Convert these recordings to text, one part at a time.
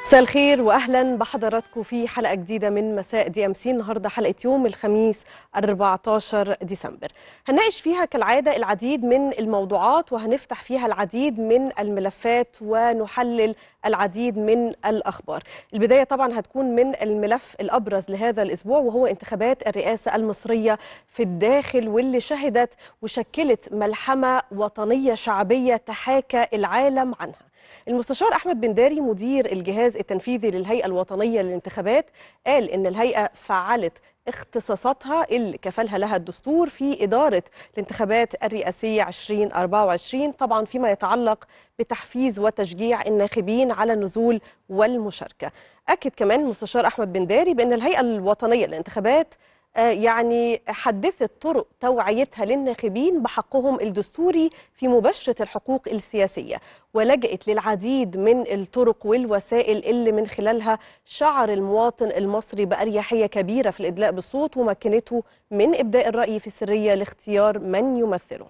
مساء الخير واهلا بحضراتكم في حلقه جديده من مساء دي ام سي النهارده حلقه يوم الخميس 14 ديسمبر هنناقش فيها كالعاده العديد من الموضوعات وهنفتح فيها العديد من الملفات ونحلل العديد من الاخبار البدايه طبعا هتكون من الملف الابرز لهذا الاسبوع وهو انتخابات الرئاسه المصريه في الداخل واللي شهدت وشكلت ملحمه وطنيه شعبيه تحاكى العالم عنها المستشار احمد بن داري مدير الجهاز التنفيذي للهيئه الوطنيه للانتخابات قال ان الهيئه فعلت اختصاصاتها اللي كفلها لها الدستور في اداره الانتخابات الرئاسيه 2024 طبعا فيما يتعلق بتحفيز وتشجيع الناخبين على النزول والمشاركه. اكد كمان المستشار احمد بن داري بان الهيئه الوطنيه للانتخابات يعني حدثت طرق توعيتها للناخبين بحقهم الدستوري في مباشرة الحقوق السياسية ولجأت للعديد من الطرق والوسائل اللي من خلالها شعر المواطن المصري بأريحية كبيرة في الإدلاء بالصوت ومكنته من إبداء الرأي في السرية لاختيار من يمثله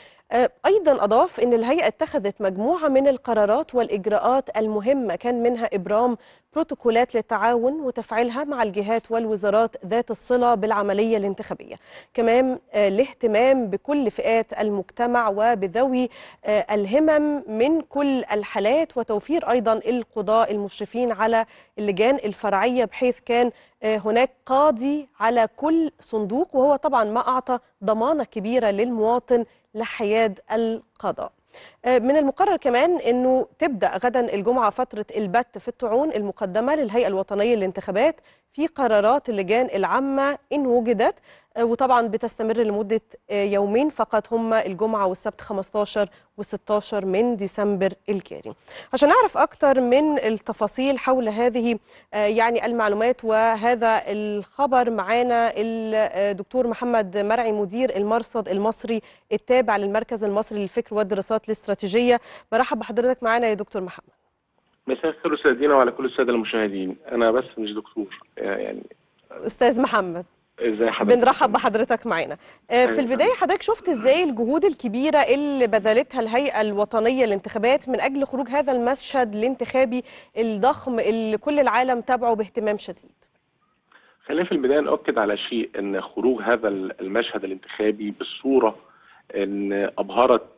أيضا أضاف أن الهيئة اتخذت مجموعة من القرارات والإجراءات المهمة كان منها إبرام بروتوكولات للتعاون وتفعيلها مع الجهات والوزارات ذات الصلة بالعملية الانتخابية كمان الاهتمام بكل فئات المجتمع وبذوي الهمم من كل الحالات وتوفير أيضا القضاء المشرفين على اللجان الفرعية بحيث كان هناك قاضي على كل صندوق وهو طبعا ما أعطى ضمانة كبيرة للمواطن لحياد القضاء من المقرر كمان انه تبدا غدا الجمعه فتره البت في الطعون المقدمه للهيئه الوطنيه للانتخابات في قرارات اللجان العامه ان وجدت وطبعا بتستمر لمده يومين فقط هم الجمعه والسبت 15 و16 من ديسمبر الجاري. عشان نعرف اكثر من التفاصيل حول هذه يعني المعلومات وهذا الخبر معانا الدكتور محمد مرعي مدير المرصد المصري التابع للمركز المصري للفكر والدراسات الاستراتيجيه. برحب بحضرتك معانا يا دكتور محمد. مساء الخير استاذ وعلى كل الساده المشاهدين انا بس مش دكتور يعني استاذ محمد ازاي حضرتك بنرحب بحضرتك معانا في البدايه حضرتك شفت ازاي الجهود الكبيره اللي بذلتها الهيئه الوطنيه للانتخابات من اجل خروج هذا المشهد الانتخابي الضخم اللي كل العالم تابعه باهتمام شديد خلينا في البدايه نؤكد على شيء ان خروج هذا المشهد الانتخابي بالصوره ان ابهرت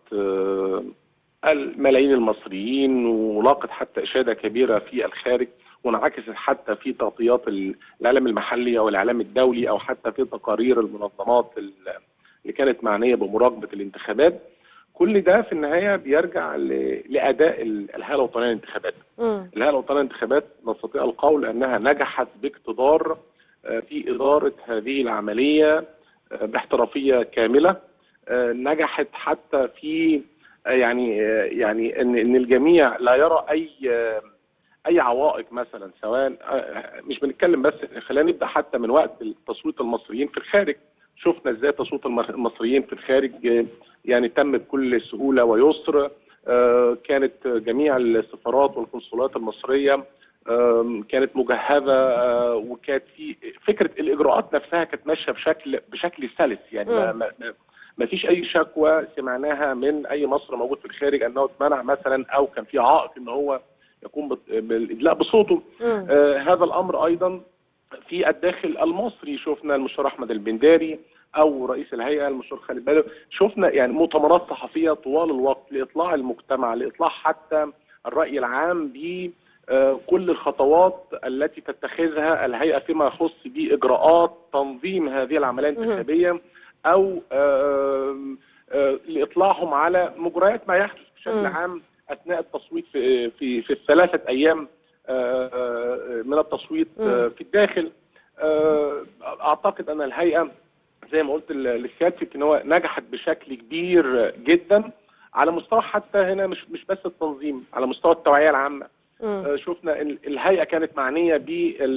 الملايين المصريين ولاقت حتى اشاده كبيره في الخارج وانعكست حتى في تغطيات الاعلام المحلي او الاعلام الدولي او حتى في تقارير المنظمات اللي كانت معنيه بمراقبه الانتخابات كل ده في النهايه بيرجع لاداء الهيئه الوطنيه للانتخابات. الهيئه الوطنيه للانتخابات نستطيع القول انها نجحت باقتدار في اداره هذه العمليه باحترافيه كامله نجحت حتى في يعني يعني ان ان الجميع لا يرى اي اي عوائق مثلا سواء مش بنتكلم بس خلينا نبدا حتى من وقت تصويت المصريين في الخارج شفنا ازاي تصويت المصريين في الخارج يعني تم بكل سهوله ويسر كانت جميع السفارات والقنصلات المصريه كانت مجهزه وكانت في فكره الاجراءات نفسها كانت ماشيه بشكل بشكل سلس يعني ما, ما, ما فيش اي شكوى سمعناها من اي مصري موجود في الخارج انه اتمنع مثلا او كان في عائق ان هو يقوم بالادلاء بصوته آه هذا الامر ايضا في الداخل المصري شفنا المستشار احمد البنداري او رئيس الهيئه المستشار خالد بدر شفنا يعني مؤتمرات صحفيه طوال الوقت لاطلاع المجتمع لاطلاع حتى الراي العام ب كل الخطوات التي تتخذها الهيئه فيما يخص باجراءات تنظيم هذه العمليه الانتخابيه او آآ آآ لاطلاعهم على مجريات ما يحدث بشكل عام اثناء التصويت في في في الثلاثه ايام من التصويت في الداخل اعتقد ان الهيئه زي ما قلت لسيادتك ان هو نجحت بشكل كبير جدا على مستوى حتى هنا مش مش بس التنظيم على مستوى التوعيه العامه شفنا الهيئه كانت معنيه ب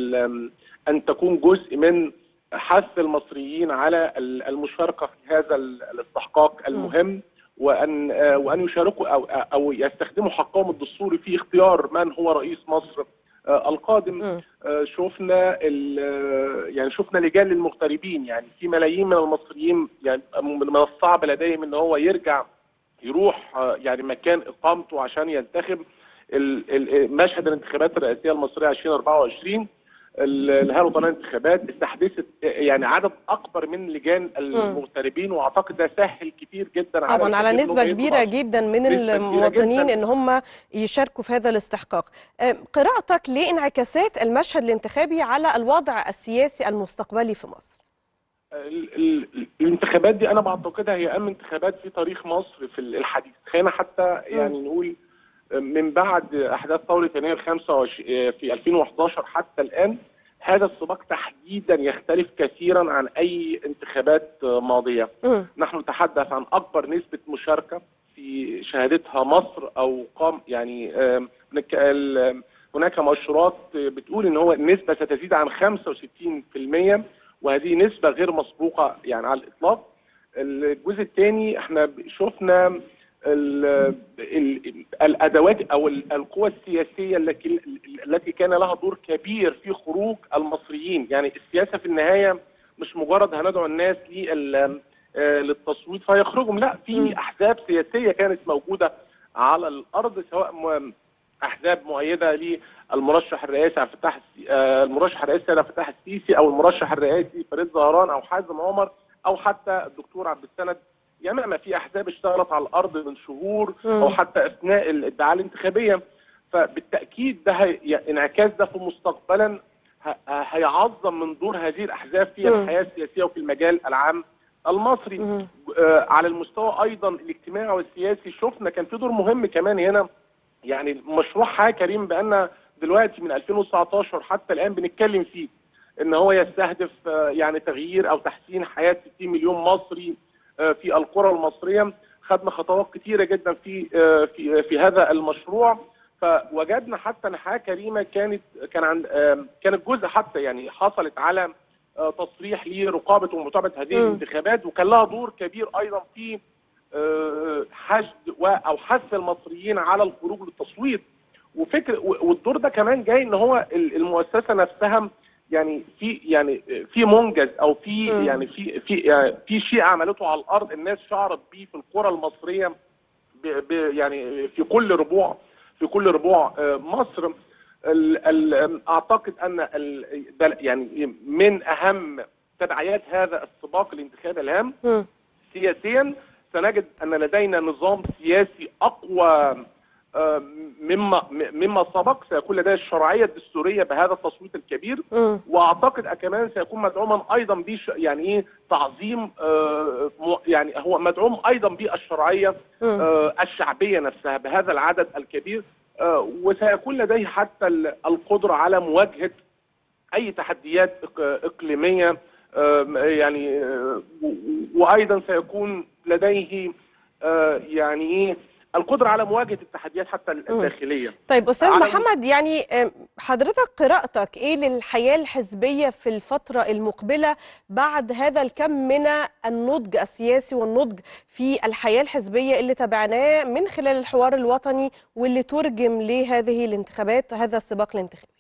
ان تكون جزء من حث المصريين على المشاركه في هذا الاستحقاق المهم وان وان يشاركوا او او يستخدموا حقهم الدستوري في اختيار من هو رئيس مصر القادم شفنا يعني شفنا لجان للمغتربين يعني في ملايين من المصريين يعني من الصعب لديهم ان هو يرجع يروح يعني مكان اقامته عشان ينتخب ال- ال- مشهد الانتخابات الرئاسيه المصريه 2024 ال- الهيئه الوطنيه للانتخابات استحدثت يعني عدد اكبر من لجان المغتربين واعتقد ده سهل كتير جدا على طبعا على الكثير نسبة إنهم كبيرة يدخلوا. جدا من نسبة كبيرة المواطنين جداً. ان هم يشاركوا في هذا الاستحقاق آه، قراءتك لانعكاسات المشهد الانتخابي على الوضع السياسي المستقبلي في مصر ال- ال- الانتخابات دي انا بعتقدها هي اهم انتخابات في تاريخ مصر في الحديث خلينا حتى يعني نقول من بعد احداث ثوره يناير 25 في 2011 حتى الان هذا السباق تحديدا يختلف كثيرا عن اي انتخابات ماضيه مم. نحن نتحدث عن اكبر نسبه مشاركه في شهادتها مصر او قام يعني آم، هناك- ال- هناك مؤشرات بتقول ان هو النسبه ستزيد عن 65% وهذه نسبه غير مسبوقه يعني على الاطلاق الجزء الثاني احنا شفنا ال- ال- الادوات او ال- القوى السياسيه التي التي كان لها دور كبير في خروج المصريين يعني السياسه في النهايه مش مجرد هندعو الناس لل- آه، للتصويت فيخرجوا لا مم. في احزاب سياسيه كانت موجوده على الارض سواء م- احزاب مؤيده للمرشح الرئاسي عبد الفتاح السي- آه، المرشح الرئاسي عبد الفتاح السيسي او المرشح الرئاسي فريد زهران او حازم عمر او حتى الدكتور عبد السند ياما في احزاب اشتغلت على الارض من شهور مم. او حتى اثناء الادعاء الانتخابيه فبالتاكيد ده هي يعني انعكاس ده في مستقبلا ه- هيعظم من دور هذه الاحزاب في مم. الحياه السياسيه وفي المجال العام المصري مم. آه، على المستوى ايضا الاجتماعي والسياسي شفنا كان في دور مهم كمان هنا يعني مشروع حياه كريم بان دلوقتي من 2019 حتى الان بنتكلم فيه ان هو يستهدف آه، يعني تغيير او تحسين حياه 60 مليون مصري آه، في القرى المصريه خدنا خطوات كتيره جدا في آه، في في هذا المشروع فوجدنا حتى ان حياه كريمه كانت كان عند آه، كانت جزء حتى يعني حصلت على آه، تصريح لرقابه ومتابعه هذه مم. الانتخابات وكان لها دور كبير ايضا في آه، حشد و- او حث المصريين على الخروج للتصويت وفكر و- والدور ده كمان جاي ان هو ال- المؤسسه نفسها يعني في يعني في منجز او في مم. يعني في في يعني في شيء عملته على الارض الناس شعرت بيه في القرى المصريه ب ب يعني في كل ربوع في كل ربوع آه، مصر ال ال اعتقد ان ال ده يعني من اهم تداعيات هذا السباق الانتخابي الهام مم. سياسيا سنجد ان لدينا نظام سياسي اقوى آه، مما مما سبق سيكون لدينا الشرعيه الدستوريه بهذا التصويت الكبير مم. واعتقد كمان سيكون مدعوما ايضا ب يعني ايه تعظيم آه، م- يعني هو مدعوم ايضا بالشرعيه مم. آه، الشعبيه نفسها بهذا العدد الكبير آه، وسيكون لديه حتى ال- القدره على مواجهه اي تحديات إق- اقليميه آم، يعني آه، و- وايضا سيكون لديه آه، يعني ايه القدره على مواجهه التحديات حتى الداخليه طيب استاذ على- محمد يعني آم، حضرتك قراءتك ايه للحياه الحزبيه في الفتره المقبله بعد هذا الكم من النضج السياسي والنضج في الحياه الحزبيه اللي تابعناه من خلال الحوار الوطني واللي ترجم لهذه الانتخابات هذا السباق الانتخابي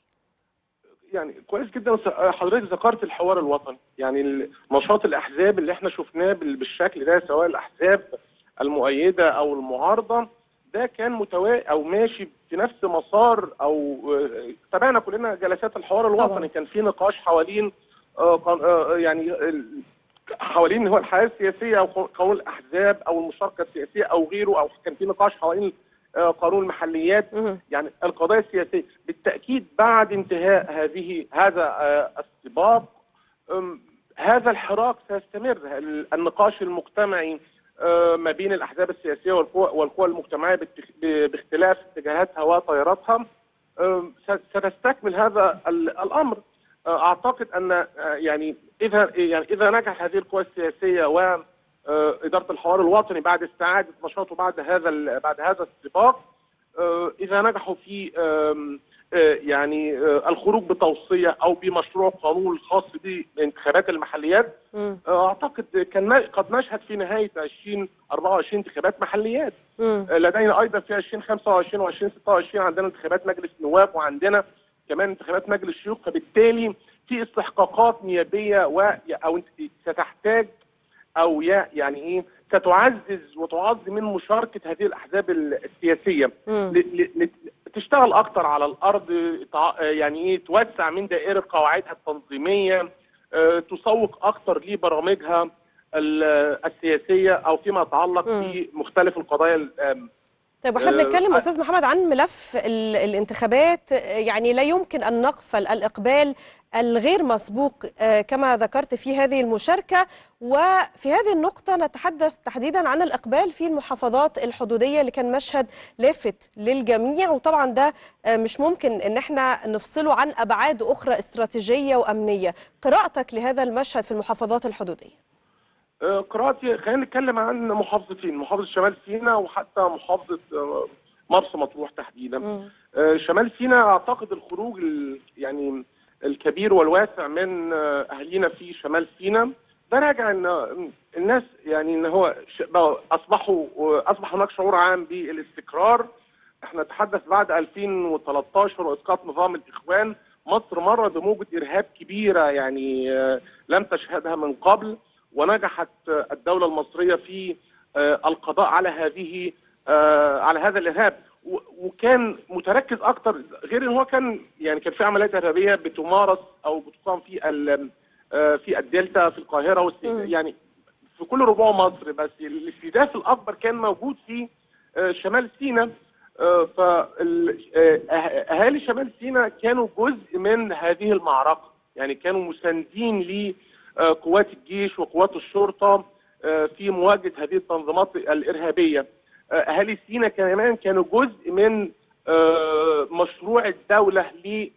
يعني كويس جدا س- حضرتك ذكرت الحوار الوطني يعني ال- نشاط الاحزاب اللي احنا شفناه بال- بالشكل ده سواء الاحزاب المؤيده او المعارضه ده كان متوا او ماشي في نفس مسار او آه، تابعنا كلنا جلسات الحوار الوطني طبعاً. كان في نقاش حوالين آه، قان- آه، يعني ال- حوالين هو الحياه السياسيه او قو- قانون الاحزاب او المشاركه السياسيه او غيره او كان في نقاش حوالين آه، قانون المحليات مهم. يعني القضايا السياسيه بالتاكيد بعد انتهاء هذه هذا آه، السباق أم، هذا الحراك سيستمر ال- النقاش المجتمعي آه، ما بين الاحزاب السياسيه والقوى والقوى المجتمعيه باتخ- ب- باختلاف اتجاهاتها وتياراتها أم، س- ستستكمل هذا ال- الامر آه، اعتقد ان آه، يعني اذا يعني اذا نجح هذه القوى السياسيه و آه، اداره الحوار الوطني بعد استعاده نشاطه بعد هذا ال- بعد هذا السباق آه، اذا نجحوا في آم، آه، يعني آه، الخروج بتوصيه او بمشروع قانون خاص بانتخابات المحليات مم. آه، اعتقد كان قد نشهد في نهايه 2024 انتخابات محليات مم. آه، لدينا ايضا في 2025 و 2026 عندنا انتخابات مجلس نواب وعندنا كمان انتخابات مجلس شيوخ فبالتالي في استحقاقات نيابيه و او انت ستحتاج او يا- يعني ايه ستعزز وتعظم من مشاركه هذه الاحزاب ال- السياسيه مم. ل- ل- ل- تشتغل اكتر على الارض تع- يعني ايه توسع من دائره قواعدها التنظيميه آه، تسوق اكتر لبرامجها ال- السياسيه او فيما يتعلق مم. بمختلف القضايا ال- آم، طيب واحنا آه، بنتكلم آه. استاذ محمد عن ملف ال- الانتخابات آه، يعني لا يمكن ان نغفل الاقبال الغير مسبوق آه، كما ذكرت في هذه المشاركه وفي هذه النقطه نتحدث تحديدا عن الاقبال في المحافظات الحدوديه اللي كان مشهد لافت للجميع وطبعا ده آه، مش ممكن ان احنا نفصله عن ابعاد اخرى استراتيجيه وامنيه قراءتك لهذا المشهد في المحافظات الحدوديه آه، قراءتي خلينا نتكلم عن محافظتين محافظه شمال سيناء وحتى محافظه آه، مرسى مطروح تحديدا مم. آه، شمال سيناء اعتقد الخروج ال- يعني الكبير والواسع من آه، اهالينا في شمال سيناء ده راجع ان آه، الناس يعني ان هو ش- بقوا اصبحوا اصبح هناك شعور عام بالاستقرار احنا نتحدث بعد 2013 واسقاط نظام الاخوان مصر مر بموجه ارهاب كبيره يعني آه، لم تشهدها من قبل ونجحت آه، الدوله المصريه في آه، القضاء على هذه آه، على هذا الارهاب و- وكان متركز اكتر غير ان هو كان يعني كان في عمليات ارهابيه بتمارس او بتقام في ال- آه، في الدلتا في القاهره والس- مم. يعني في كل ربوع مصر بس الاستهداف الاكبر كان موجود في آه، شمال سيناء فاهالي شمال سيناء كانوا جزء من هذه المعركه يعني كانوا مساندين لقوات الجيش وقوات الشرطه آه، في مواجهه هذه التنظيمات الارهابيه آه، اهالي سيناء كمان كانوا جزء من آه، مشروع الدوله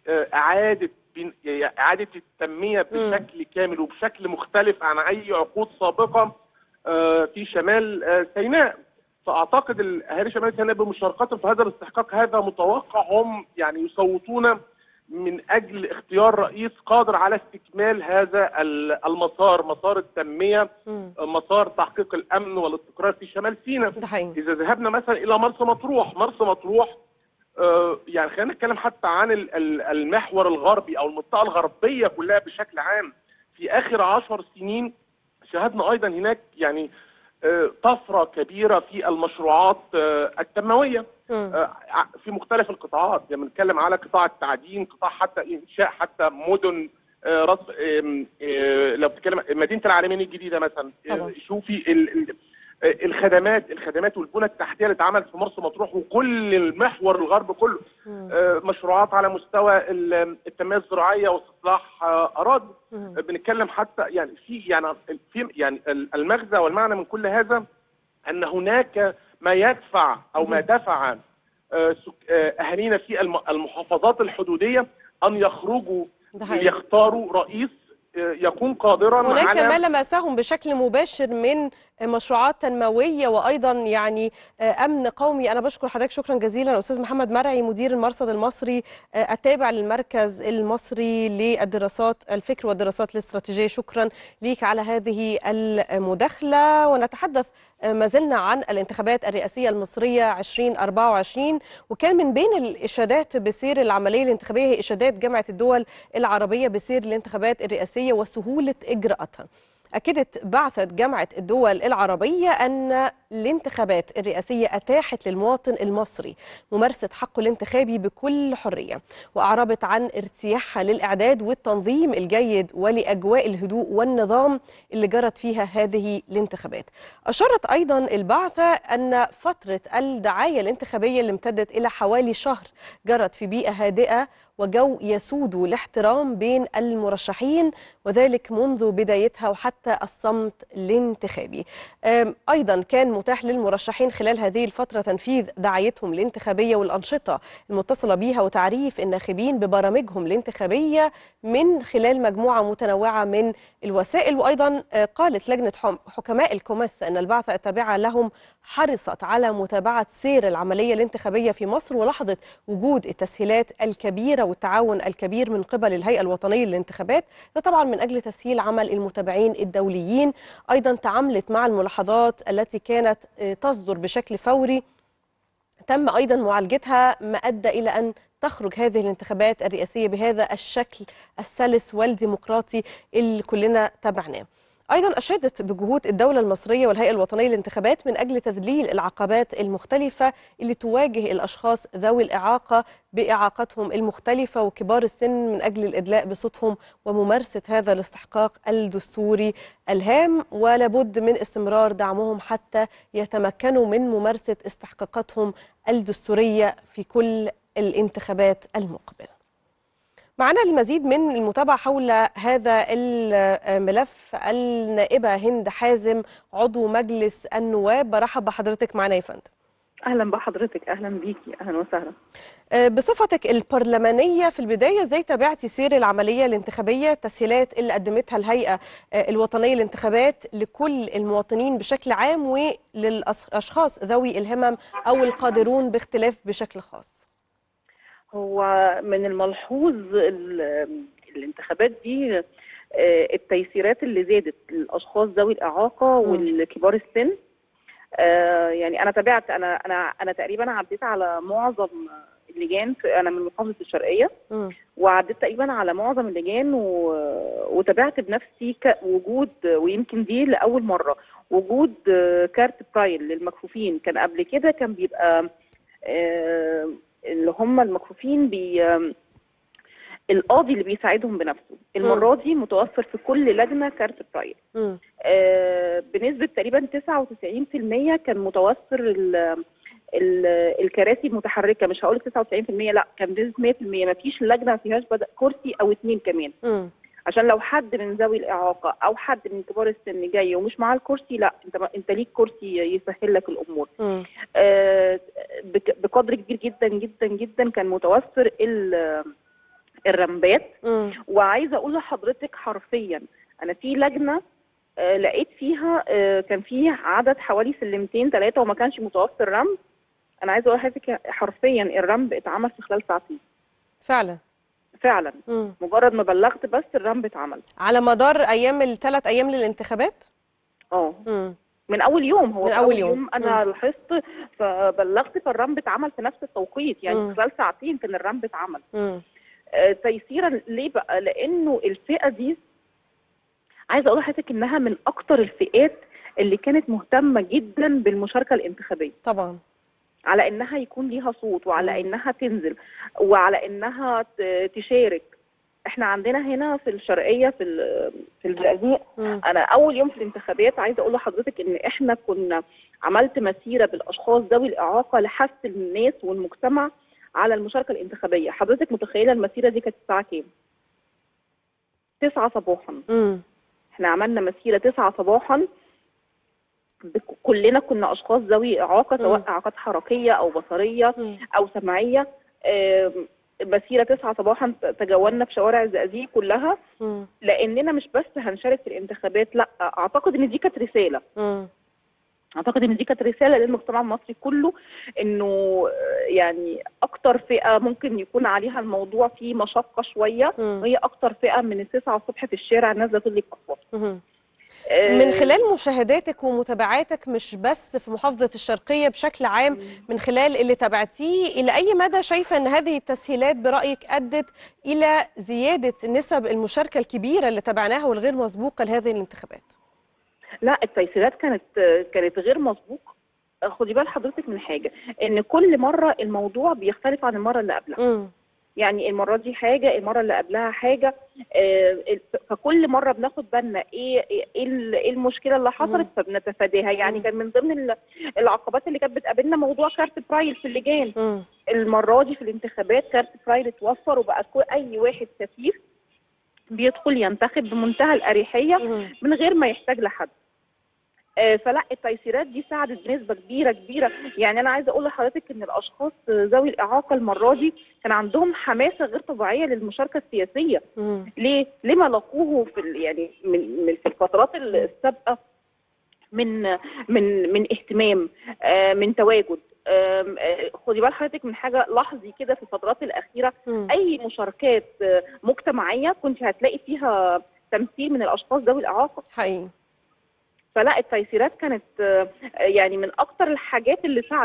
لاعاده بن- اعاده التنميه بشكل كامل وبشكل مختلف عن اي عقود سابقه آه، في شمال آه، سيناء فاعتقد ال- اهالي شمال سيناء بمشاركتهم في هذا الاستحقاق هذا متوقع هم يعني يصوتون من اجل اختيار رئيس قادر على استكمال هذا ال- المسار مسار التنميه مم. مسار تحقيق الامن والاستقرار في شمال سيناء ده حقيقي اذا ذهبنا مثلا الى مرسى مطروح مرسى مطروح آه، يعني خلينا نتكلم حتى عن ال- ال- المحور الغربي او المنطقه الغربيه كلها بشكل عام في اخر عشر سنين شاهدنا ايضا هناك يعني آه، طفره كبيره في المشروعات آه، التنمويه مم. آه، ع- في مختلف القطاعات يعني بنتكلم على قطاع التعدين قطاع حتى انشاء حتى مدن آه، رص آم، آه، لو بتتكلم مدينه العالمين الجديده مثلا آه، طبعا. شوفي ال- ال- آه، الخدمات الخدمات والبنى التحتيه اللي اتعملت في مرسى مطروح وكل المحور الغرب كله مم. آه، مشروعات على مستوى ال- التنميه الزراعيه واستصلاح آه، اراضي مم. بنتكلم حتى يعني في يعني في يعني المغزى والمعنى من كل هذا ان هناك ما يدفع او ما دفع آه، سك- آه، اهالينا في الم- المحافظات الحدوديه ان يخرجوا ده حقيقي. ليختاروا رئيس آه، يكون قادرا هناك على ما لمسهم بشكل مباشر من مشروعات تنموية وأيضا يعني أمن قومي أنا بشكر حضرتك شكرا جزيلا أستاذ محمد مرعي مدير المرصد المصري التابع للمركز المصري للدراسات الفكر والدراسات الاستراتيجية شكرا ليك على هذه المداخلة ونتحدث ما زلنا عن الانتخابات الرئاسية المصرية 2024 وكان من بين الإشادات بسير العملية الانتخابية هي إشادات جامعة الدول العربية بسير الانتخابات الرئاسية وسهولة إجراءاتها أكدت بعثة جامعة الدول العربية أن الانتخابات الرئاسية أتاحت للمواطن المصري ممارسة حقه الانتخابي بكل حرية وأعربت عن ارتياحها للإعداد والتنظيم الجيد ولأجواء الهدوء والنظام اللي جرت فيها هذه الانتخابات أشارت أيضا البعثة أن فترة الدعاية الانتخابية اللي امتدت إلى حوالي شهر جرت في بيئة هادئة وجو يسود الاحترام بين المرشحين وذلك منذ بدايتها وحتى الصمت الانتخابي أيضا كان متاح للمرشحين خلال هذه الفترة تنفيذ دعايتهم الانتخابية والأنشطة المتصلة بها وتعريف الناخبين ببرامجهم الانتخابية من خلال مجموعة متنوعة من الوسائل وأيضا قالت لجنة حكماء الكوميس أن البعثة التابعة لهم حرصت على متابعة سير العملية الانتخابية في مصر ولاحظت وجود التسهيلات الكبيرة والتعاون الكبير من قبل الهيئة الوطنية للانتخابات ده طبعا من أجل تسهيل عمل المتابعين الدوليين أيضا تعاملت مع الملاحظات التي كانت تصدر بشكل فوري تم أيضا معالجتها ما أدى إلى أن تخرج هذه الانتخابات الرئاسية بهذا الشكل السلس والديمقراطي اللي كلنا تابعناه أيضا أشادت بجهود الدولة المصرية والهيئة الوطنية للانتخابات من أجل تذليل العقبات المختلفة اللي تواجه الأشخاص ذوي الإعاقة بإعاقتهم المختلفة وكبار السن من أجل الإدلاء بصوتهم وممارسة هذا الاستحقاق الدستوري الهام ولابد من استمرار دعمهم حتى يتمكنوا من ممارسة استحقاقاتهم الدستورية في كل الانتخابات المقبلة معنا المزيد من المتابعة حول هذا الملف النائبة هند حازم عضو مجلس النواب برحب بحضرتك معنا يا فندم اهلا بحضرتك اهلا بيكي اهلا وسهلا بصفتك البرلمانية في البداية ازاي تابعتي سير العملية الانتخابية التسهيلات اللي قدمتها الهيئة الوطنية للانتخابات لكل المواطنين بشكل عام وللأشخاص ذوي الهمم أو القادرون باختلاف بشكل خاص هو من الملحوظ الانتخابات دي التيسيرات اللي زادت للاشخاص ذوي الاعاقه والكبار السن يعني انا تابعت انا انا انا تقريبا عديت على معظم اللجان في انا من محافظه الشرقيه م. وعديت تقريبا على معظم اللجان و... وتابعت بنفسي وجود ويمكن دي لاول مره وجود كارت برايل للمكفوفين كان قبل كده كان بيبقى اللي هم المكفوفين بي القاضي اللي بيساعدهم بنفسه المره دي متوفر في كل لجنه كارت برايل آه بنسبه تقريبا 99% كان متوفر ال ال الكراسي المتحركه مش هقول 99% لا كان بنسبه 100% ما فيش لجنه ما فيهاش بدأ كرسي او اثنين كمان م. عشان لو حد من ذوي الاعاقه او حد من كبار السن جاي ومش معاه الكرسي لا انت انت ليك كرسي يسهل لك الامور آه بقدر كبير جدا جدا جدا كان متوفر الرمبات م. وعايزه اقول لحضرتك حرفيا انا في لجنه آه لقيت فيها آه كان في عدد حوالي سلمتين ثلاثه وما كانش متوفر رمب انا عايزه اقول لحضرتك حرفيا الرمب اتعمل في خلال ساعتين فعلا فعلا مم. مجرد ما بلغت بس الرمب اتعمل على مدار ايام الثلاث ايام للانتخابات اه مم. من اول يوم هو من في أول يوم. انا لاحظت فبلغت فالرمب اتعمل في نفس التوقيت يعني مم. خلال ساعتين كان الرمب اتعمل مم. آه تيسيرا ليه بقى لانه الفئه دي عايزه اقول لحضرتك انها من اكتر الفئات اللي كانت مهتمه جدا بالمشاركه الانتخابيه طبعا على انها يكون ليها صوت وعلى مم. انها تنزل وعلى انها ت- تشارك احنا عندنا هنا في الشرقيه في ال- في الزقازيق مم. انا اول يوم في الانتخابات عايزه اقول لحضرتك ان احنا كنا عملت مسيره بالاشخاص ذوي الاعاقه لحث الناس والمجتمع على المشاركه الانتخابيه حضرتك متخيله المسيره دي كانت الساعه كام 9 صباحا مم. احنا عملنا مسيره 9 صباحا بك- كلنا كنا اشخاص ذوي اعاقه سواء مم. اعاقات حركيه او بصريه مم. او سمعيه آم، مسيره 9 صباحا تجولنا في شوارع الزقازيق كلها مم. لاننا مش بس هنشارك في الانتخابات لا اعتقد ان دي كانت رساله مم. اعتقد ان دي كانت رساله للمجتمع المصري كله انه آه، يعني اكتر فئه ممكن يكون عليها الموضوع فيه مشقه شويه مم. وهي اكتر فئه من التسعة الصبح في الشارع نازله تدلك اصوات مم. آه، من خلال مشاهداتك ومتابعاتك مش بس في محافظة الشرقية بشكل عام من خلال اللي تابعتيه إلى أي مدى شايفة أن هذه التسهيلات برأيك أدت إلى زيادة نسب المشاركة الكبيرة اللي تابعناها والغير مسبوقة لهذه الانتخابات؟ لا التيسيرات كانت كانت غير مسبوقه خدي بال حضرتك من حاجه ان كل مره الموضوع بيختلف عن المره اللي قبلها مم. يعني المره دي حاجه المره اللي قبلها حاجه آه، فكل مره بناخد بالنا ايه ايه ال- إيه المشكله اللي حصلت فبنتفاداها يعني مم. كان من ضمن ال- العقبات اللي كانت بتقابلنا موضوع كارت برايل في اللجان مم. المره دي في الانتخابات كارت برايل اتوفر وبقى كل- اي واحد كفيف بيدخل ينتخب بمنتهى الاريحيه مم. من غير ما يحتاج لحد آه، فلا التيسيرات دي ساعدت بنسبه كبيره كبيره يعني انا عايزه اقول لحضرتك ان الاشخاص ذوي الاعاقه المره دي كان عندهم حماسه غير طبيعيه للمشاركه السياسيه مم. ليه لما لقوه في ال- يعني من من في الفترات السابقه من من من اهتمام آه، من تواجد آم، آه، خدي بال حضرتك من حاجه لاحظي كده في الفترات الاخيره مم. اي مشاركات آه، مجتمعيه كنت هتلاقي فيها تمثيل من الاشخاص ذوي الاعاقه حقيقي فلا التيسيرات كانت آه، يعني من اكتر الحاجات اللي ساعدت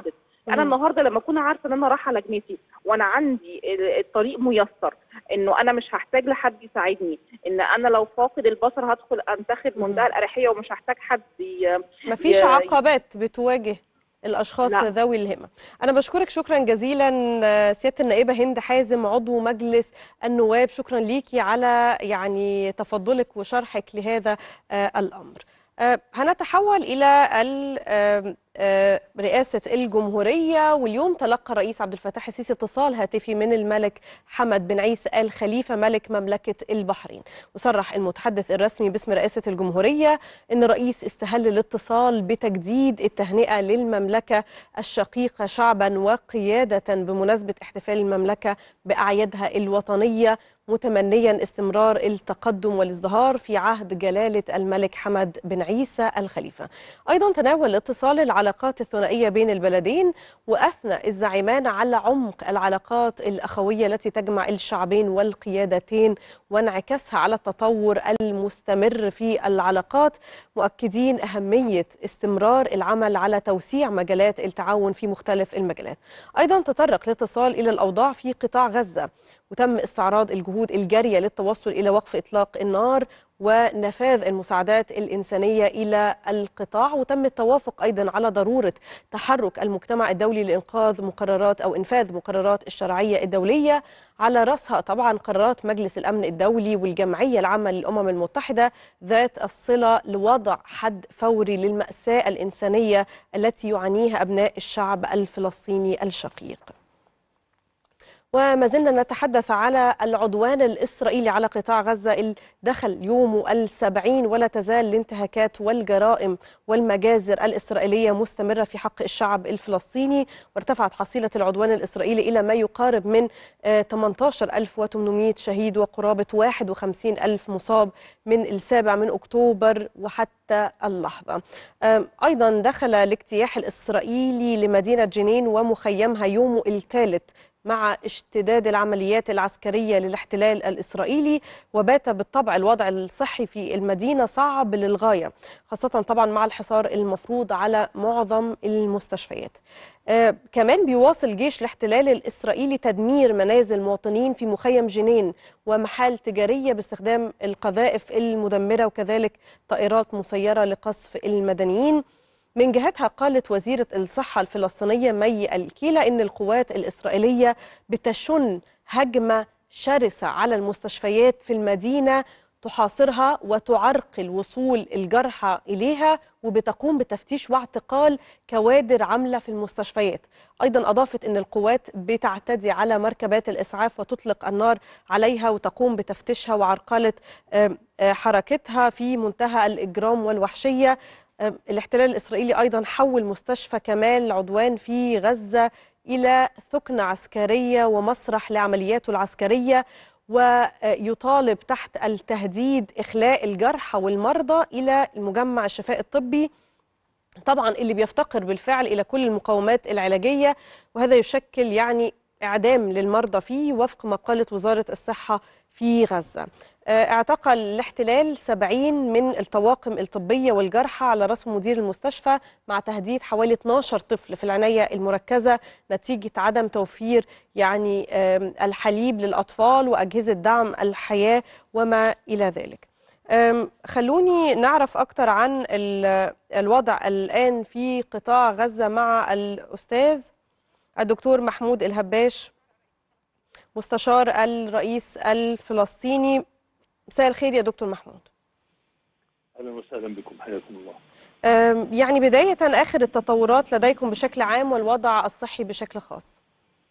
انا مم. النهارده لما اكون عارفه ان انا رايحه لجنتي وانا عندي ال- الطريق ميسر انه انا مش هحتاج لحد يساعدني ان انا لو فاقد البصر هدخل انتخب مم. منتهى الاريحيه ومش هحتاج حد ي... مفيش يا- عقبات بتواجه الاشخاص لا. ذوي الهمم انا بشكرك شكرا جزيلا آه، سياده النائبه هند حازم عضو مجلس النواب شكرا ليكي على يعني تفضلك وشرحك لهذا آه، الامر آه، هنتحول الى ال- آم، آه، رئاسه الجمهوريه واليوم تلقى الرئيس عبد الفتاح السيسي اتصال هاتفي من الملك حمد بن عيسى ال خليفه ملك مملكه البحرين وصرح المتحدث الرسمي باسم رئاسه الجمهوريه ان الرئيس استهل الاتصال بتجديد التهنئه للمملكه الشقيقه شعبا وقياده بمناسبه احتفال المملكه باعيادها الوطنيه متمنيا استمرار التقدم والازدهار في عهد جلاله الملك حمد بن عيسى الخليفه. ايضا تناول الاتصال العلاقات الثنائيه بين البلدين واثنى الزعيمان على عمق العلاقات الاخويه التي تجمع الشعبين والقيادتين وانعكاسها على التطور المستمر في العلاقات مؤكدين اهميه استمرار العمل على توسيع مجالات التعاون في مختلف المجالات. ايضا تطرق الاتصال الى الاوضاع في قطاع غزه وتم استعراض الجهود الجاريه للتوصل الى وقف اطلاق النار ونفاذ المساعدات الانسانيه الى القطاع وتم التوافق ايضا على ضروره تحرك المجتمع الدولي لانقاذ مقررات او انفاذ مقررات الشرعيه الدوليه على راسها طبعا قرارات مجلس الامن الدولي والجمعيه العامه للامم المتحده ذات الصله لوضع حد فوري للماساه الانسانيه التي يعانيها ابناء الشعب الفلسطيني الشقيق. وما زلنا نتحدث على العدوان الإسرائيلي على قطاع غزة اللي دخل يومه السبعين ولا تزال الانتهاكات والجرائم والمجازر الإسرائيلية مستمرة في حق الشعب الفلسطيني وارتفعت حصيلة العدوان الإسرائيلي إلى ما يقارب من آه، 18800 شهيد وقرابة 51000 مصاب من السابع من أكتوبر وحتى اللحظة آم، أيضا دخل الاجتياح الإسرائيلي لمدينة جنين ومخيمها يومه الثالث مع اشتداد العمليات العسكرية للاحتلال الإسرائيلي وبات بالطبع الوضع الصحي في المدينة صعب للغاية خاصة طبعا مع الحصار المفروض على معظم المستشفيات آه كمان بيواصل جيش الاحتلال الإسرائيلي تدمير منازل مواطنين في مخيم جنين ومحال تجارية باستخدام القذائف المدمرة وكذلك طائرات مسيرة لقصف المدنيين من جهتها قالت وزيرة الصحة الفلسطينية مي الكيلة إن القوات الإسرائيلية بتشن هجمة شرسة على المستشفيات في المدينة تحاصرها وتعرقل وصول الجرحى إليها وبتقوم بتفتيش واعتقال كوادر عاملة في المستشفيات أيضا أضافت أن القوات بتعتدي على مركبات الإسعاف وتطلق النار عليها وتقوم بتفتيشها وعرقلة آم، آه، حركتها في منتهى الإجرام والوحشية آم، الاحتلال الإسرائيلي أيضا حول مستشفى كمال العدوان في غزة إلى ثكنة عسكرية ومسرح لعملياته العسكرية ويطالب تحت التهديد إخلاء الجرحى والمرضى إلى المجمع الشفاء الطبي طبعا اللي بيفتقر بالفعل إلى كل المقومات العلاجية وهذا يشكل يعني إعدام للمرضى فيه وفق ما قالت وزارة الصحة في غزة آه، اعتقل الاحتلال 70 من الطواقم الطبية والجرحى على رأس مدير المستشفى مع تهديد حوالي 12 طفل في العناية المركزة نتيجة عدم توفير يعني آم، الحليب للأطفال وأجهزة دعم الحياة وما إلى ذلك آم، خلوني نعرف أكتر عن ال- الوضع الآن في قطاع غزة مع الأستاذ الدكتور محمود الهباش مستشار الرئيس الفلسطيني مساء الخير يا دكتور محمود اهلا وسهلا بكم حياكم الله. أم، يعني بداية آخر التطورات لديكم بشكل عام والوضع الصحي بشكل خاص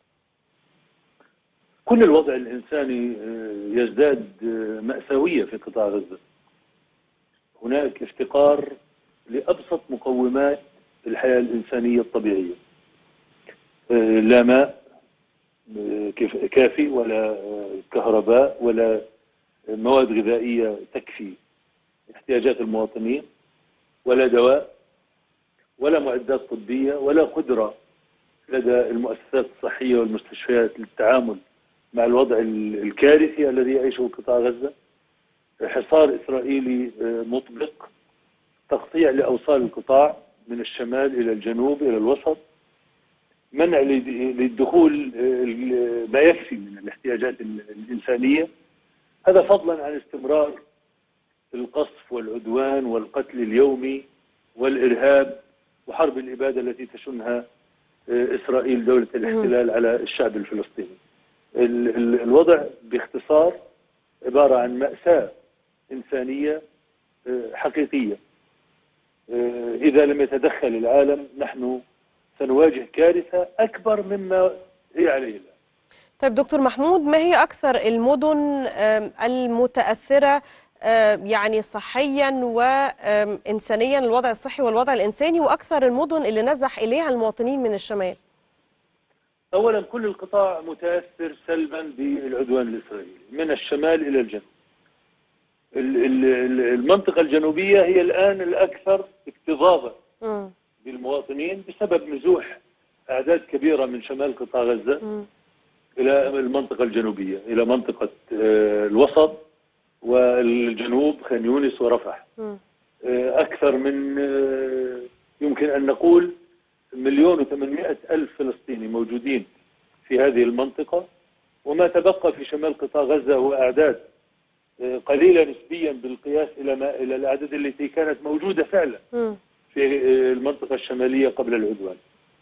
كل الوضع الانساني آه، يزداد آه، ماساويه في قطاع غزه. هناك افتقار لابسط مقومات الحياه الانسانيه الطبيعيه. آه، لا ماء آه، كف- كافي ولا آه، كهرباء ولا مواد غذائيه تكفي احتياجات المواطنين ولا دواء ولا معدات طبيه ولا قدره لدى المؤسسات الصحيه والمستشفيات للتعامل مع الوضع ال- الكارثي الذي يعيشه قطاع غزه حصار اسرائيلي آه، مطبق تقطيع لاوصال القطاع من الشمال الى الجنوب الى الوسط منع لد- للدخول آه، ال- ما يكفي من الاحتياجات ال- الإنسانية هذا فضلا عن استمرار القصف والعدوان والقتل اليومي والإرهاب وحرب الإبادة التي تشنها آه، إسرائيل دولة الاحتلال على الشعب الفلسطيني ال- ال- الوضع باختصار عبارة عن مأساة إنسانية آه، حقيقية آه، إذا لم يتدخل العالم نحن سنواجه كارثة أكبر مما هي عليه الآن طيب دكتور محمود ما هي أكثر المدن آم، المتأثرة آم، يعني صحيا وإنسانيا الوضع الصحي والوضع الإنساني وأكثر المدن اللي نزح إليها المواطنين من الشمال أولا كل القطاع متأثر سلبا بالعدوان الإسرائيلي من الشمال إلى الجنوب ال- ال- ال- المنطقة الجنوبية هي الآن الأكثر اكتظاظا مم. بالمواطنين بسبب نزوح أعداد كبيرة من شمال قطاع غزة مم. إلى المنطقة الجنوبية إلى منطقة آه، الوسط والجنوب خان يونس ورفح مم. آه، أكثر من آه، يمكن أن نقول مليون وثمانمائة ألف فلسطيني موجودين في هذه المنطقة وما تبقى في شمال قطاع غزة هو أعداد آه، قليلة نسبيا بالقياس إلى ما إلى الأعداد التي كانت موجودة فعلا مم. في آه، المنطقة الشمالية قبل العدوان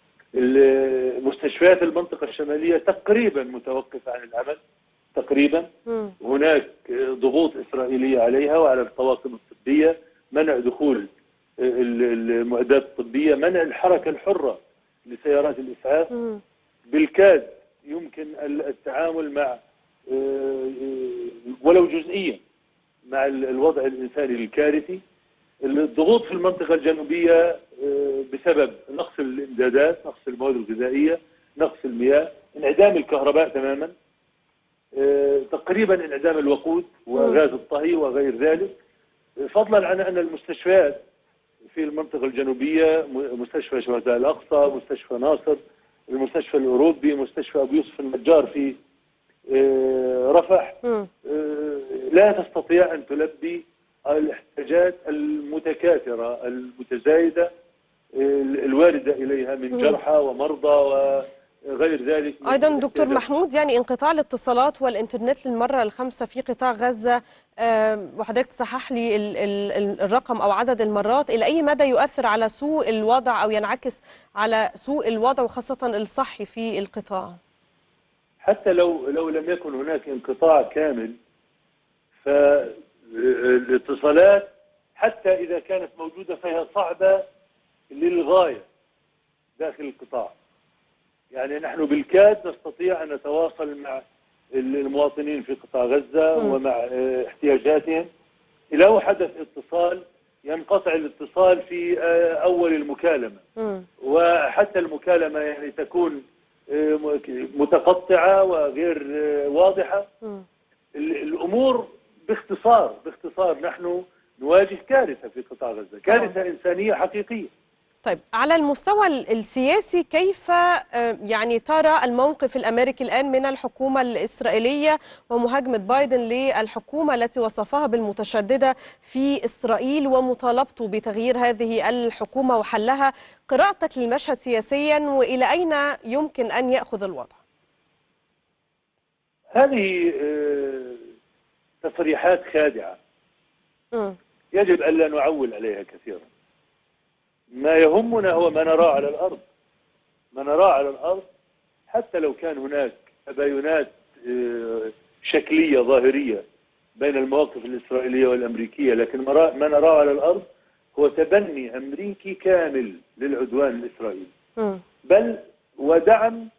ال- مستشفيات المنطقة الشمالية تقريبا متوقفة عن العمل تقريبا مم. هناك ضغوط إسرائيلية عليها وعلى الطواقم الطبية منع دخول ال- المعدات الطبية منع الحركة الحرة لسيارات الإسعاف مم. بالكاد يمكن ال- التعامل مع آه، ولو جزئيا مع ال- الوضع الإنساني الكارثي الضغوط في المنطقة الجنوبية آه، بسبب نقص الإمدادات نقص المواد الغذائية نقص المياه انعدام الكهرباء تماما آه، تقريبا انعدام الوقود وغاز الطهي وغير ذلك آه، فضلا عن أن المستشفيات في المنطقة الجنوبية م- مستشفى شهداء الأقصى مستشفى ناصر المستشفى الأوروبي مستشفى أبو يوسف النجار في آه، رفح مم. آه، لا تستطيع أن تلبي الاحتياجات المتكاثرة المتزايدة آه، الواردة إليها من مم. جرحى ومرضى وغير ذلك من أيضا دكتور الاحتياجات. محمود يعني انقطاع الاتصالات والإنترنت للمرة الخامسة في قطاع غزة آم، وحضرتك تصحح لي ال- ال- ال- الرقم أو عدد المرات إلى أي مدى يؤثر على سوء الوضع أو ينعكس على سوء الوضع وخاصة الصحي في القطاع حتى لو لو لم يكن هناك انقطاع كامل فالاتصالات حتى إذا كانت موجودة فهي صعبة للغاية داخل القطاع يعني نحن بالكاد نستطيع أن نتواصل مع المواطنين في قطاع غزة مم. ومع اه، احتياجاتهم لو حدث اتصال ينقطع الاتصال في اه، أول المكالمة مم. وحتى المكالمة يعني تكون آه، متقطعة وغير آه، واضحة مم. ال- الأمور باختصار باختصار نحن نواجه كارثة في قطاع غزة كارثة إنسانية حقيقية طيب على المستوى ال- السياسي كيف آه، يعني ترى الموقف الامريكي الان من الحكومه الاسرائيليه ومهاجمه بايدن للحكومه التي وصفها بالمتشدده في اسرائيل ومطالبته بتغيير هذه الحكومه وحلها قراءتك للمشهد سياسيا والى اين يمكن ان ياخذ الوضع؟ هذه آه، تصريحات خادعة مم. يجب ألا نعول عليها كثيرا ما يهمنا هو ما نراه على الأرض ما نراه على الأرض حتى لو كان هناك تباينات آه، شكلية ظاهرية بين المواقف الإسرائيلية والأمريكية لكن ما را- ما نراه على الأرض هو تبني أمريكي كامل للعدوان الإسرائيلي مم. بل ودعم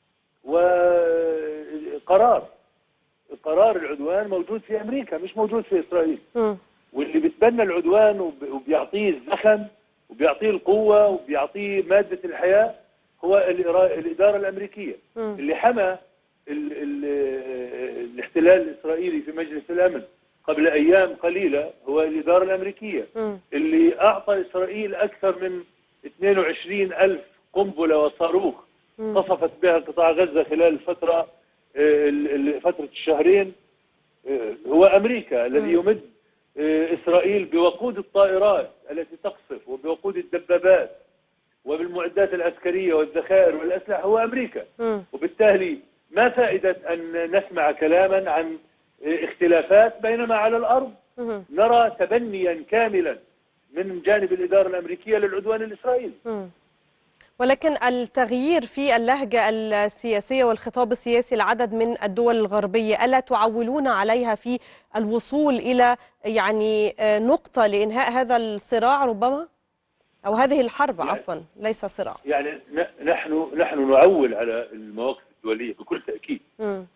وقرار قرار العدوان موجود في أمريكا مش موجود في إسرائيل مم. واللي بيتبنى العدوان وب- وبيعطيه الزخم وبيعطيه القوة وبيعطيه مادة الحياة هو الإرا- الإدارة الأمريكية مم. اللي حمى ال ال الاحتلال الإسرائيلي في مجلس الأمن قبل أيام قليلة هو الإدارة الأمريكية مم. اللي أعطى إسرائيل أكثر من 22 ألف قنبلة وصاروخ مم. قصفت بها قطاع غزة خلال الفترة آه، ال- ال- فترة الشهرين آه، هو أمريكا الذي مم. يمد آه، إسرائيل بوقود الطائرات التي تقصف وبوقود الدبابات وبالمعدات العسكرية والذخائر والأسلحة هو أمريكا مم. وبالتالي ما فائدة أن نسمع كلاما عن اختلافات بينما على الأرض مم. نرى تبنيا كاملا من جانب الإدارة الأمريكية للعدوان الإسرائيلي مم. ولكن التغيير في اللهجة السياسية والخطاب السياسي لعدد من الدول الغربية ألا تعولون عليها في الوصول إلى يعني آه، نقطة لإنهاء هذا الصراع ربما أو هذه الحرب يعني- عفوا ليس صراع يعني ن- نحن نحن نعول على المواقف الدولية بكل تأكيد مم.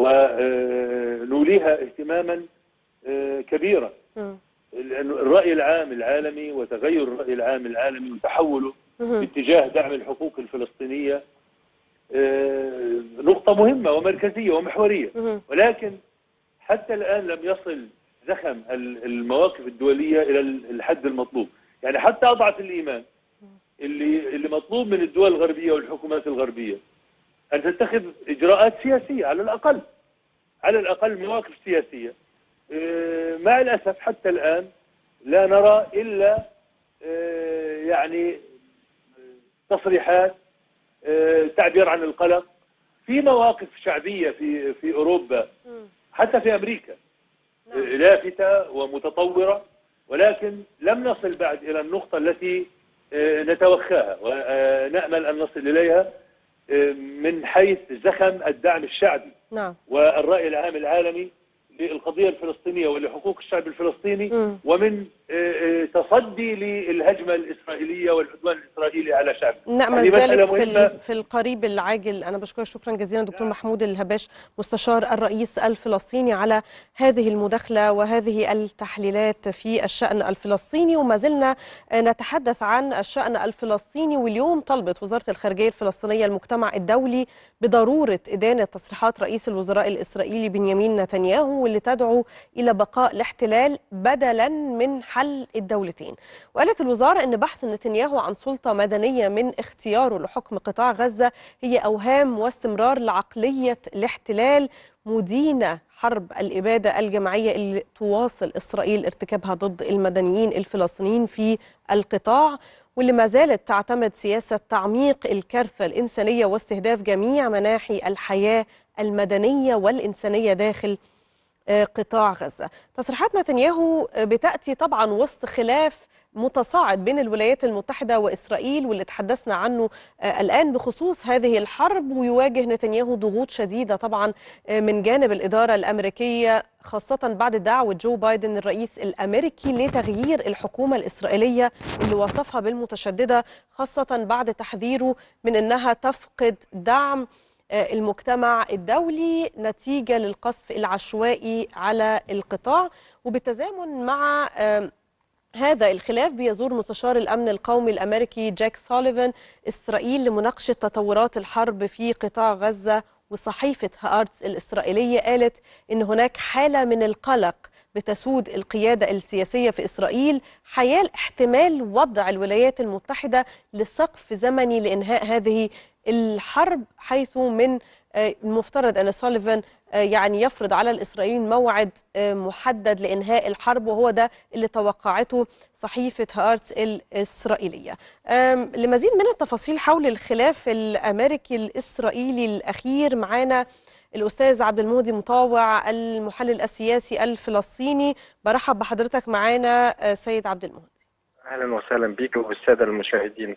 ونوليها اهتماما آه، كبيرا مم. لأن الرأي العام العالمي وتغير الرأي العام العالمي وتحوله مم. باتجاه دعم الحقوق الفلسطينية آه، نقطة مهمة ومركزية ومحورية مم. ولكن حتى الآن لم يصل زخم ال- المواقف الدولية إلى ال- الحد المطلوب يعني حتى أضعف الإيمان اللي اللي مطلوب من الدول الغربية والحكومات الغربية أن تتخذ إجراءات سياسية على الأقل على الأقل مواقف سياسية آه، مع الأسف حتى الآن لا نرى إلا آه، يعني تصريحات آه، تعبير عن القلق في مواقف شعبية في في أوروبا مم. حتى في أمريكا آه، لافتة ومتطورة ولكن لم نصل بعد إلى النقطة التي آه، نتوخاها ونأمل أن نصل إليها آه، من حيث زخم الدعم الشعبي نعم والرأي العام العالمي للقضية الفلسطينية ولحقوق الشعب الفلسطيني مم. ومن آه، آه، تصدي للهجمة الإسرائيلية والعدوان الإسرائيلي على شعبه نأمل هذه مسألة ذلك في مهمة. ال- في القريب العاجل أنا بشكرك شكرا جزيلا دكتور محمود الهباش مستشار الرئيس الفلسطيني على هذه المداخلة وهذه التحليلات في الشأن الفلسطيني وما زلنا آه، نتحدث عن الشأن الفلسطيني واليوم طلبت وزارة الخارجية الفلسطينية المجتمع الدولي بضرورة إدانة تصريحات رئيس الوزراء الإسرائيلي بنيامين نتنياهو واللي تدعو إلى بقاء الاحتلال بدلا من حل الدولتين وقالت الوزارة أن بحث نتنياهو عن سلطة مدنية من اختياره لحكم قطاع غزة هي أوهام واستمرار لعقلية الاحتلال مدينة حرب الإبادة الجماعية اللي تواصل إسرائيل ارتكابها ضد المدنيين الفلسطينيين في القطاع واللي ما زالت تعتمد سياسة تعميق الكارثة الإنسانية واستهداف جميع مناحي الحياة المدنية والإنسانية داخل آه، قطاع غزة تصريحات نتنياهو آه، بتأتي طبعا وسط خلاف متصاعد بين الولايات المتحدة وإسرائيل واللي تحدثنا عنه آه، الآن بخصوص هذه الحرب ويواجه نتنياهو ضغوط شديدة طبعا آه، من جانب الإدارة الأمريكية خاصة بعد دعوة جو بايدن الرئيس الأمريكي لتغيير الحكومة الإسرائيلية اللي وصفها بالمتشددة خاصة بعد تحذيره من أنها تفقد دعم آه، المجتمع الدولي نتيجة للقصف العشوائي على القطاع وبالتزامن مع آم، هذا الخلاف بيزور مستشار الأمن القومي الأمريكي جاك سوليفان إسرائيل لمناقشة تطورات الحرب في قطاع غزة وصحيفة هارتس الإسرائيلية قالت إن هناك حالة من القلق بتسود القيادة السياسية في إسرائيل حيال احتمال وضع الولايات المتحدة لسقف زمني لإنهاء هذه الحرب حيث من آه، المفترض أن سوليفان آه، يعني يفرض على الإسرائيليين موعد آه، محدد لإنهاء الحرب وهو ده اللي توقعته صحيفة هارتس الإسرائيلية آم، لمزيد من التفاصيل حول الخلاف الأمريكي الإسرائيلي الأخير معانا الأستاذ عبد المهدي مطاوع المحلل السياسي الفلسطيني برحب بحضرتك معانا آه، سيد عبد المهدي اهلا وسهلا بك وبالساده المشاهدين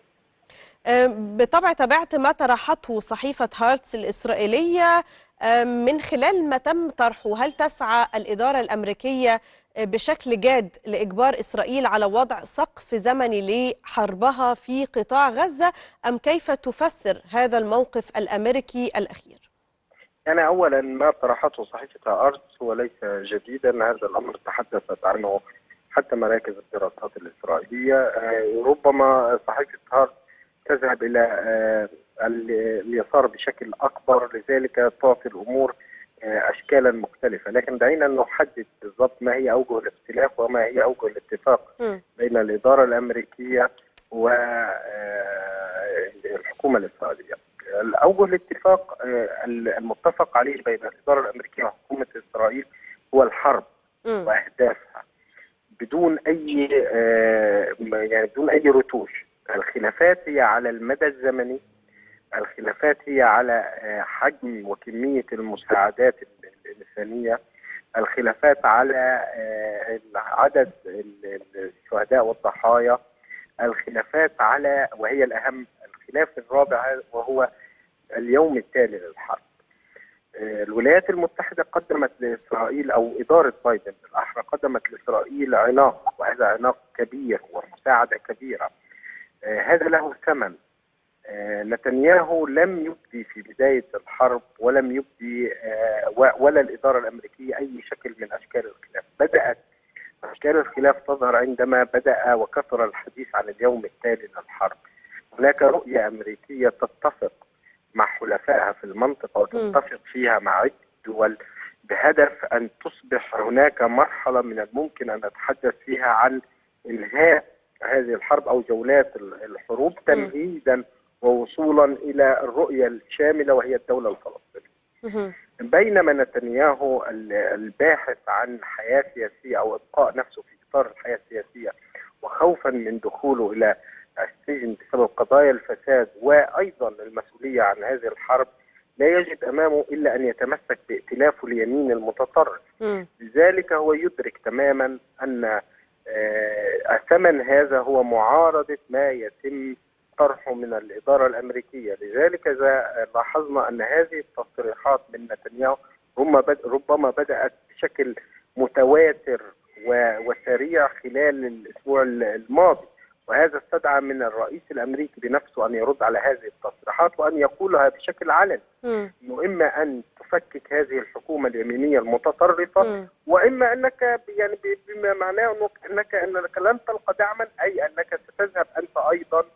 آم، بالطبع تابعت ما طرحته صحيفة هارتس الإسرائيلية آم، من خلال ما تم طرحه هل تسعى الإدارة الأمريكية آه، بشكل جاد لإجبار إسرائيل على وضع سقف زمني لحربها في قطاع غزة أم كيف تفسر هذا الموقف الأمريكي الأخير؟ يعني اولا ما طرحته صحيفه ارتس هو ليس جديدا هذا الامر تحدثت عنه حتى مراكز الدراسات الاسرائيليه آه، ربما صحيفه هارتس تذهب الى آه، ال- اليسار بشكل اكبر لذلك تعطي الامور آه، اشكالا مختلفه لكن دعينا نحدد بالضبط ما هي اوجه الاختلاف وما هي اوجه الاتفاق مم. بين الإدارة الأمريكية والحكومة الإسرائيلية الأول الاتفاق آه، المتفق عليه بين الإدارة الأمريكية وحكومة إسرائيل هو الحرب مم. وأهدافها بدون أي آه، يعني بدون أي رتوش الخلافات هي على المدى الزمني الخلافات هي على آه، حجم وكمية المساعدات ال- الإنسانية الخلافات على آه، عدد ال- ال- الشهداء والضحايا الخلافات على وهي الأهم الخلاف الرابع وهو اليوم التالي للحرب آه، الولايات المتحدة قدمت لإسرائيل أو إدارة بايدن بالأحرى قدمت لإسرائيل عناق وهذا عناق كبير ومساعدة كبيرة آه، هذا له ثمن آه، نتنياهو لم يبدي في بداية الحرب ولم يبدي آه، و- ولا الإدارة الأمريكية أي شكل من أشكال الخلاف بدأت أشكال الخلاف تظهر عندما بدأ وكثر الحديث عن اليوم التالي للحرب هناك رؤية أمريكية تتفق مع حلفائها في المنطقة وتتفق فيها مع عدة دول بهدف أن تصبح هناك مرحلة من الممكن أن نتحدث فيها عن إنهاء هذه الحرب أو جولات ال- الحروب تمهيدا ووصولا إلى الرؤية الشاملة وهي الدولة الفلسطينية مهم. بينما نتنياهو ال- الباحث عن حياة سياسية أو إبقاء نفسه في إطار الحياة السياسية وخوفا من دخوله إلى السجن بسبب قضايا الفساد وأيضا المسؤولية عن هذه الحرب لا يجد أمامه إلا أن يتمسك بائتلافه اليمين المتطرف مم. لذلك هو يدرك تماما أن آه، ثمن هذا هو معارضة ما يتم طرحه من الإدارة الأمريكية لذلك إذا لاحظنا أن هذه التصريحات من نتنياهو ربما بد- ربما بدأت بشكل متواتر و- وسريع خلال الأسبوع الماضي وهذا استدعى من الرئيس الأمريكي بنفسه أن يرد على هذه التصريحات وأن يقولها بشكل علني مم. انه اما ان تفكك هذه الحكومه اليمينيه المتطرفه مم. واما انك ب- يعني ب- بما معناه انك انك انك لن تلقى دعما اي انك ستذهب انت ايضا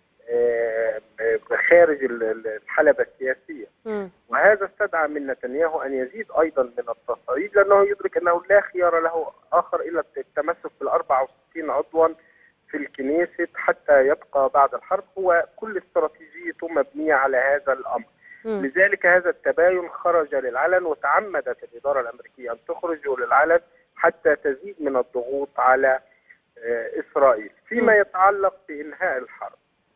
آه، خارج ال- ال- الحلبه السياسيه مم. وهذا استدعى من نتنياهو ان يزيد ايضا من التصعيد لانه يدرك انه لا خيار له اخر الا التمسك بال 64 عضوا في الكنيست حتى يبقى بعد الحرب هو كل استراتيجيته مبنيه على هذا الامر مم. لذلك هذا التباين خرج للعلن وتعمدت الإدارة الأمريكية أن تخرجه للعلن حتى تزيد من الضغوط على آه، إسرائيل فيما م. يتعلق بإنهاء الحرب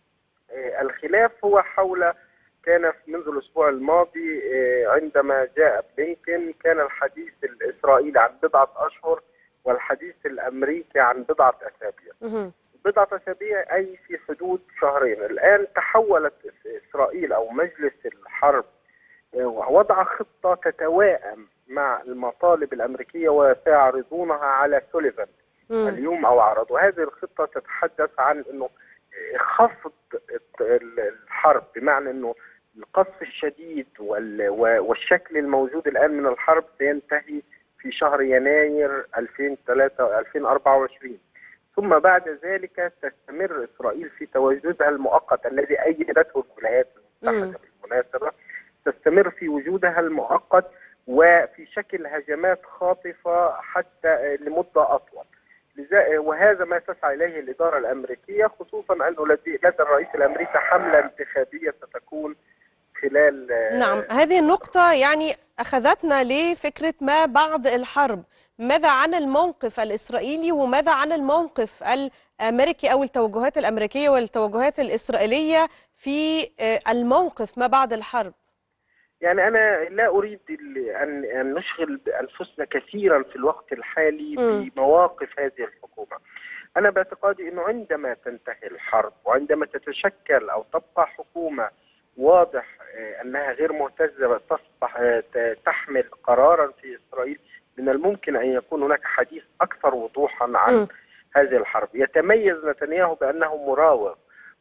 آه، الخلاف هو حول كان منذ الأسبوع الماضي آه، عندما جاء بلينكن كان الحديث الإسرائيلي عن بضعة أشهر والحديث الأمريكي عن بضعة أسابيع مهم. بضعة أسابيع أي في حدود شهرين الآن تحولت إس- إسرائيل أو مجلس الحرب آه، وضع خطة تتوائم مع المطالب الأمريكية وسيعرضونها على سوليفان مم. اليوم أو عرض وهذه الخطة تتحدث عن أنه خفض الت- ال- الحرب بمعنى أنه القصف الشديد وال- و- والشكل الموجود الآن من الحرب سينتهي في شهر يناير 2003 2024 ثم بعد ذلك تستمر إسرائيل في تواجدها المؤقت الذي أيدته الولايات المتحدة بالمناسبة تستمر في وجودها المؤقت وفي شكل هجمات خاطفة حتى آه، لمدة أطول لذا- وهذا ما تسعى إليه الإدارة الأمريكية خصوصا أنه لدي لدى الرئيس الأمريكي حملة انتخابية ستكون خلال آه، نعم هذه النقطة يعني أخذتنا لفكرة ما بعد الحرب ماذا عن الموقف الإسرائيلي وماذا عن الموقف الأمريكي أو التوجهات الأمريكية والتوجهات الإسرائيلية في آه، الموقف ما بعد الحرب يعني أنا لا أريد ال- أن أن نشغل أنفسنا كثيرا في الوقت الحالي مم. بمواقف هذه الحكومة. أنا باعتقادي أنه عندما تنتهي الحرب وعندما تتشكل أو تبقى حكومة واضح آه، أنها غير مهتزة تصبح آه، ت- تحمل قرارا في إسرائيل من الممكن أن يكون هناك حديث أكثر وضوحا عن مم. هذه الحرب يتميز نتنياهو بأنه مراوغ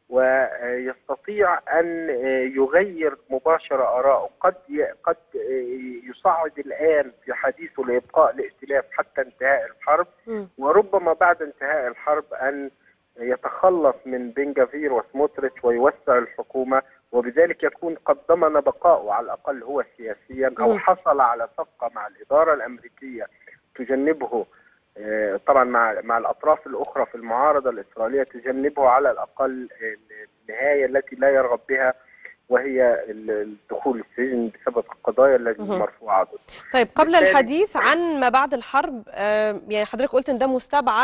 ويستطيع أن يغير مباشرة آراءه قد ي- قد يصعد الآن في حديثه لإبقاء الائتلاف حتى انتهاء الحرب مم. وربما بعد انتهاء الحرب أن يتخلص من بن جافير وسموتريتش ويوسع الحكومة وبذلك يكون قد ضمن بقاؤه على الأقل هو سياسيا أو مم. حصل على صفقة مع الإدارة الأمريكية تجنبه آه، طبعا مع مع الاطراف الاخرى في المعارضه الاسرائيليه تجنبه على الاقل النهايه التي لا يرغب بها وهي الدخول السجن بسبب القضايا التي مهم. مرفوعه ضده. طيب قبل بالتالي- الحديث عن ما بعد الحرب آه، يعني حضرتك قلت ان ده مستبعد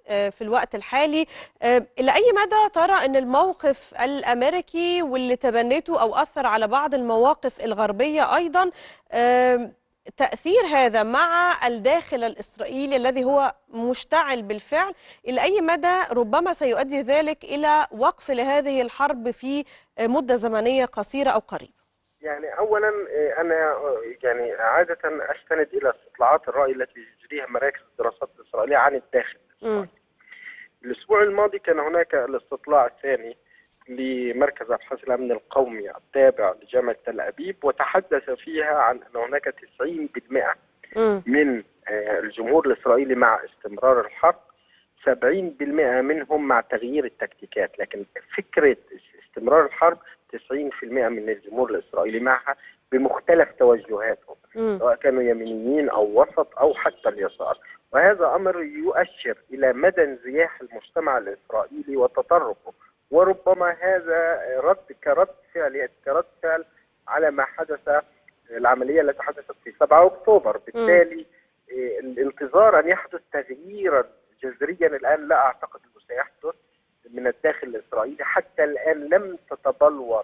آه، في الوقت الحالي آه، إلى أي مدى ترى أن الموقف الأمريكي واللي تبنته أو أثر على بعض المواقف الغربية أيضا آم، تأثير هذا مع الداخل الإسرائيلي الذي هو مشتعل بالفعل إلى أي مدى ربما سيؤدي ذلك إلى وقف لهذه الحرب في آه، مدة زمنية قصيرة أو قريبة يعني اولا آه، انا آه، يعني عاده استند الى استطلاعات الراي التي تجريها مراكز الدراسات الاسرائيليه عن الداخل مم. الاسبوع الماضي كان هناك الاستطلاع الثاني لمركز ابحاث الامن القومي التابع لجامعه تل ابيب وتحدث فيها عن ان هناك 90% مم. من آه، الجمهور الاسرائيلي مع استمرار الحرب 70% منهم مع تغيير التكتيكات لكن فكره استمرار الحرب 90% من الجمهور الاسرائيلي معها بمختلف توجهاتهم مم. سواء كانوا يمينيين او وسط او حتى اليسار وهذا امر يؤشر الى مدى انزياح المجتمع الاسرائيلي وتطرفه وربما هذا رد كرد فعل كرد فعل على ما حدث العمليه التي حدثت في 7 اكتوبر بالتالي إيه، الانتظار ان يحدث تغييرا جذريا الان لا اعتقد انه سيحدث من الداخل الاسرائيلي حتى الان لم تتبلور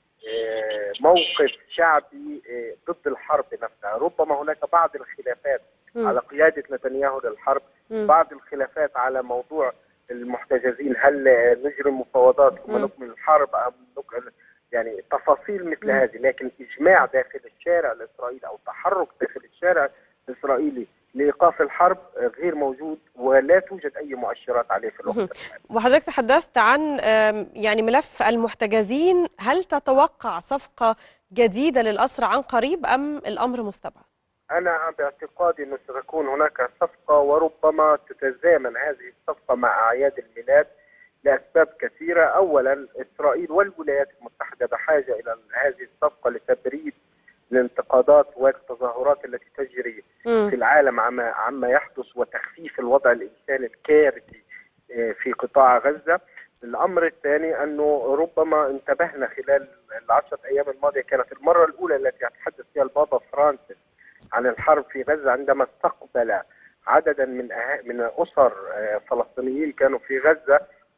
إيه، موقف شعبي إيه، ضد الحرب نفسها ربما هناك بعض الخلافات مم. على قياده نتنياهو للحرب مم. بعض الخلافات على موضوع المحتجزين هل نجري مفاوضات ثم مم. نكمل الحرب ام نكمل يعني تفاصيل مثل مم. هذه لكن اجماع داخل الشارع الاسرائيلي او تحرك داخل الشارع الاسرائيلي لايقاف الحرب غير موجود ولا توجد اي مؤشرات عليه في الوقت مهم. الحالي. وحضرتك تحدثت عن آم، يعني ملف المحتجزين هل تتوقع صفقة جديدة للأسرى عن قريب أم الأمر مستبعد؟ انا باعتقادي انه ستكون هناك صفقه وربما تتزامن هذه الصفقه مع اعياد الميلاد لاسباب كثيره، اولا اسرائيل والولايات المتحده بحاجه الى هذه الصفقه لتبريد الانتقادات والتظاهرات التي تجري مم. في العالم عما عما يحدث وتخفيف الوضع الانساني الكارثي آه، في قطاع غزه. الامر الثاني انه ربما انتبهنا خلال العشرة ايام الماضيه كانت المره الاولى التي يتحدث فيها البابا فرانسيس عن الحرب في غزه عندما استقبل عددا من أه- من اسر آه، فلسطينيين كانوا في غزه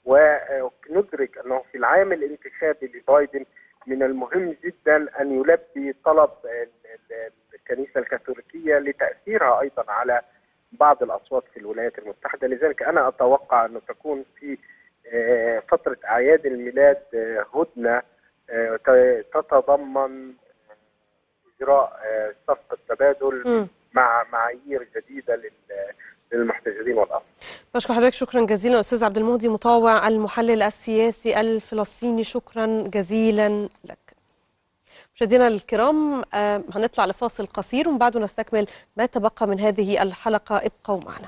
وندرك انه في العام الانتخابي لبايدن من المهم جدا ان يلبي طلب ال- ال- الكنيسه الكاثوليكيه لتاثيرها ايضا على بعض الاصوات في الولايات المتحده لذلك انا اتوقع انه تكون في آه، فتره اعياد الميلاد آه، هدنه آه، ت- تتضمن اجراء آه، صفقه تبادل مم. مع معايير جديده لل- للمحتجزين والاسرى بشكر حضرتك شكرا جزيلا أستاذ عبد المهدي مطاوع المحلل السياسي الفلسطيني شكرا جزيلا لك مشاهدينا الكرام آه، هنطلع لفاصل قصير ومن بعده نستكمل ما تبقى من هذه الحلقة ابقوا معنا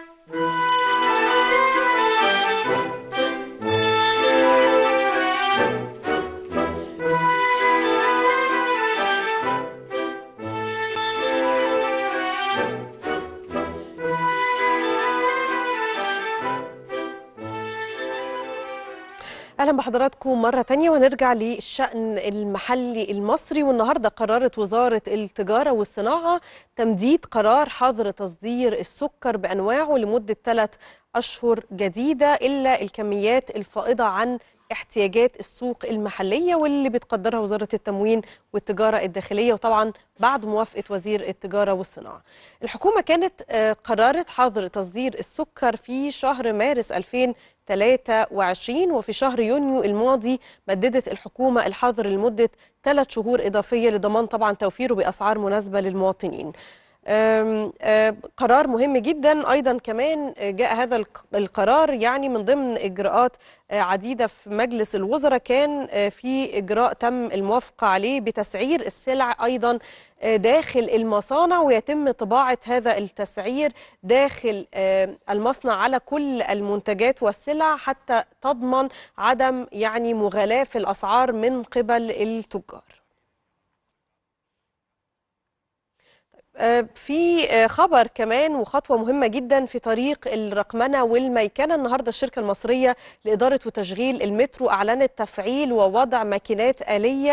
اهلا بحضراتكم مره تانية ونرجع للشان المحلي المصري والنهارده قررت وزاره التجاره والصناعه تمديد قرار حظر تصدير السكر بانواعه لمده ثلاث اشهر جديده الا الكميات الفائضه عن احتياجات السوق المحليه واللي بتقدرها وزاره التموين والتجاره الداخليه وطبعا بعد موافقه وزير التجاره والصناعه. الحكومه كانت آه، قررت حظر تصدير السكر في شهر مارس 2023 وفي شهر يونيو الماضي مددت الحكومه الحظر لمده ثلاث شهور اضافيه لضمان طبعا توفيره باسعار مناسبه للمواطنين. أم، أم، قرار مهم جدا ايضا كمان جاء هذا الق- القرار يعني من ضمن اجراءات آه، عديده في مجلس الوزراء كان آه، في اجراء تم الموافقه عليه بتسعير السلع ايضا آه، داخل المصانع ويتم طباعه هذا التسعير داخل آه، المصنع على كل المنتجات والسلع حتى تضمن عدم يعني مغالاه في الاسعار من قبل التجار. آه، في آه، خبر كمان وخطوة مهمة جدا في طريق الرقمنة والميكنة النهاردة الشركة المصرية لإدارة وتشغيل المترو أعلنت تفعيل ووضع ماكينات آلية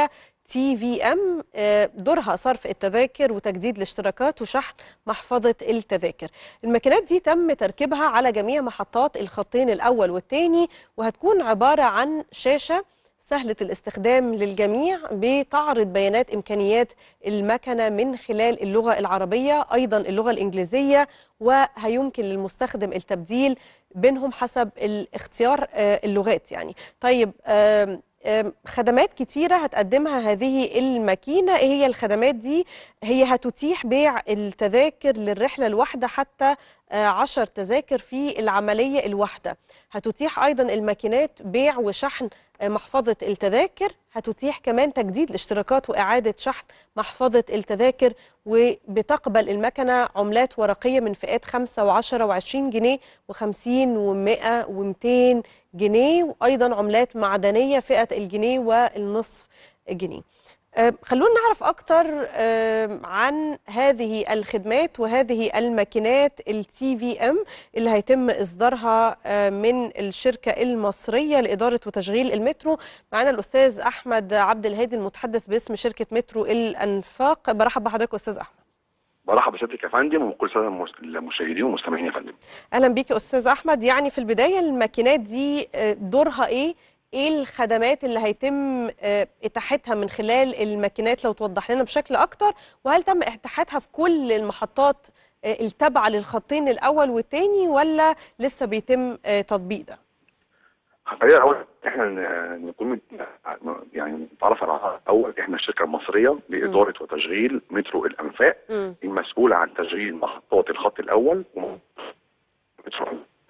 تي في ام دورها صرف التذاكر وتجديد الاشتراكات وشحن محفظة التذاكر الماكينات دي تم تركيبها على جميع محطات الخطين الأول والثاني وهتكون عبارة عن شاشة سهلة الاستخدام للجميع بتعرض بيانات إمكانيات المكنة من خلال اللغة العربية أيضا اللغة الإنجليزية وهيمكن للمستخدم التبديل بينهم حسب الاختيار آه، اللغات يعني طيب آم، آم، خدمات كتيرة هتقدمها هذه الماكينة ايه هي الخدمات دي هي هتتيح بيع التذاكر للرحلة الواحدة حتى آه، عشر تذاكر في العملية الواحدة هتتيح أيضا الماكينات بيع وشحن آه، محفظة التذاكر هتتيح كمان تجديد الاشتراكات وإعادة شحن محفظة التذاكر وبتقبل المكنة عملات ورقية من فئات 5 و10 و20 جنيه و50 و100 و200 جنيه وأيضا عملات معدنية فئة الجنيه والنصف جنيه آه، خلونا نعرف أكتر آه، عن هذه الخدمات وهذه الماكينات التي في ام اللي هيتم إصدارها آه، من الشركة المصرية لإدارة وتشغيل المترو معنا الأستاذ أحمد عبد الهادي المتحدث باسم شركة مترو الأنفاق برحب بحضرتك أستاذ أحمد برحب بسيادتك يا فندم وكل سنه المس- المشاهدين والمستمعين يا فندم. اهلا بيك يا استاذ احمد يعني في البدايه الماكينات دي آه، دورها ايه ايه الخدمات اللي هيتم آه، اتاحتها من خلال الماكينات لو توضح لنا بشكل اكتر وهل تم اتاحتها في كل المحطات آه، التابعه للخطين الاول والثاني ولا لسه بيتم آه، تطبيق ده خلينا الاول احنا ن- نكون مت- يعني نتعرف على اول احنا الشركه المصريه لاداره وتشغيل مترو الانفاق مم. المسؤوله عن تشغيل محطات الخط الاول وم- مترو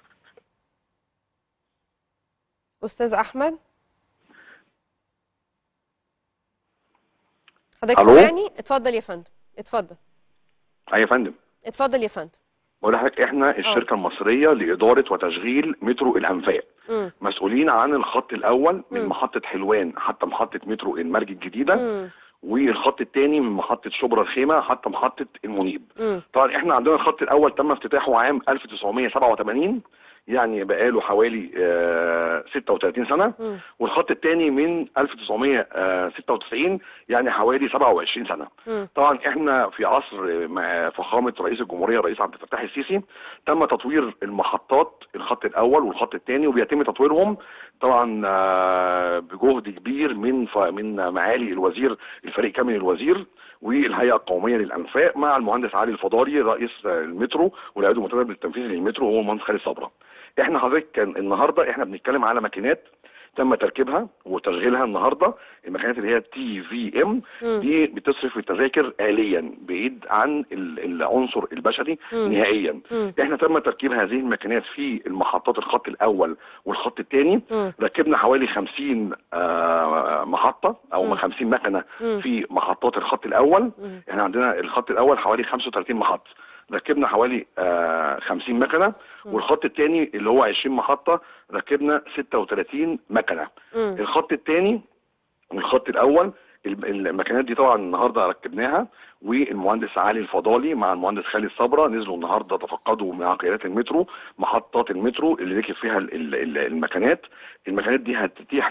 استاذ احمد حضرتك ألو؟ سامعني اتفضل يا فندم اتفضل اي يا فندم اتفضل يا فندم بقول لحضرتك احنا الشركه المصريه لاداره وتشغيل مترو الانفاق مم. مسؤولين عن الخط الاول من مم. محطه حلوان حتى محطه مترو المرج الجديده مم. والخط الثاني من محطه شبرا الخيمه حتى محطه المنيب مم. طبعا احنا عندنا الخط الاول تم افتتاحه عام 1987 يعني بقاله حوالي آه، 36 سنه مم. والخط الثاني من 1996 يعني حوالي 27 سنه مم. طبعا احنا في عصر مع فخامه رئيس الجمهوريه الرئيس عبد الفتاح السيسي تم تطوير المحطات الخط الاول والخط الثاني وبيتم تطويرهم طبعا آه، بجهد كبير من ف- من معالي الوزير الفريق كامل الوزير والهيئه القوميه للانفاق مع المهندس علي الفضالي رئيس المترو والعضو المتدرب التنفيذي للمترو وهو المهندس خالد صبره. احنا حضرتك كان النهارده احنا بنتكلم على ماكينات تم تركيبها وتشغيلها النهارده الماكينات اللي هي تي في ام مم. دي بتصرف التذاكر آليا بعيد عن ال- العنصر البشري مم. نهائيا مم. احنا تم تركيب هذه الماكينات في المحطات الخط الاول والخط الثاني مم. ركبنا حوالي 50 آه، محطه او مم. 50 مكنه مم. في محطات الخط الاول مم. احنا عندنا الخط الاول حوالي 35 محطه ركبنا حوالي آه 50 مكنه والخط الثاني اللي هو 20 محطه ركبنا 36 مكنه مم. الخط الثاني والخط الاول ال- الماكينات دي طبعا النهارده ركبناها والمهندس علي الفضالي مع المهندس خالد صبره نزلوا النهارده تفقدوا مع قيادات المترو محطات المترو اللي ركب فيها ال- ال- ال- الماكينات الماكينات دي هتتيح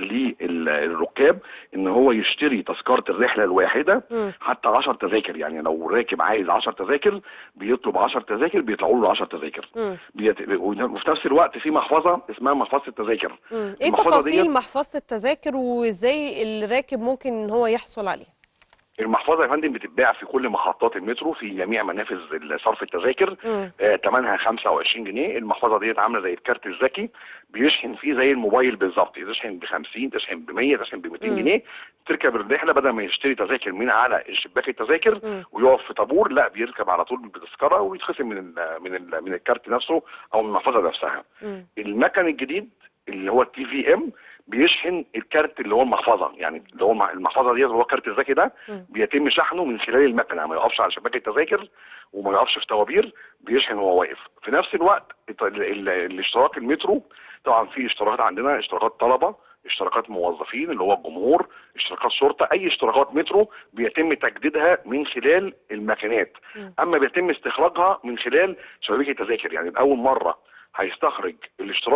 للركاب ان هو يشتري تذكره الرحله الواحده مم. حتى 10 تذاكر يعني لو راكب عايز 10 تذاكر بيطلب 10 تذاكر بيطلعوا له 10 تذاكر مم. بيت... وفي نفس الوقت في محفظه اسمها محفظه التذاكر مم. ايه المحفظة تفاصيل ديت- محفظة التذاكر وازاي الراكب ممكن ان هو يحصل عليها المحفظه يا فندم بتتباع في كل محطات المترو في جميع منافذ صرف التذاكر مم. آه، تمنها 25 جنيه المحفظه ديت عامله زي الكارت الذكي بيشحن فيه زي الموبايل بالظبط تشحن ب 50 تشحن ب 100 تشحن ب 200 مم. جنيه تركب الرحله بدل ما يشتري تذاكر من على شباك التذاكر مم. ويقف في طابور لا بيركب على طول بالتذكره ويتخصم من ال من ال من الكارت نفسه او من المحفظه نفسها مم. المكن الجديد اللي هو التي في ام بيشحن الكارت اللي هو المحفظه يعني اللي هو المع- المحفظه ديت اللي هو الكارت الذكي ده مم. بيتم شحنه من خلال المكنه ما يقفش على شباك التذاكر وما يقفش في طوابير بيشحن وهو واقف في نفس الوقت الت- ال- ال- الاشتراك المترو طبعا في اشتراكات عندنا اشتراكات طلبه اشتراكات موظفين اللي هو الجمهور اشتراكات شرطه اي اشتراكات مترو بيتم تجديدها من خلال الماكينات مم. اما بيتم استخراجها من خلال شبابيك التذاكر يعني لاول مره هيستخرج الاشتراك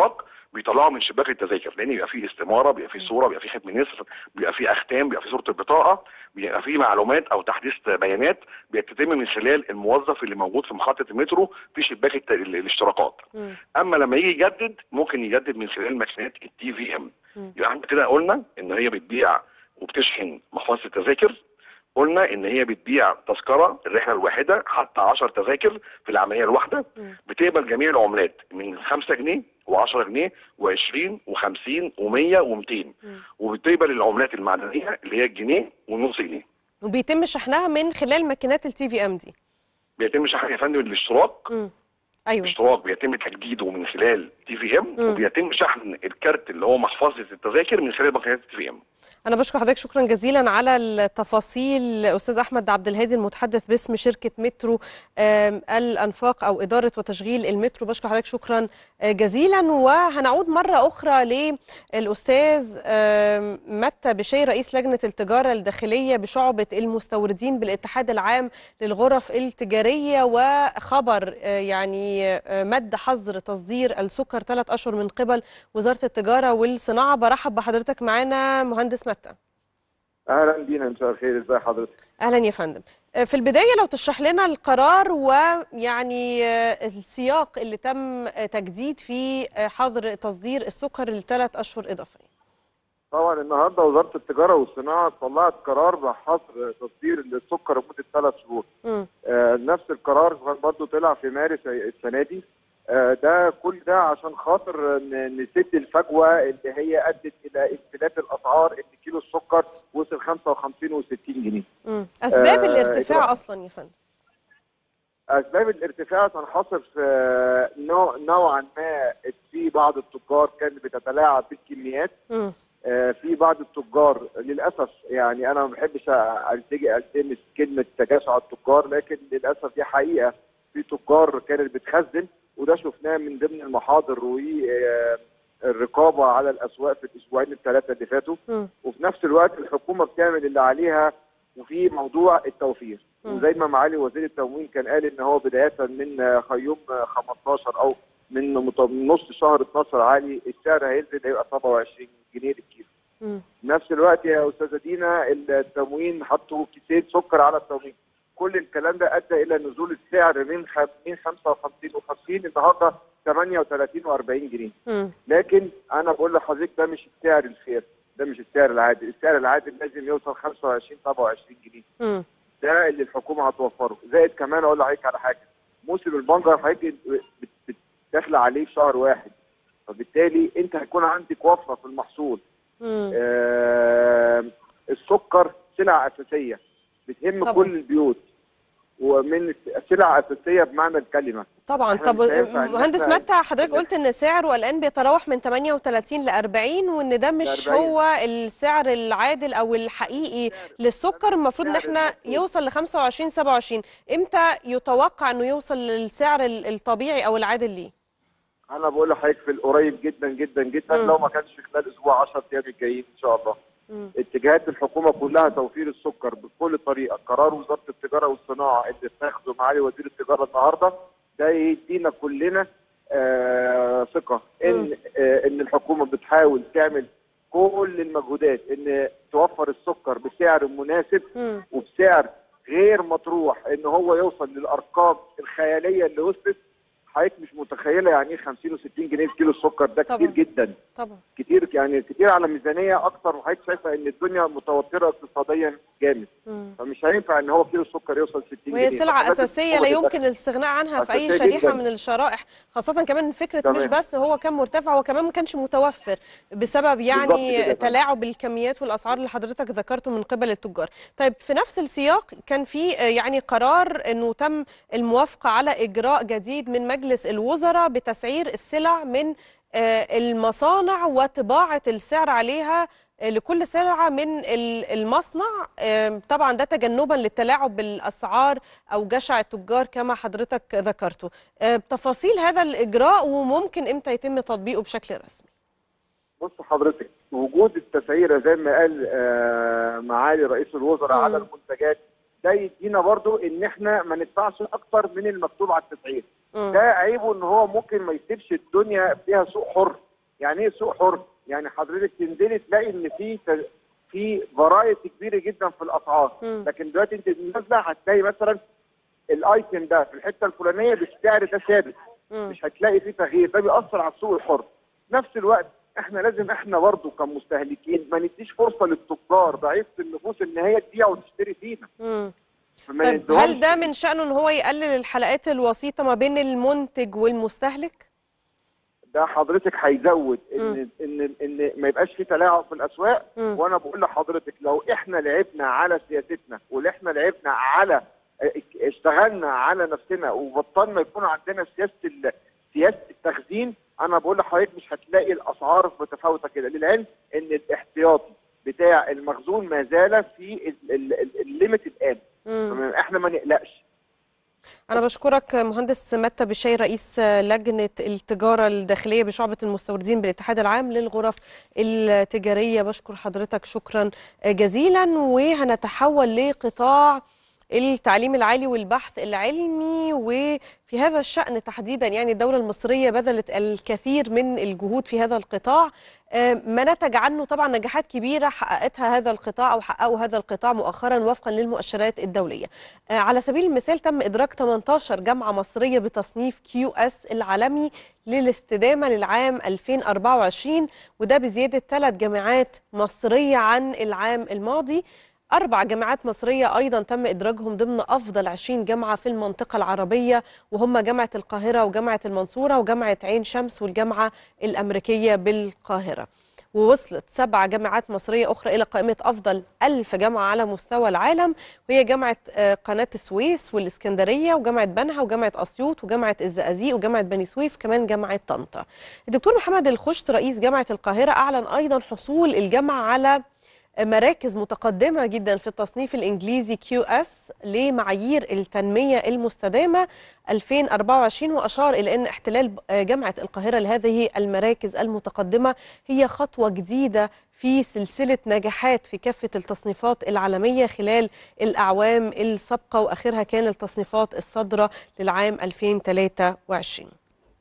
بيطلعوا من شباك التذاكر لان بيبقى فيه استماره بيبقى فيه صوره بيبقى فيه ختم نسر بيبقى فيه اختام بيبقى فيه صوره البطاقه بيبقى فيه معلومات او تحديث بيانات بيتم من خلال الموظف اللي موجود في محطه المترو في شباك الت- ال- الاشتراكات مم. اما لما يجي يجدد ممكن يجدد من خلال ماكينات التي في ام مم. يبقى احنا كده قلنا ان هي بتبيع وبتشحن محفظه التذاكر قلنا ان هي بتبيع تذكره الرحله الواحده حتى 10 تذاكر في العمليه الواحده مم. بتقبل جميع العملات من 5 جنيه و10 جنيه و20 و50 و100 و200 مم. وبتقبل العملات المعدنيه اللي هي الجنيه والنص جنيه وبيتم شحنها من خلال ماكينات التي في ام دي بيتم شحن يا فندم الاشتراك مم. ايوه الاشتراك بيتم تجديده من خلال تي في ام مم. وبيتم شحن الكارت اللي هو محفظه التذاكر من خلال ماكينات التي في ام أنا بشكر حضرتك شكرا جزيلا على التفاصيل أستاذ أحمد عبد الهادي المتحدث باسم شركة مترو آم، الأنفاق أو إدارة وتشغيل المترو بشكر حضرتك شكرا آه، جزيلا وهنعود مرة أخرى للأستاذ آم، متى بشير رئيس لجنة التجارة الداخلية بشعبة المستوردين بالاتحاد العام للغرف التجارية وخبر آه، يعني آه، مد حظر تصدير السكر ثلاث أشهر من قبل وزارة التجارة والصناعة برحب بحضرتك معانا مهندس متى اهلا بينا مساء الخير ازي حضرتك اهلا يا فندم آه، في البدايه لو تشرح لنا القرار ويعني آه، السياق اللي تم آه، تجديد فيه آه، حظر تصدير السكر لثلاث اشهر اضافيه طبعا النهارده وزاره التجاره والصناعه طلعت قرار بحظر تصدير السكر لمده ثلاث شهور مم. آه نفس القرار كان برضه طلع في مارس السنه دي آه ده كل ده عشان خاطر ن- نسد الفجوه اللي هي ادت الى انفلات الاسعار ان كيلو السكر وصل 55 و60 جنيه مم. اسباب آه، الارتفاع إجراء. اصلا يا فندم اسباب الارتفاع تنحصر في آه، نوع نوعا ما في بعض التجار كانت بتتلاعب بالكميات مم. آه، في بعض التجار للاسف يعني انا ما بحبش التجي التمس كلمه تجاسع التجار لكن للاسف دي حقيقه في تجار كانت بتخزن وده شفناه من ضمن المحاضر والرقابه على الاسواق في الاسبوعين الثلاثه اللي فاتوا مم. وفي نفس الوقت الحكومه بتعمل اللي عليها وفي موضوع التوفير مم. وزي ما معالي وزير التموين كان قال ان هو بدايه من خيوم 15 او من مت- من نص شهر 12 عالي السعر هينزل هيبقى 27 جنيه للكيلو مم. في نفس الوقت يا استاذه دينا التموين حطوا كيسين سكر على التموين كل الكلام ده ادى الى نزول السعر من خ- من 55 و50 النهارده 38 و40 جنيه مم. لكن انا بقول لحضرتك ده مش السعر الفير ده مش السعر العادل السعر العادل لازم يوصل 25 27 جنيه مم. ده اللي الحكومه هتوفره زائد كمان اقول لحضرتك على حاجه موسم البنجر حضرتك بت- بت- داخله عليه في شهر واحد فبالتالي انت هيكون عندك وفره في المحصول مم. آه السكر سلعه اساسيه بتهم طبعا. كل البيوت ومن سلعه اساسيه بمعنى الكلمه طبعا إحنا طب مش هينفع إن مهندس إحنا- متى حضرتك قلت ان سعره الان بيتراوح من 38 ل 40 وان ده مش 40. هو السعر العادل او الحقيقي للسكر المفروض ان السعر احنا المفروض. يوصل ل 25 27 امتى يتوقع انه يوصل للسعر ال- الطبيعي او العادل ليه؟ انا بقول لحضرتك في القريب جدا جدا جدا مم. لو ما كانش في خلال اسبوع 10 ايام الجايين ان شاء الله مم. اتجاهات الحكومه كلها توفير السكر بكل طريقه قرار وزاره التجاره والصناعه اللي اتخذه معالي وزير التجاره النهارده ده يدينا كلنا آه ثقه ان آه ان الحكومه بتحاول تعمل كل المجهودات ان توفر السكر بسعر مناسب مم. وبسعر غير مطروح ان هو يوصل للارقام الخياليه اللي وصلت حضرتك مش متخيله يعني ايه 50 و60 جنيه في كيلو السكر ده طبعاً. كتير جدا طبعا كتير يعني كتير على ميزانيه اكتر وحضرتك شايفه ان الدنيا متوتره اقتصاديا جامد مم. فمش هينفع ان هو كيلو السكر يوصل 60 جنيه وهي سلعة فلازم أساسية لا الحكومة يمكن الاستغناء عنها في أي أساسية شريحة جداً. من الشرائح خاصة كمان فكرة تمام. مش بس هو كان مرتفع هو كمان ما كانش متوفر بسبب بالظبط يعني كده يا فندم. تلاعب الكميات والأسعار اللي حضرتك ذكرته من قبل التجار طيب في نفس السياق كان في آه، يعني قرار أنه تم الموافقة على إجراء جديد من مجلس الوزراء بتسعير السلع من آه، المصانع وطباعة السعر عليها آه، لكل سلعة من ال- المصنع آه، طبعا ده تجنبا للتلاعب بالأسعار أو جشع التجار كما حضرتك ذكرته آه، تفاصيل هذا الإجراء وممكن إمتى يتم تطبيقه بشكل رسمي بص حضرتك وجود التسعيره زي ما قال آه، معالي رئيس الوزراء مم. على المنتجات ده يدينا برضو ان احنا ما ندفعش اكتر من المكتوب على التسعير مم. ده عيبه ان هو ممكن ما يسيبش الدنيا فيها سوق حر يعني ايه سوق حر يعني حضرتك تنزلي تلاقي ان في ت- في فرايتي كبيره جدا في الاسعار مم. لكن دلوقتي انت نازله هتلاقي مثلا الايتم ده في الحته الفلانيه بالسعر ده ثابت مم. مش هتلاقي فيه تغيير ده بيأثر على السوق الحر في نفس الوقت احنا لازم احنا برضه كمستهلكين ما نديش فرصه للتجار ضعيفه النفوس ان هي تبيع وتشتري فينا مم. فما طيب نديهمش- هل ده من شأنه ان هو يقلل الحلقات الوسيطة ما بين المنتج والمستهلك؟ ده حضرتك هيزود مم. ان ان ان ما يبقاش في تلاعب في الاسواق مم. وانا بقول لحضرتك لو احنا لعبنا على سياستنا واللي احنا لعبنا على اشتغلنا على نفسنا وبطلنا يكون عندنا سياسه ال- سياسه التخزين انا بقول لحضرتك مش هتلاقي الاسعار متفاوته كده للعلم ان الاحتياطي بتاع المخزون ما زال في الليميت الان مم. احنا ما نقلقش أنا بشكرك مهندس متى بشاي رئيس لجنة التجارة الداخلية بشعبة المستوردين بالاتحاد العام للغرف التجارية بشكر حضرتك شكرا جزيلا وهنتحول لقطاع التعليم العالي والبحث العلمي وفي هذا الشأن تحديدا يعني الدولة المصرية بذلت الكثير من الجهود في هذا القطاع آه، ما نتج عنه طبعا نجاحات كبيرة حققتها هذا القطاع أو حققه هذا القطاع مؤخرا وفقا للمؤشرات الدولية آه، على سبيل المثال تم إدراك 18 جامعة مصرية بتصنيف كيو اس العالمي للاستدامة للعام 2024 وده بزيادة ثلاث جامعات مصرية عن العام الماضي أربع جامعات مصرية أيضا تم إدراجهم ضمن أفضل 20 جامعة في المنطقة العربية وهم جامعة القاهرة وجامعة المنصورة وجامعة عين شمس والجامعة الأمريكية بالقاهرة ووصلت سبع جامعات مصرية أخرى إلى قائمة أفضل ألف جامعة على مستوى العالم وهي جامعة آه، قناة السويس والإسكندرية وجامعة بنها وجامعة أسيوط وجامعة الزقازيق وجامعة بني سويف كمان جامعة طنطا الدكتور محمد الخشت رئيس جامعة القاهرة أعلن أيضا حصول الجامعة على مراكز متقدمة جدا في التصنيف الإنجليزي كيو اس لمعايير التنمية المستدامة 2024 وأشار إلى أن احتلال جامعة القاهرة لهذه المراكز المتقدمة هي خطوة جديدة في سلسلة نجاحات في كافة التصنيفات العالمية خلال الأعوام السابقة وآخرها كان التصنيفات الصادرة للعام 2023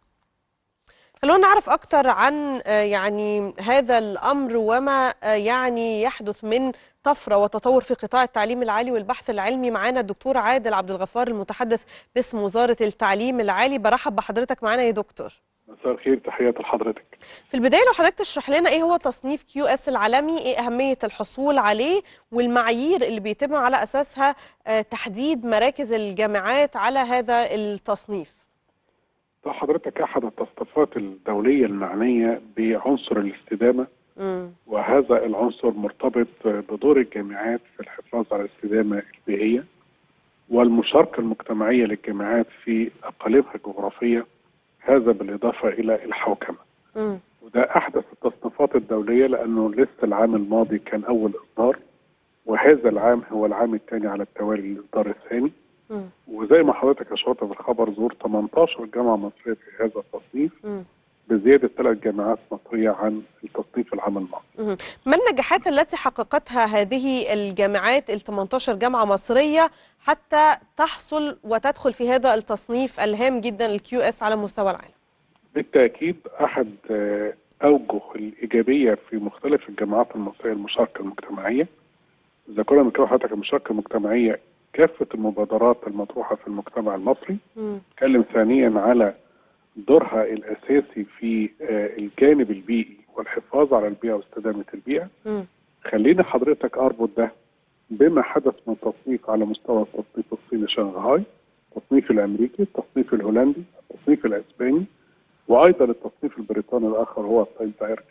خلونا نعرف أكتر عن آه، يعني هذا الأمر وما آه، يعني يحدث من طفرة وتطور في قطاع التعليم العالي والبحث العلمي معانا الدكتور عادل عبد الغفار المتحدث باسم وزارة التعليم العالي برحب بحضرتك معانا يا دكتور مساء الخير تحياتي لحضرتك في البداية لو حضرتك تشرح لنا ايه هو تصنيف كيو اس العالمي ايه أهمية الحصول عليه والمعايير اللي بيتم على أساسها آه، تحديد مراكز الجامعات على هذا التصنيف ده حضرتك احد التصنيفات الدوليه المعنيه بعنصر الاستدامه مم. وهذا العنصر مرتبط بدور الجامعات في الحفاظ على الاستدامه البيئيه والمشاركه المجتمعيه للجامعات في اقاليمها الجغرافيه هذا بالاضافه الى الحوكمه مم. وده احدث التصنيفات الدوليه لانه لسه العام الماضي كان اول اصدار وهذا العام هو العام الثاني على التوالي الاصدار الثاني مم. وزي ما حضرتك اشرت في الخبر زور 18 جامعه مصريه في هذا التصنيف مم. بزياده ثلاث جامعات مصريه عن التصنيف العام الماضي. مم. ما النجاحات التي حققتها هذه الجامعات ال 18 جامعة مصرية حتى تحصل وتدخل في هذا التصنيف الهام جدا الكيو اس على مستوى العالم؟ بالتاكيد احد آه، اوجه الايجابيه في مختلف الجامعات المصريه المشاركه المجتمعيه. اذا كنا بنتكلم حضرتك المشاركه المجتمعيه كافه المبادرات المطروحه في المجتمع المصري. مم. نتكلم ثانيا على دورها الاساسي في آه، الجانب البيئي والحفاظ على البيئه واستدامه البيئه. مم. خليني حضرتك اربط ده بما حدث من تصنيف على مستوى التصنيف الصيني شنغهاي، التصنيف الامريكي، التصنيف الهولندي، التصنيف الاسباني، وايضا التصنيف البريطاني الاخر هو التايمز ايرتكس.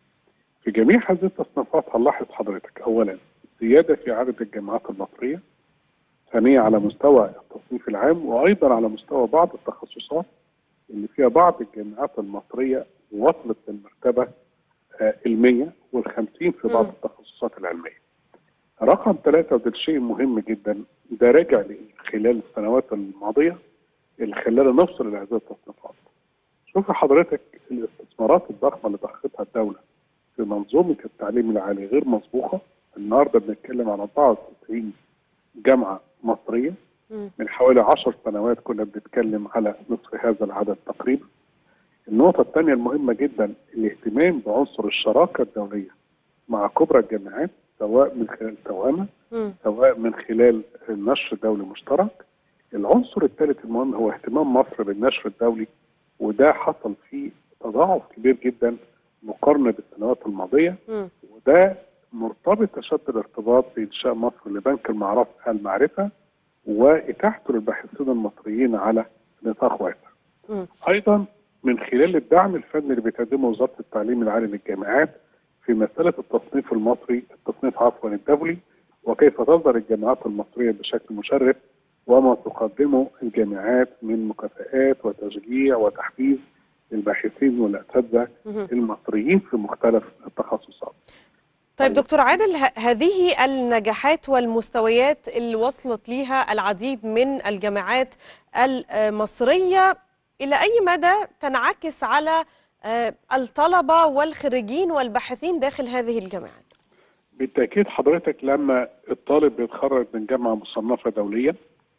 في جميع هذه التصنيفات هنلاحظ حضرتك اولا زياده في عدد الجامعات المصريه، ثانيا على مستوى التصنيف العام وايضا على مستوى بعض التخصصات اللي فيها بعض الجامعات المصريه وصلت للمرتبه آه، المية والخمسين في بعض مم. التخصصات العلمية رقم ثلاثة وده شيء مهم جدا ده راجع خلال السنوات الماضية اللي خلانا نوصل إلى هذه التصنيفات شوف حضرتك الاستثمارات الضخمة اللي ضختها الدولة في منظومة التعليم العالي غير مسبوقة النهاردة بنتكلم عن 94 جامعة مصرية مم. من حوالي 10 سنوات كنا بنتكلم على نصف هذا العدد تقريبا النقطة الثانية المهمة جدا الاهتمام بعنصر الشراكة الدولية مع كبرى الجامعات سواء من خلال توأمة مم. سواء من خلال النشر الدولي المشترك العنصر الثالث المهم هو اهتمام مصر بالنشر الدولي وده حصل فيه تضاعف كبير جدا مقارنة بالسنوات الماضية مم. وده مرتبط اشد الارتباط بانشاء مصر لبنك المعرفه المعرفه واتاحته للباحثين المصريين على نطاق واسع. مم. ايضا من خلال الدعم الفني اللي بتقدمه وزاره التعليم العالي للجامعات في مساله التصنيف المصري التصنيف عفوا الدولي وكيف تصدر الجامعات المصريه بشكل مشرف وما تقدمه الجامعات من مكافآت وتشجيع وتحفيز للباحثين والاساتذه مم. المصريين في مختلف التخصصات. طيب دكتور عادل ه- هذه النجاحات والمستويات اللي وصلت ليها العديد من الجامعات المصرية إلى أي مدى تنعكس على آه، الطلبة والخريجين والباحثين داخل هذه الجامعات؟ بالتأكيد حضرتك لما الطالب بيتخرج من جامعة مصنفة دوليا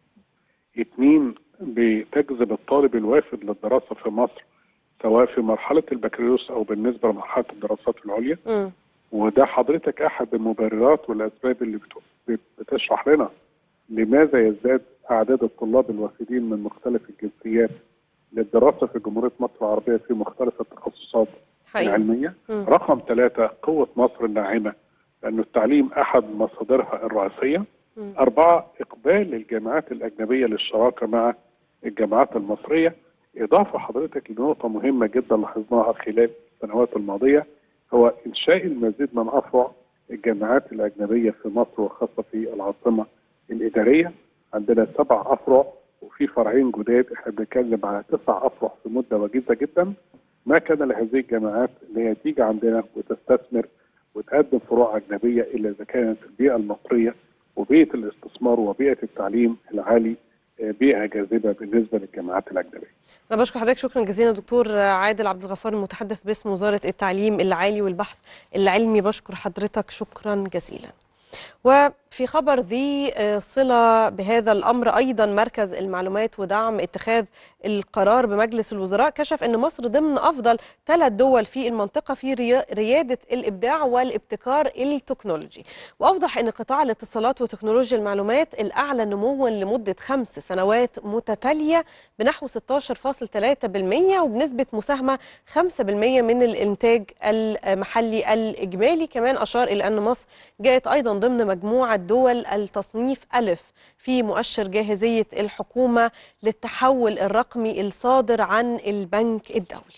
اتنين بتجذب الطالب الوافد للدراسة في مصر سواء في مرحلة البكالوريوس أو بالنسبة لمرحلة الدراسات العليا مم. وده حضرتك أحد المبررات والأسباب اللي بت- بت- بتشرح لنا لماذا يزداد أعداد الطلاب الوافدين من مختلف الجنسيات للدراسة في جمهورية مصر العربية في مختلف التخصصات حقيقي العلمية مم. رقم ثلاثة قوة مصر الناعمة لأن التعليم أحد مصادرها الرئيسية مم. أربعة إقبال الجامعات الأجنبية للشراكة مع الجامعات المصرية إضافة حضرتك لنقطة مهمة جدا لاحظناها خلال السنوات الماضية هو إنشاء المزيد من أفرع الجامعات الأجنبية في مصر وخاصة في العاصمة الإدارية عندنا سبع أفرع وفي فرعين جداد احنا بنتكلم على تسع أفرع في مدة وجيزة جدا ما كان لهذه الجامعات اللي هي تيجي عندنا وتستثمر وتقدم فروع أجنبية إلا إذا كانت البيئة المصرية وبيئة الاستثمار وبيئة التعليم العالي آه، بيئة جاذبة بالنسبة للجامعات الأجنبية أنا بشكر حضرتك شكرا جزيلا دكتور عادل عبد الغفار المتحدث باسم وزارة التعليم العالي والبحث العلمي بشكر حضرتك شكرا جزيلا وفي خبر ذي آه، صلة بهذا الأمر أيضا مركز المعلومات ودعم اتخاذ القرار بمجلس الوزراء كشف أن مصر ضمن أفضل ثلاث دول في المنطقة في ريا- ريادة الإبداع والابتكار التكنولوجي وأوضح أن قطاع الاتصالات وتكنولوجيا المعلومات الأعلى نموا لمدة خمس سنوات متتالية بنحو 16.3% وبنسبة مساهمة 5% من الإنتاج المحلي الإجمالي كمان أشار إلى أن مصر جاءت أيضا ضمن مجموعة دول التصنيف ألف في مؤشر جاهزية الحكومة للتحول الرقمي الصادر عن البنك الدولي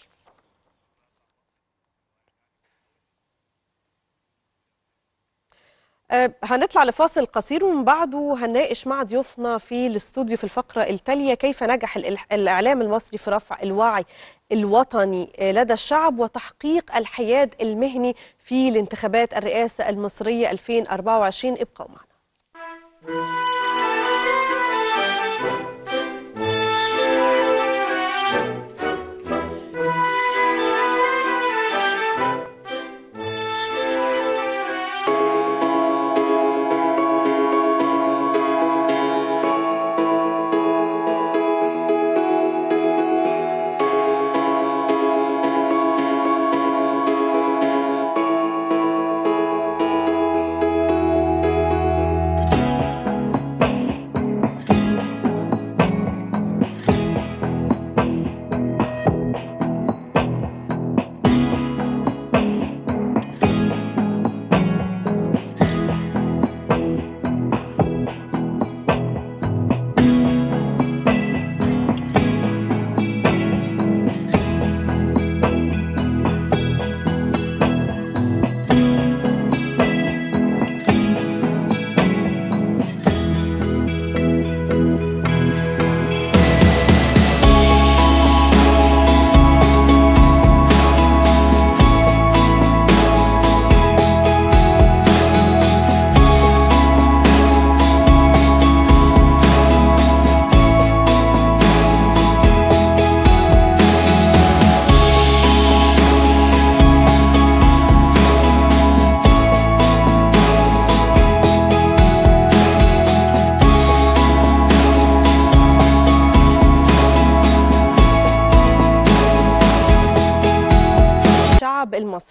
آه، هنطلع لفاصل قصير ومن بعده هنناقش مع ضيوفنا في الاستوديو في الفقرة التالية كيف نجح الإل- الإعلام المصري في رفع الوعي الوطني آه، لدى الشعب وتحقيق الحياد المهني في الانتخابات الرئاسة المصرية 2024 ابقوا معنا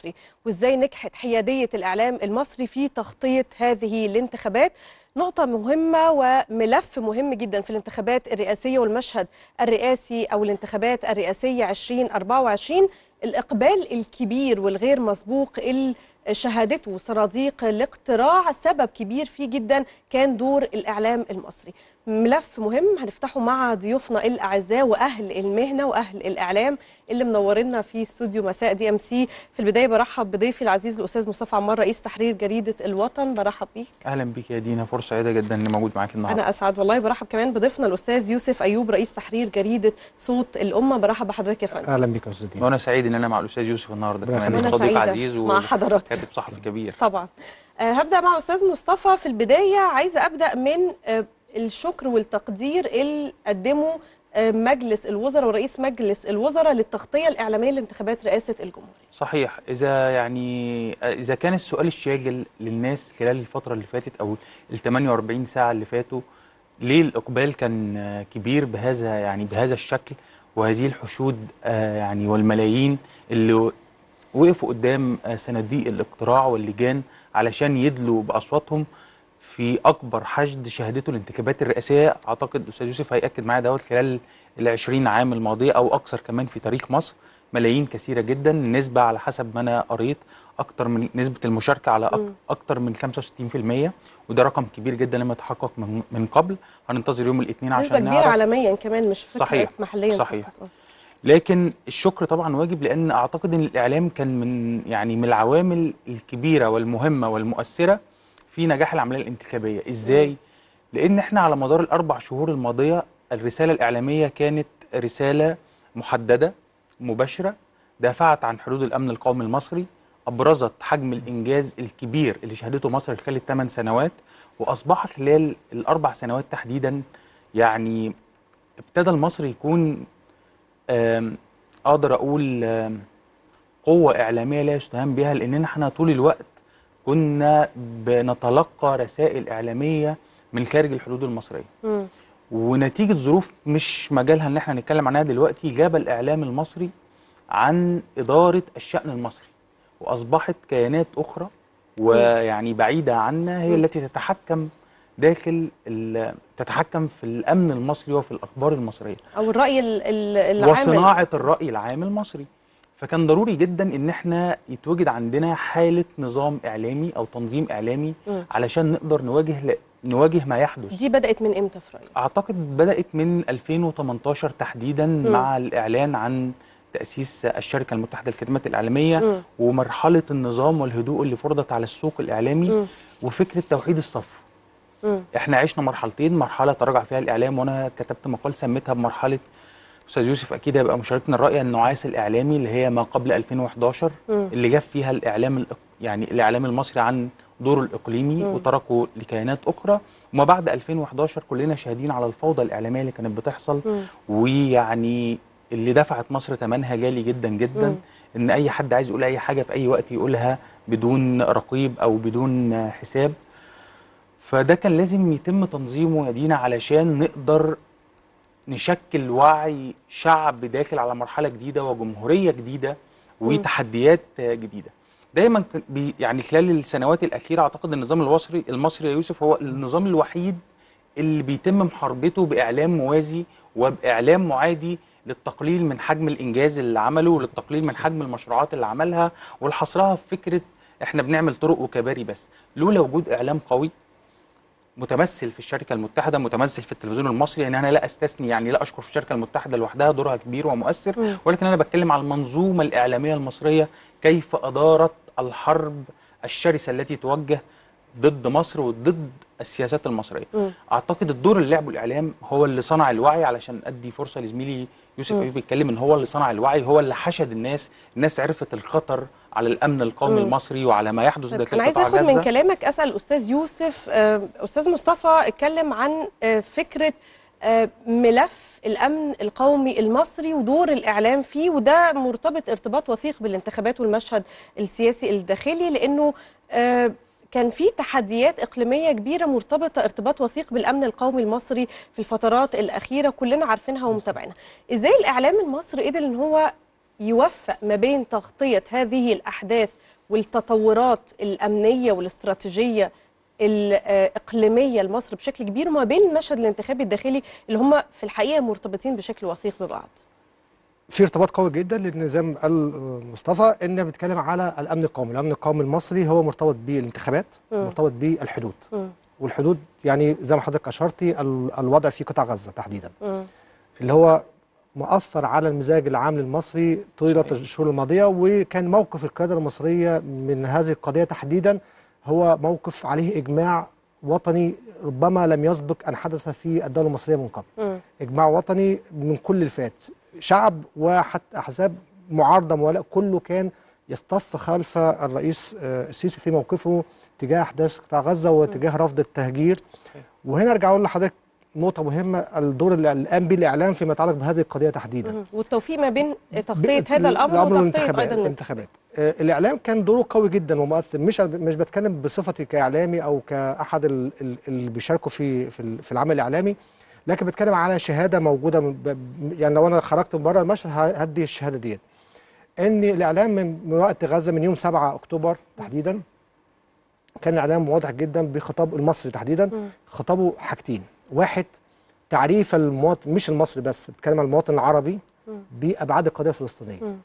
المصري وازاي نجحت حياديه الاعلام المصري في تغطيه هذه الانتخابات نقطة مهمة وملف مهم جدا في الانتخابات الرئاسية والمشهد الرئاسي أو الانتخابات الرئاسية 2024 الإقبال الكبير والغير مسبوق اللي شهادته صناديق الاقتراع سبب كبير فيه جدا كان دور الإعلام المصري ملف مهم هنفتحه مع ضيوفنا الأعزاء وأهل المهنة وأهل الإعلام اللي منورنا في استوديو مساء دي ام سي في البداية برحب بضيفي العزيز الأستاذ مصطفى عمار رئيس تحرير جريدة الوطن برحب بيك اهلا بيك يا دينا فرصه سعيده جدا اني موجود معاك النهارده أنا أسعد والله برحب كمان بضيفنا الأستاذ يوسف أيوب رئيس تحرير جريدة صوت الأمة برحب بحضرتك يا فندم اهلا بك يا استاذ دينا وانا سعيد ان انا مع الاستاذ يوسف النهارده ربنا كمان يخليك. أنا صديق سعيدة عزيز مع حضرتك. وكاتب صحفي كبير طبعا آه، هبدأ مع أستاذ مصطفى في البداية عايزة أبدأ من آه، الشكر والتقدير اللي قدمه آه، مجلس الوزراء ورئيس مجلس الوزراء للتغطية الإعلامية لانتخابات رئاسة الجمهورية صحيح اذا يعني اذا كان السؤال الشاغل للناس خلال الفتره اللي فاتت او ال 48 ساعه اللي فاتوا ليه الاقبال كان آه، كبير بهذا يعني بهذا الشكل وهذه الحشود آه، يعني والملايين اللي وقفوا قدام آه، صناديق الاقتراع واللجان علشان يدلوا باصواتهم في اكبر حشد شهدته الانتخابات الرئاسيه اعتقد الاستاذ يوسف هياكد معايا دوت خلال ال 20 عام الماضيه او اكثر كمان في تاريخ مصر ملايين كثيره جدا نسبه على حسب ما انا قريت اكتر من نسبه المشاركه على أك مم. اكتر من 65% وده رقم كبير جدا لما يتحقق من, من قبل هننتظر يوم الاثنين نسبة عشان كبيرة نعرف عالميا كمان مش فكرة صحيح. محليا صحيح. فقط. لكن الشكر طبعا واجب لان اعتقد ان الاعلام كان من يعني من العوامل الكبيره والمهمه والمؤثره في نجاح العمليه الانتخابيه ازاي لان احنا على مدار الاربع شهور الماضيه الرساله الاعلاميه كانت رساله محدده مباشره دافعت عن حدود الامن القومي المصري ابرزت حجم الانجاز الكبير اللي شهدته مصر خلال الثمان سنوات واصبح خلال الاربع سنوات تحديدا يعني ابتدى المصري يكون آم، اقدر اقول آم، قوه اعلاميه لا يستهان بها لاننا احنا طول الوقت كنا بنتلقى رسائل اعلاميه من خارج الحدود المصريه مم. ونتيجه ظروف مش مجالها ان احنا نتكلم عنها دلوقتي غاب الاعلام المصري عن اداره الشان المصري واصبحت كيانات اخرى ويعني بعيده عنا هي التي تتحكم داخل ال- تتحكم في الامن المصري وفي الاخبار المصريه أو الرأي ال- ال- العام وصناعه الراي العام المصري فكان ضروري جدا ان احنا يتوجد عندنا حاله نظام اعلامي او تنظيم اعلامي مم. علشان نقدر نواجه ل- نواجه ما يحدث دي بدأت من إمتى في رأيك؟ اعتقد بدات من 2018 تحديدا مع الاعلان عن تاسيس الشركه المتحده للخدمات الاعلاميه مم. ومرحله النظام والهدوء اللي فرضت على السوق الاعلامي مم. وفكره توحيد الصف مم. احنا عشنا مرحلتين مرحله تراجع فيها الاعلام وانا كتبت مقال سميتها بمرحله استاذ يوسف اكيد هيبقى مشاركنا الراي النعاس الاعلامي اللي هي ما قبل 2011 مم. اللي جاب فيها الاعلام الإق- يعني الاعلام المصري عن دوره الاقليمي مم. وتركه لكيانات اخرى وما بعد 2011 كلنا شاهدين على الفوضى الاعلاميه اللي كانت بتحصل مم. ويعني اللي دفعت مصر ثمنها غالي جدا جدا مم. ان اي حد عايز يقول اي حاجه في اي وقت يقولها بدون رقيب او بدون حساب فده كان لازم يتم تنظيمه يا دينا علشان نقدر نشكل وعي شعب داخل على مرحله جديده وجمهوريه جديده وتحديات جديده دايما كان بي يعني خلال السنوات الاخيره اعتقد النظام المصري المصري يا يوسف هو النظام الوحيد اللي بيتم محاربته باعلام موازي وباعلام معادي للتقليل من حجم الانجاز اللي عمله وللتقليل من حجم المشروعات اللي عملها والحصرها في فكره احنا بنعمل طرق وكباري بس لولا وجود اعلام قوي متمثل في الشركه المتحده متمثل في التلفزيون المصري يعني انا لا استثني يعني لا اشكر في الشركه المتحده لوحدها دورها كبير ومؤثر مم. ولكن انا بتكلم على المنظومه الاعلاميه المصريه كيف ادارت الحرب الشرسه التي توجه ضد مصر وضد السياسات المصريه مم. اعتقد الدور اللي لعبه الاعلام هو اللي صنع الوعي علشان ادي فرصه لزميلي يوسف مم. ايوب يتكلم ان هو اللي صنع الوعي هو اللي حشد الناس الناس عرفت الخطر على الامن القومي مم. المصري وعلى ما يحدث طيب داخل انا عايزه قطاع اخد من غزة. كلامك اسال الاستاذ يوسف آه، استاذ مصطفى اتكلم عن آه، فكره آه، ملف الامن القومي المصري ودور الاعلام فيه وده مرتبط ارتباط وثيق بالانتخابات والمشهد السياسي الداخلي لانه آه، كان في تحديات اقليميه كبيره مرتبطه ارتباط وثيق بالامن القومي المصري في الفترات الاخيره كلنا عارفينها ومتابعينها ازاي الاعلام المصري قدر ان هو يوفق ما بين تغطيه هذه الاحداث والتطورات الامنيه والاستراتيجيه الاقليميه لمصر بشكل كبير وما بين المشهد الانتخابي الداخلي اللي هم في الحقيقه مرتبطين بشكل وثيق ببعض في ارتباط قوي جدا لان زي ما قال مصطفى ان بنتكلم على الامن القومي، الامن القومي المصري هو مرتبط بالانتخابات مم. مرتبط بالحدود مم. والحدود يعني زي ما حضرتك اشرتي ال- الوضع في قطاع غزه تحديدا مم. اللي هو مؤثر على المزاج العام للمصري طيله صحيح. الشهور الماضيه وكان موقف القياده المصريه من هذه القضيه تحديدا هو موقف عليه اجماع وطني ربما لم يسبق ان حدث في الدوله المصريه من قبل. مم. اجماع وطني من كل الفئات شعب وحتى احزاب معارضه موالاه كله كان يصطف خلف الرئيس آه، السيسي في موقفه تجاه احداث قطاع غزه وتجاه رفض التهجير وهنا ارجع اقول لحضرتك نقطه مهمه الدور اللي الان به الاعلام فيما يتعلق بهذه القضيه تحديدا مم. والتوفيق ما بين تغطيه ب- هذا الامر وتغطيه والانتخابات ايضا الانتخابات. الانتخابات آه، الاعلام كان دوره قوي جدا ومؤثر مش مش بتكلم بصفتي كاعلامي او كاحد ال- ال- اللي بيشاركوا في في ال- في العمل الاعلامي لكن بتكلم على شهاده موجوده من ب- يعني لو انا خرجت من بره المشهد ه- هدي الشهاده ديت ان الاعلام من من وقت غزه من يوم 7 اكتوبر تحديدا كان الاعلام واضح جدا بخطاب المصري تحديدا مم. خطابه حاجتين واحد تعريف المواطن مش المصري بس بتكلم عن المواطن العربي مم. بابعاد القضيه الفلسطينيه مم.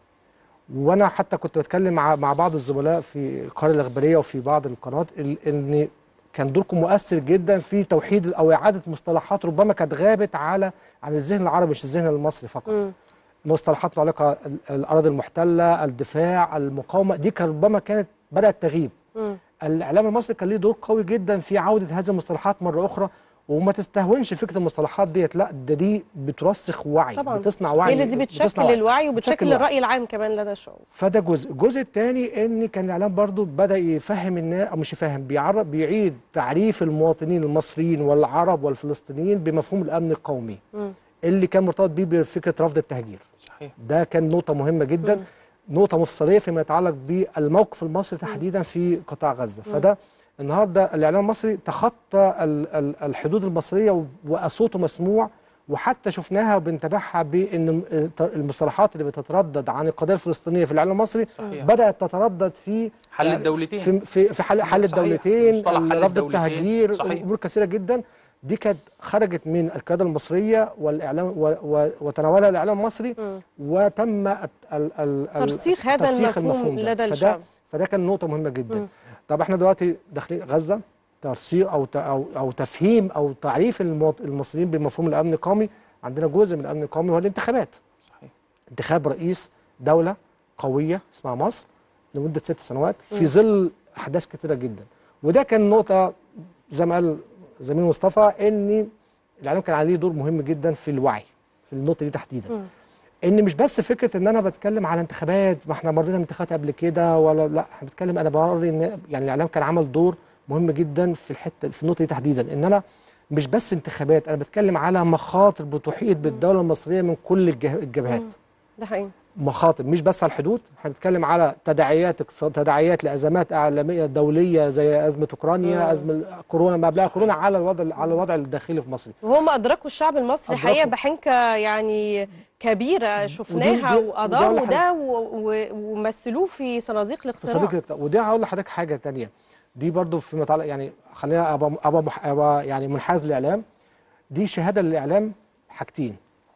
وانا حتى كنت بتكلم مع مع بعض الزملاء في القناه الاخباريه وفي بعض القنوات ال- ان كان دوركم مؤثر جدا في توحيد او اعاده مصطلحات ربما كانت غابت على عن الذهن العربي مش الذهن المصري فقط مم. مصطلحات متعلقه ال- الاراضي المحتله الدفاع المقاومه دي كان ربما كانت بدات تغيب مم. الاعلام المصري كان ليه دور قوي جدا في عوده هذه المصطلحات مره اخرى وما تستهونش فكره المصطلحات ديت لا ده دي بترسخ وعي طبعا بتصنع وعي هي اللي دي بتصنع بتشكل وعي. الوعي بتشكل وبتشكل وعي. الراي العام كمان لدى الشعوب فده جزء الجزء الثاني ان كان الاعلام برضو بدا يفهم الناس او مش يفهم بيعرب بيعيد تعريف المواطنين المصريين والعرب والفلسطينيين بمفهوم الامن القومي مم. اللي كان مرتبط بيه بفكره رفض التهجير صحيح ده كان نقطه مهمه جدا مم. نقطه مفصليه فيما يتعلق بالموقف المصري تحديدا في قطاع غزه فده النهارده الاعلام المصري تخطى ال- ال- الحدود المصريه و- وصوته مسموع وحتى شفناها وبنتابعها بان المصطلحات اللي بتتردد عن القضيه الفلسطينيه في الاعلام المصري صحيح. بدات تتردد في حل الدولتين. في في, في حل حل صحيح. الدولتين مصطلح حل رفض الدولتين. التهجير صحيح. امور كثيره جدا دي كانت خرجت من القياده المصريه والاعلام و- و- وتناولها الاعلام المصري مم. وتم ال ال ال ترسيخ هذا ترسيخ المفهوم ده. لدى فده الشعب. فده كان نقطه مهمه جدا مم. طب احنا دلوقتي داخلين غزه ترسيخ او ت- او او تفهيم او تعريف المواط- المصريين بمفهوم الامن القومي عندنا جزء من الامن القومي هو الانتخابات صحيح انتخاب رئيس دوله قويه اسمها مصر لمده ست سنوات في ظل احداث كثيره جدا وده كان نقطه زي ما قال زميل مصطفى ان الاعلام كان عليه دور مهم جدا في الوعي في النقطه دي تحديدا مم. ان مش بس فكره ان انا بتكلم على انتخابات ما احنا مرينا بانتخابات قبل كده ولا لا احنا بنتكلم انا بوري ان يعني الاعلام كان عمل دور مهم جدا في الحته في النقطه دي تحديدا ان انا مش بس انتخابات انا بتكلم على مخاطر بتحيط بالدوله المصريه من كل الجه- الجبهات ده حقيقي مخاطر مش بس على الحدود احنا بنتكلم على تداعيات اقتصاد تداعيات لازمات عالميه دوليه زي ازمه اوكرانيا مم. ازمه كورونا ما قبلها كورونا على الوضع على الوضع الداخلي في مصر وهو ما أدركه الشعب المصري أدركه. حقيقة بحنكة يعني كبيرة شفناها ودي- ودي وأداروا أول ده و- و- ومثلوه في صناديق في الاقتراع صديق الاقتصاد وده هقول لحضرتك حاجه تانية دي برضو في متعلق يعني خلينا ابقى ابقى, مح... أبقى يعني منحاز للاعلام دي شهاده للاعلام حاجتين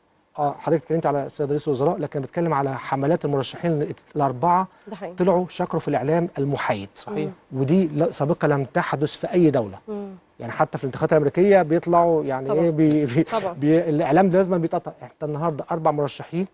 اه حضرتك اتكلمت على السيد رئيس الوزراء لكن بتكلم على حملات المرشحين الاربعه ده حقيقي طلعوا شكروا في الاعلام المحايد صحيح ودي لا- سابقه لم تحدث في اي دوله مم. يعني حتى في الانتخابات الامريكيه بيطلعوا يعني طبعا. ايه بي بي طبعا. بي الاعلام لازم بيتقطع انت النهارده اربع مرشحين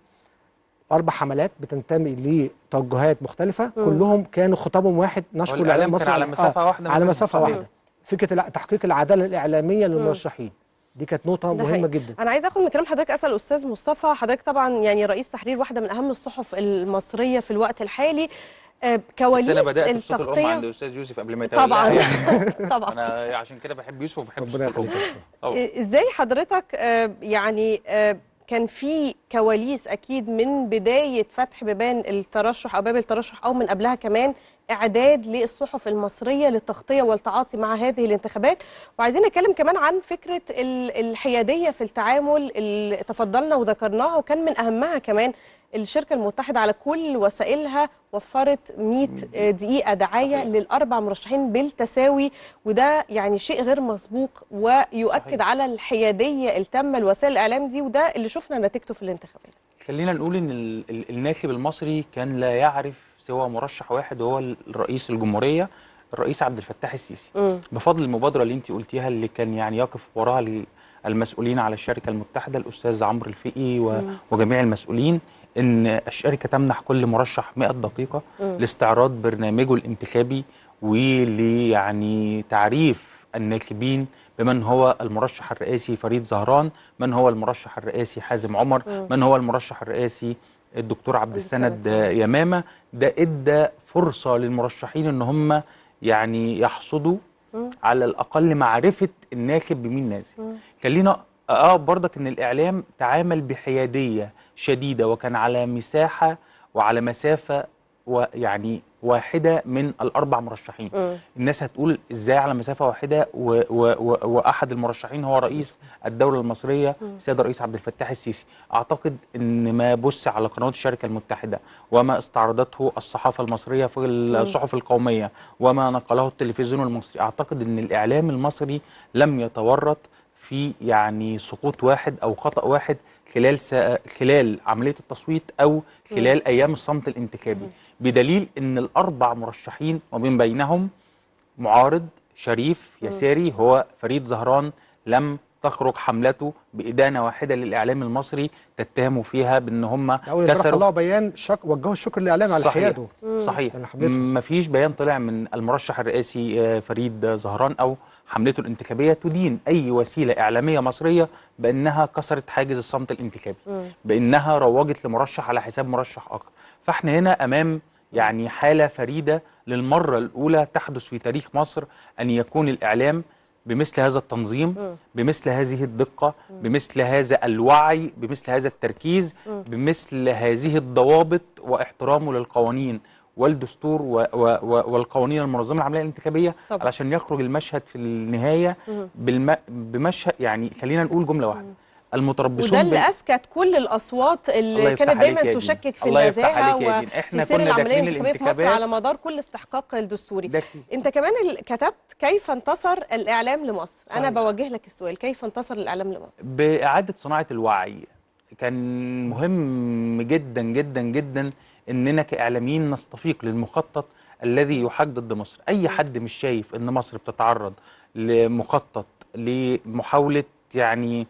اربع حملات بتنتمي لتوجهات مختلفه مم. كلهم كانوا خطابهم واحد نشكر والإعلام الاعلام كان على مسافة واحدة ما على بينهم. مسافه صحيح. واحده فكره الع- تحقيق العداله الاعلاميه للمرشحين دي كانت نقطه ده مهمه حقيقي. جدا انا عايزه اخد من كلام حضرتك اسال استاذ مصطفى حضرتك طبعا يعني رئيس تحرير واحده من اهم الصحف المصريه في الوقت الحالي آه، كواليس بس انا بدات في صوت الام التغطيه عند استاذ يوسف قبل ما يتولى طبعا يعني طبعا انا عشان كده بحب يوسف وبحب ربنا صوت الام يخليك طبعا إيه- ازاي حضرتك آه، يعني آه، كان في كواليس اكيد من بدايه فتح بيبان الترشح او باب الترشح او من قبلها كمان اعداد للصحف المصريه للتغطيه والتعاطي مع هذه الانتخابات وعايزين نتكلم كمان عن فكره ال- الحياديه في التعامل اللي تفضلنا وذكرناها وكان من اهمها كمان الشركه المتحده على كل وسائلها وفرت 100 دقيقه دعايه للاربع مرشحين بالتساوي وده يعني شيء غير مسبوق ويؤكد صحيح. على الحياديه التامه لوسائل الاعلام دي وده اللي شفنا نتيجته في الانتخابات خلينا نقول ان ال- ال- الناخب المصري كان لا يعرف سوى مرشح واحد وهو الرئيس الجمهوريه الرئيس عبد الفتاح السيسي مم. بفضل المبادره اللي انت قلتيها اللي كان يعني يقف وراها ال- المسؤولين على الشركه المتحده الاستاذ عمرو الفقي و- مم. وجميع المسؤولين ان الشركه تمنح كل مرشح 100 دقيقه مم. لاستعراض برنامجه الانتخابي ولي يعني تعريف الناخبين بمن هو المرشح الرئاسي فريد زهران من هو المرشح الرئاسي حازم عمر مم. من هو المرشح الرئاسي الدكتور عبد السند السند. يمامه ده ادى فرصه للمرشحين ان هم يعني يحصدوا مم. على الاقل معرفه الناخب بمين نازل مم. خلينا اه برضك ان الاعلام تعامل بحياديه شديده وكان على مساحه وعلى مسافه ويعني واحده من الاربع مرشحين مم. الناس هتقول ازاي على مسافه واحده و و و واحد المرشحين هو رئيس الدوله المصريه السيد الرئيس عبد الفتاح السيسي اعتقد ان ما بص على قنوات الشركه المتحده وما استعرضته الصحافه المصريه في الصحف القوميه وما نقله التلفزيون المصري اعتقد ان الاعلام المصري لم يتورط في يعني سقوط واحد او خطا واحد خلال سا... خلال عمليه التصويت او خلال ايام الصمت الانتخابي بدليل ان الاربع مرشحين ومن بينهم معارض شريف يساري هو فريد زهران لم تخرج حملته بإدانة واحدة للإعلام المصري تتهموا فيها بأن هم اول امبارح كسروا طلعوا بيان شك وجهوا الشكر للاعلام على صحيح حياده صحيح يعني حملتهم. ما فيش بيان طلع من المرشح الرئاسي آه، فريد زهران او حملته الانتخابيه تدين اي وسيله اعلاميه مصريه بانها كسرت حاجز الصمت الانتخابي بانها روجت لمرشح على حساب مرشح اخر فاحنا هنا امام يعني حاله فريده للمره الاولى تحدث في تاريخ مصر ان يكون الاعلام بمثل هذا التنظيم بمثل هذه الدقة بمثل هذا الوعي بمثل هذا التركيز بمثل هذه الضوابط واحترامه للقوانين والدستور و و و والقوانين المنظمة العملية الانتخابية طبعا. علشان يخرج المشهد في النهاية بالم... بمشهد يعني خلينا نقول جملة واحدة المتربصون وده اللي بال- اسكت كل الاصوات الله اللي يفتح كانت عليك دايما يا دين. تشكك في الله يفتح النزاهه عليك يا دين. إحنا وفي سير كنا العمليه داخلين الانتخابيه في مصر الانتخابات- على مدار كل الاستحقاق الدستوري ده انت كمان ال- كتبت كيف انتصر الاعلام لمصر انا صحيح. بوجه لك السؤال كيف انتصر الاعلام لمصر بإعادة صناعة الوعي كان مهم جدا جدا جدا إننا كإعلاميين نستفيق للمخطط الذي يحاج ضد مصر أي حد مش شايف إن مصر بتتعرض لمخطط لمحاولة يعني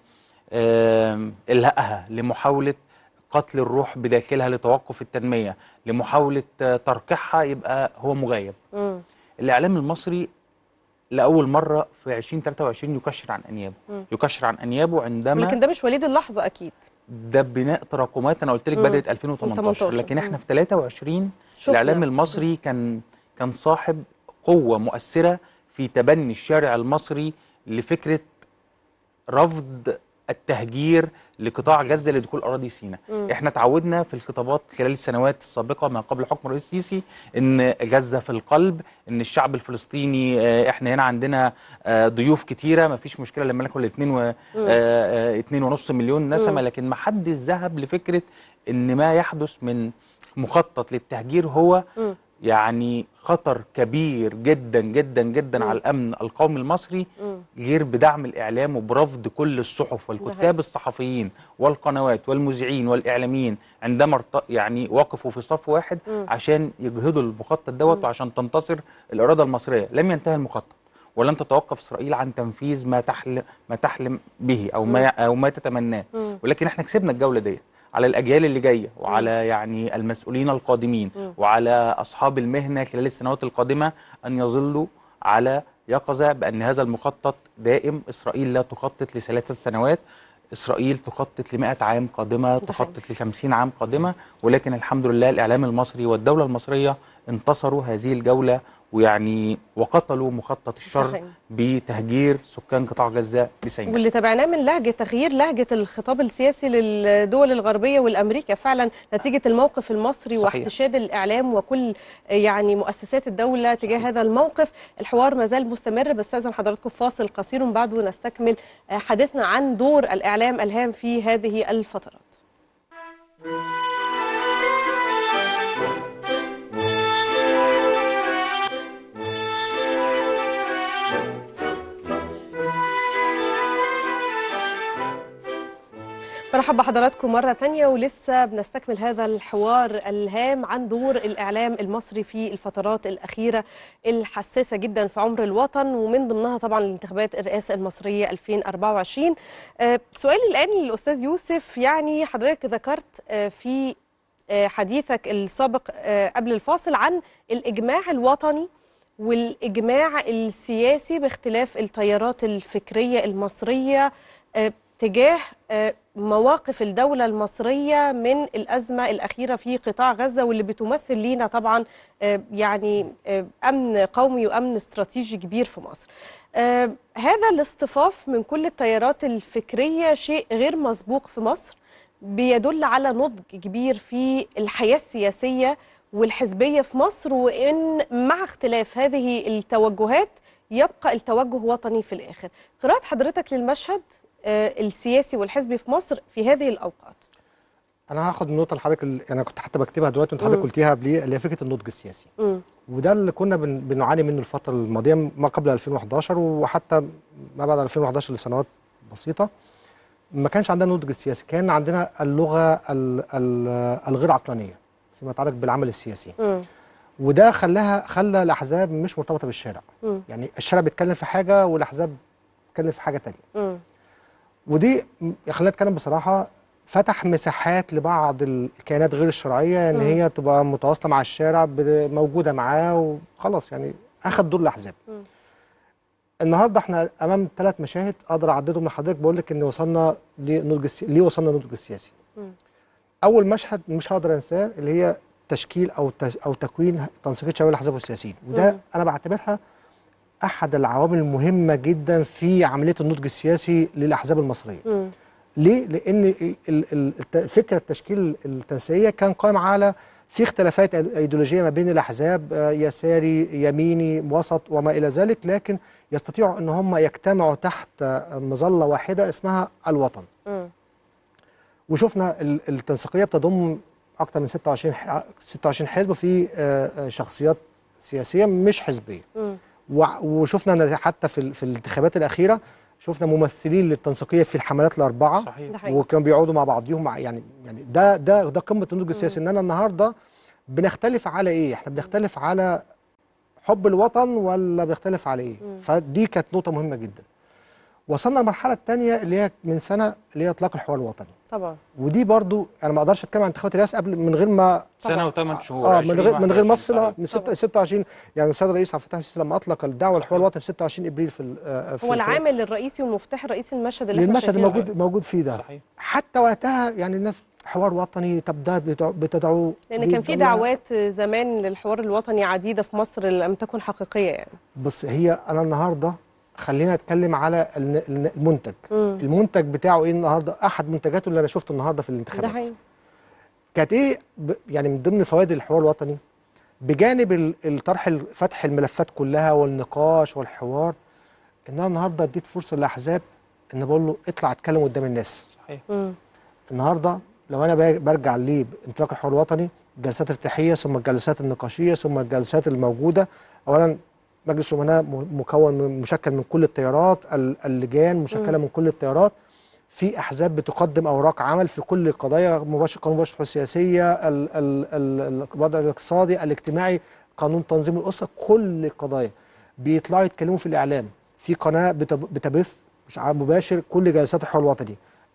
آم، إلهائها لمحاولة قتل الروح بداخلها لتوقف التنمية لمحاولة آه، ترقيعها يبقى هو مغيب مم. الإعلام المصري لأول مرة في 2023 يكشر عن أنيابه مم. يكشر عن أنيابه عندما لكن ده مش وليد اللحظه اكيد ده بناء تراكمات انا قلت لك مم. بدات 2018 18. لكن احنا مم. في 23 شفنا. الاعلام المصري كان كان صاحب قوه مؤثره في تبني الشارع المصري لفكره رفض التهجير لقطاع غزه لدخول اراضي سيناء مم. احنا تعودنا في الخطابات خلال السنوات السابقه ما قبل حكم الرئيس السيسي ان غزه في القلب ان الشعب الفلسطيني آه، احنا هنا عندنا آه، ضيوف كتيره ما فيش مشكله لما ندخل الاثنين و آه، آه، اتنين ونص مليون نسمه لكن ما حدش ذهب لفكره ان ما يحدث من مخطط للتهجير هو مم. يعني خطر كبير جدا جدا جدا على الامن القومي المصري مم. غير بدعم الاعلام وبرفض كل الصحف حقيقي. والكتاب الصحفيين والقنوات والمذيعين والاعلاميين عندما ارت- يعني وقفوا في صف واحد مم. عشان يجهدوا المخطط دوت وعشان تنتصر الاراده المصريه لم ينتهي المخطط ولن تتوقف اسرائيل عن تنفيذ ما تحلم ما تحلم به او ما او ما تتمناه مم. ولكن احنا كسبنا الجوله ديت على الاجيال اللي جايه وعلى يعني المسؤولين القادمين مم. وعلى اصحاب المهنه خلال السنوات القادمه ان يظلوا على يقظه بان هذا المخطط دائم اسرائيل لا تخطط لثلاثه سنوات اسرائيل تخطط ل 100 عام قادمه ده تخطط ل 50 عام قادمه ولكن الحمد لله الاعلام المصري والدوله المصريه انتصروا هذه الجوله ويعني وقتلوا مخطط الشر صحيح. بتهجير سكان قطاع غزه لسيناء واللي تابعناه من لهجه تغيير لهجه الخطاب السياسي للدول الغربيه والامريكا فعلا نتيجه الموقف المصري صحيح. واحتشاد الاعلام وكل يعني مؤسسات الدوله تجاه هذا الموقف الحوار ما زال مستمر بستاذن حضراتكم فاصل قصير ومن بعده نستكمل آه، حديثنا عن دور الاعلام الهام في هذه الفترات مرحبا بحضراتكم مرة تانية ولسه بنستكمل هذا الحوار الهام عن دور الإعلام المصري في الفترات الأخيرة الحساسة جدا في عمر الوطن ومن ضمنها طبعا الانتخابات الرئاسة المصرية 2024 آه، سؤالي الآن للأستاذ يوسف يعني حضرتك ذكرت آه، في آه، حديثك السابق آه، قبل الفاصل عن الإجماع الوطني والإجماع السياسي باختلاف التيارات الفكرية المصرية آه، تجاه آه، مواقف الدولة المصرية من الأزمة الأخيرة في قطاع غزة واللي بتمثل لينا طبعا آه، يعني آه، أمن قومي وأمن استراتيجي كبير في مصر آه، هذا الاصطفاف من كل التيارات الفكرية شيء غير مسبوق في مصر بيدل على نضج كبير في الحياة السياسية والحزبية في مصر وإن مع اختلاف هذه التوجهات يبقى التوجه وطني في الآخر قراءة حضرتك للمشهد آه، السياسي والحزبي في مصر في هذه الأوقات انا هاخد النقطه اللي حضرتك ال- انا كنت حتى بكتبها دلوقتي وانت حضرتك مم. قلتيها قبليه اللي هي فكره النضج السياسي مم. وده اللي كنا بن- بنعاني منه الفتره الماضيه ما قبل 2011 وحتى ما بعد 2011 لسنوات بسيطه ما كانش عندنا نضج السياسي كان عندنا اللغه ال- ال- الغير عقلانيه فيما يتعلق بالعمل السياسي مم. وده خلاها خلى الاحزاب مش مرتبطه بالشارع مم. يعني الشارع بيتكلم في حاجه والاحزاب بتتكلم في حاجه تانية مم. ودي م- خلينا نتكلم بصراحه فتح مساحات لبعض الكيانات غير الشرعيه ان مم. هي تبقى متواصله مع الشارع ب- موجوده معاه وخلاص يعني اخد دور الاحزاب مم. النهارده احنا امام ثلاث مشاهد اقدر اعددهم لحضرتك بقول لك ان وصلنا لنضج السي... ليه وصلنا للنضج السياسي مم. اول مشهد مش هقدر انساه اللي هي تشكيل او تش... او تكوين تنسيقيه شباب الاحزاب والسياسيين وده مم. انا بعتبرها احد العوامل المهمه جدا في عمليه النضج السياسي للاحزاب المصريه مم. ليه؟ لأن ال- ال- ال- الت- فكرة التشكيل التنسيقية كان قائم على في اختلافات أي- أيديولوجية ما بين الأحزاب آه، يساري يميني وسط وما إلى ذلك لكن يستطيعوا أن هم يجتمعوا تحت آه، مظلة واحدة اسمها الوطن مم. وشفنا ال- التنسيقية بتضم أكثر من 26 ح- 26 حزب في آه، آه، شخصيات سياسية مش حزبية مم. وع- وشفنا إن حتى في ال- في الانتخابات الأخيرة شفنا ممثلين للتنسيقية في الحملات الأربعة صحيح ده حقيقي. وكانوا بيقعدوا مع بعضيهم مع يعني يعني ده ده ده قمه النضج السياسي ان انا النهارده بنختلف على ايه؟ احنا بنختلف على حب الوطن ولا بنختلف على ايه؟ فدي كانت نقطه مهمه جدا. وصلنا للمرحله الثانيه اللي هي من سنه اللي هي اطلاق الحوار الوطني طبعا ودي برضو انا ما اقدرش اتكلم عن انتخابات الرئاسه قبل من غير ما سنه وثمان شهور اه من غير من غير ما افصلها 20 من 6 26 يعني السيد الرئيس عبد الفتاح السيسي لما اطلق الدعوه للحوار الوطني في 26 ابريل في ال- آه، في هو الحوار- العامل الرئيسي والمفتاح الرئيسي المشهد اللي احنا للمشهد شايفينه. الموجود موجود فيه ده صحيح حتى وقتها يعني الناس حوار وطني طب ده بتدعو- بتدعو لان كان في بيدعو- دعوات زمان للحوار الوطني عديده في مصر لم تكن حقيقيه يعني بص هي انا النهارده خلينا نتكلم على الن- الن- المنتج مم. المنتج بتاعه ايه النهارده احد منتجاته اللي انا شفته النهارده في ده الانتخابات حقيقي كانت ايه ب... يعني من ضمن فوائد الحوار الوطني بجانب ال- الطرح ال- فتح الملفات كلها والنقاش والحوار ان انا النهارده اديت فرصه للاحزاب ان بقول له اطلع اتكلم قدام الناس صحيح مم. النهارده لو انا باجي- برجع ليه بانطلاق الحوار الوطني جلسات افتتاحيه ثم الجلسات النقاشيه ثم الجلسات الموجوده اولا مجلس الامناء م- مكون من مشكل من كل التيارات ال- اللجان مشكله مم. من كل التيارات في احزاب بتقدم اوراق عمل في كل القضايا مباشر قانون مباشر السياسيه ال- ال- ال- الوضع الاقتصادي الاجتماعي قانون تنظيم الاسره كل القضايا بيطلعوا يتكلموا في الاعلام في قناه بتب- بتبث مش عارف مباشر كل جلسات الحوار الوطني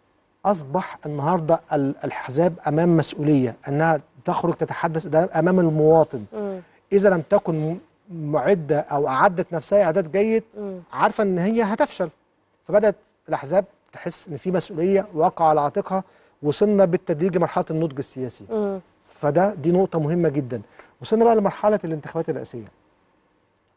اصبح النهارده ال- الاحزاب امام مسؤوليه انها تخرج تتحدث ده امام المواطن مم. اذا لم تكن م- معده او اعدت نفسها اعداد جيد مم. عارفه ان هي هتفشل فبدات الاحزاب تحس ان في مسؤوليه واقعه على عاتقها وصلنا بالتدريج لمرحله النضج السياسي مم. فده دي نقطه مهمه جدا وصلنا بقى لمرحله الانتخابات الرئاسيه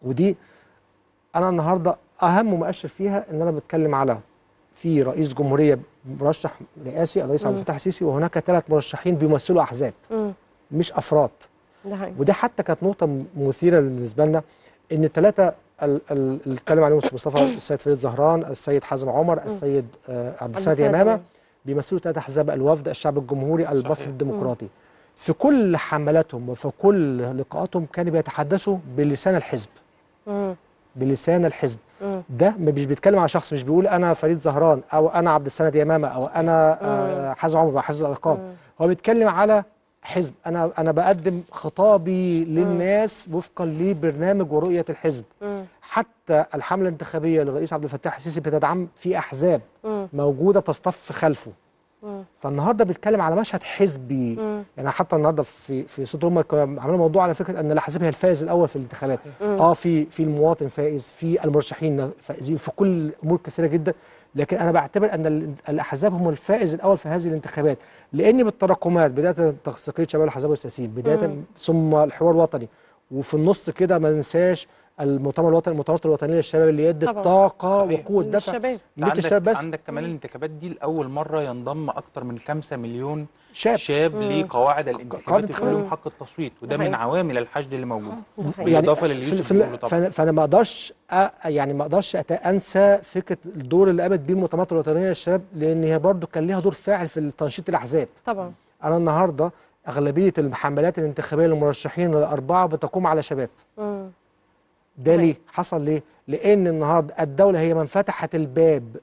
ودي انا النهارده اهم مؤشر فيها ان انا بتكلم على في رئيس جمهوريه مرشح رئاسي الرئيس عبد مم. الفتاح السيسي وهناك ثلاث مرشحين بيمثلوا احزاب مم. مش افراد ده حقيقي. وده حتى كانت نقطه م- مثيره بالنسبه لنا ان الثلاثه ال- ال- اللي اتكلم عليهم أستاذ مصطفى السيد فريد زهران السيد حازم عمر السيد آه، عبد السيد السيد يمامه يمامة. بيمثلوا ثلاث احزاب الوفد الشعب الجمهوري المصري صحيح. الديمقراطي في كل حملاتهم وفي كل لقاءاتهم كانوا بيتحدثوا بلسان الحزب مم. بلسان الحزب مم. ده مش بيتكلم على شخص مش بيقول انا فريد زهران او انا عبد السند يمامه او انا آه، حازم عمر حافظ الالقاب هو بيتكلم على حزب انا انا بقدم خطابي للناس وفقا لبرنامج ورؤيه الحزب مم. حتى الحمله الانتخابيه للرئيس عبد الفتاح السيسي بتدعم في احزاب مم. موجوده تصطف خلفه مم. فالنهارده بيتكلم على مشهد حزبي مم. يعني حتى النهارده في في صوت هم كانوا عاملين موضوع على فكره ان الاحزاب هي الفائز الاول في الانتخابات مم. اه في في المواطن فائز في المرشحين فائزين في كل امور كثيره جدا لكن انا بعتبر ان ال- الاحزاب هم الفائز الاول في هذه الانتخابات لان بالتراكمات بدايه تنسيقيه شباب الاحزاب والسياسيين بدايه مم. ثم الحوار الوطني وفي النص كده ما ننساش المؤتمر الوطني المؤتمرات الوطنيه للشباب اللي يدت طبعاً. طاقه صحيح. وقوه دفع للشباب. مش عندك للشباب بس عندك كمان الانتخابات دي لاول مره ينضم اكتر من 5 مليون شاب. شاب مم. لقواعد قواعد الانتخابات ويكون لهم الانتخابات. حق التصويت وده ده من حقيقي. عوامل الحشد اللي موجود ده حقيقي. بالاضافه للي في- يوسف في- بيقوله طبعا فانا فانا ما اقدرش أ- يعني ما اقدرش أت- انسى فكره الدور اللي قامت بيه المؤتمرات الوطنيه للشباب لان هي برضو كان ليها دور فاعل في تنشيط الاحزاب طبعا انا النهارده اغلبيه المحملات الانتخابيه للمرشحين الاربعه بتقوم على شباب مم. ده صحيح. ليه حصل ليه لان النهارده الدوله هي من فتحت الباب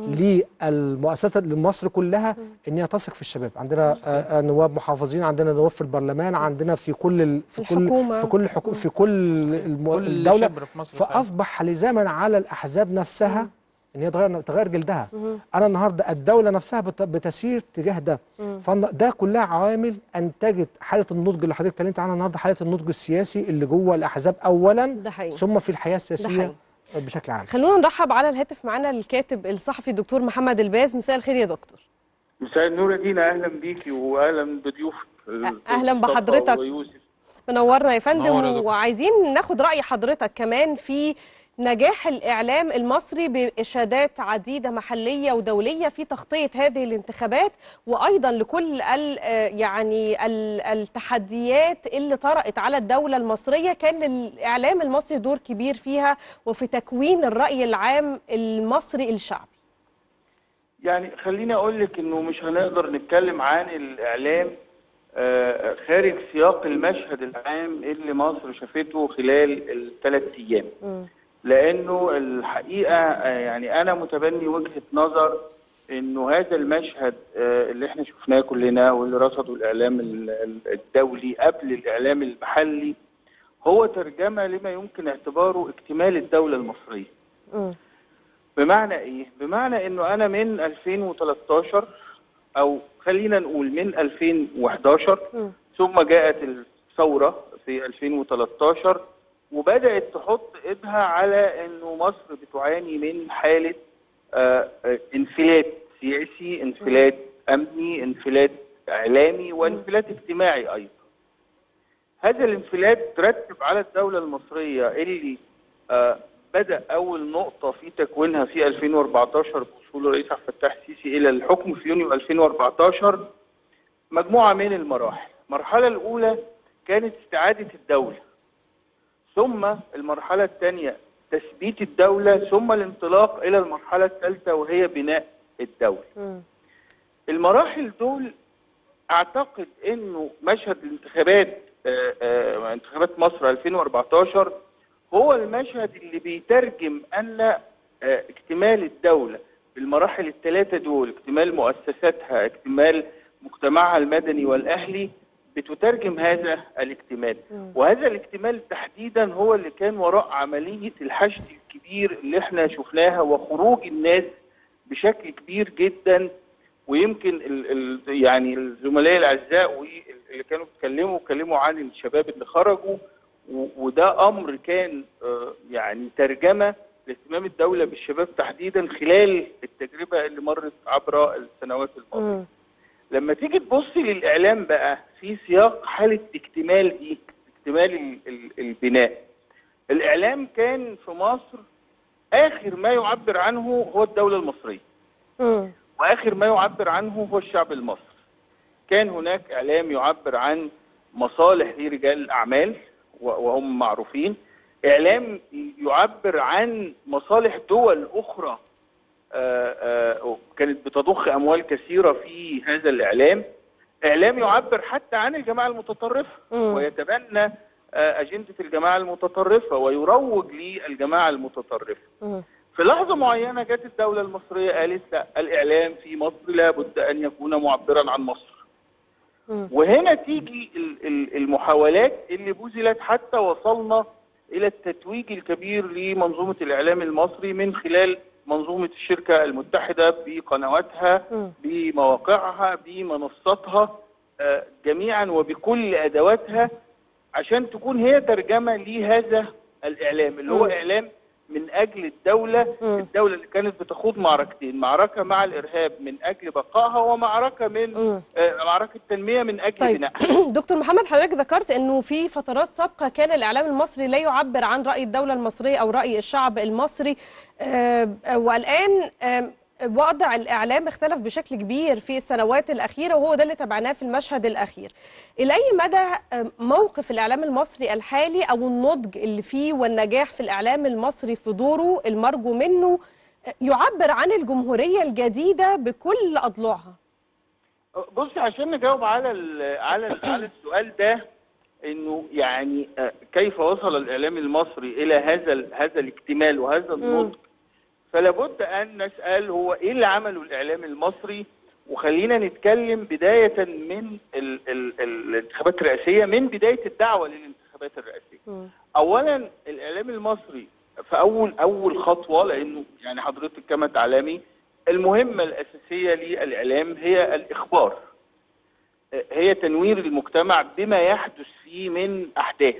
للمؤسسات لمصر كلها ان هي تثق في الشباب عندنا آه، آه، نواب محافظين عندنا نواب في البرلمان عندنا في كل ال- في كل الحكومة. في كل حكو في كل الم- كل الدوله شبر في مصر صحيح. فاصبح لزاما على الاحزاب نفسها ان هي تغير تغير جلدها انا النهارده الدوله نفسها بت- بتسير تجاه ده فده كلها عوامل انتجت حاله النضج اللي حضرتك اتكلمت عنها النهارده حاله النضج السياسي اللي جوه الاحزاب اولا ده حقيقي. ثم في الحياه السياسيه حقيقي. بشكل عام خلونا نرحب على الهاتف معانا الكاتب الصحفي الدكتور محمد الباز مساء الخير يا دكتور مساء النور يا دينا اهلا بيكي واهلا بضيوفك أهلاً بحضرتك. ويوسف منورنا يا فندم منور يا دكتور. وعايزين ناخد رأي حضرتك كمان في نجاح الإعلام المصري بإشادات عديدة محلية ودولية في تغطية هذه الانتخابات وأيضا لكل ال آه يعني ال- التحديات اللي طرأت على الدولة المصرية كان للإعلام المصري دور كبير فيها وفي تكوين الرأي العام المصري الشعبي يعني خليني اقول لك انه مش هنقدر نتكلم عن الاعلام آه، خارج سياق المشهد العام اللي مصر شافته خلال الثلاث ايام لانه الحقيقه آه، يعني انا متبني وجهه نظر انه هذا المشهد آه، اللي احنا شفناه كلنا واللي رصده الاعلام ال- ال- الدولي قبل الاعلام المحلي هو ترجمه لما يمكن اعتباره اكتمال الدوله المصريه مم. بمعنى ايه؟ بمعنى انه انا من 2013 او خلينا نقول من 2011 مم. ثم جاءت الثوره في 2013 وبدات تحط ايدها على انه مصر بتعاني من حاله آه، آه، انفلات سياسي، انفلات امني، انفلات اعلامي وانفلات اجتماعي ايضا. هذا الانفلات ترتب على الدوله المصريه اللي آه، بدأ أول نقطة في تكوينها في 2014 بوصول الرئيس عبد الفتاح السيسي إلى الحكم في يونيو 2014 مجموعة من المراحل المرحلة الأولى كانت استعادة الدولة ثم المرحلة الثانية تثبيت الدولة ثم الانطلاق إلى المرحلة الثالثة وهي بناء الدولة مم. المراحل دول اعتقد انه مشهد الانتخابات آه، آه، انتخابات مصر 2014 هو المشهد اللي بيترجم ان آه، اكتمال الدوله بالمراحل الثلاثه دول اكتمال مؤسساتها اكتمال مجتمعها المدني والاهلي بتترجم هذا الاكتمال وهذا الاكتمال تحديدا هو اللي كان وراء عمليه الحشد الكبير اللي احنا شفناها وخروج الناس بشكل كبير جدا ويمكن ال ال يعني الزملاء الاعزاء واللي كانوا بيتكلموا اتكلموا عن الشباب اللي خرجوا و- وده امر كان آه، يعني ترجمه لاهتمام الدوله بالشباب تحديدا خلال التجربه اللي مرت عبر السنوات الماضيه. مم. لما تيجي تبصي للاعلام بقى في سياق حاله اكتمال دي اكتمال ال- ال- البناء الاعلام كان في مصر اخر ما يعبر عنه هو الدوله المصريه مم. واخر ما يعبر عنه هو الشعب المصري كان هناك اعلام يعبر عن مصالح لرجال الاعمال و- وهم معروفين اعلام يعبر عن مصالح دول اخرى آه، آه، كانت بتضخ اموال كثيره في هذا الاعلام اعلام يعبر حتى عن الجماعه المتطرفه مم. ويتبنى آه، اجنده الجماعه المتطرفه ويروج للجماعه المتطرفه مم. في لحظة معينة جت الدولة المصرية قالت لا الإعلام في مصر لابد أن يكون معبرا عن مصر مم. وهنا تيجي ال- ال- المحاولات اللي بذلت حتى وصلنا إلى التتويج الكبير لمنظومة الإعلام المصري من خلال منظومة الشركة المتحدة بقنواتها مم. بمواقعها بمنصاتها آه، جميعا وبكل أدواتها عشان تكون هي ترجمة لهذا الإعلام اللي هو مم. إعلام من أجل الدولة مم. الدولة اللي كانت بتخوض معركتين معركة مع الإرهاب من أجل بقائها ومعركة من مم. آه، معركة تنمية من أجل طيب بنائها دكتور محمد حضرتك ذكرت انه في فترات سابقه كان الاعلام المصري لا يعبر عن راي الدوله المصريه او راي الشعب المصري آه، والان آه، وضع الاعلام اختلف بشكل كبير في السنوات الاخيره وهو ده اللي تابعناه في المشهد الاخير. الى اي مدى آه، موقف الاعلام المصري الحالي او النضج اللي فيه والنجاح في الاعلام المصري في دوره المرجو منه آه، يعبر عن الجمهوريه الجديده بكل اضلاعها؟ بصي عشان نجاوب على ال على ال على السؤال ده انه يعني آه، كيف وصل الاعلام المصري الى هذا ال- هذا الاكتمال وهذا النضج فلا بد ان نسال هو ايه اللي عمله الاعلام المصري وخلينا نتكلم بدايه من ال ال ال الانتخابات الرئاسيه من بدايه الدعوه للانتخابات الرئاسيه مم. اولا الاعلام المصري في اول اول خطوه لانه يعني حضرتك كما تعلمي المهمه الاساسيه للاعلام هي الاخبار هي تنوير المجتمع بما يحدث فيه من احداث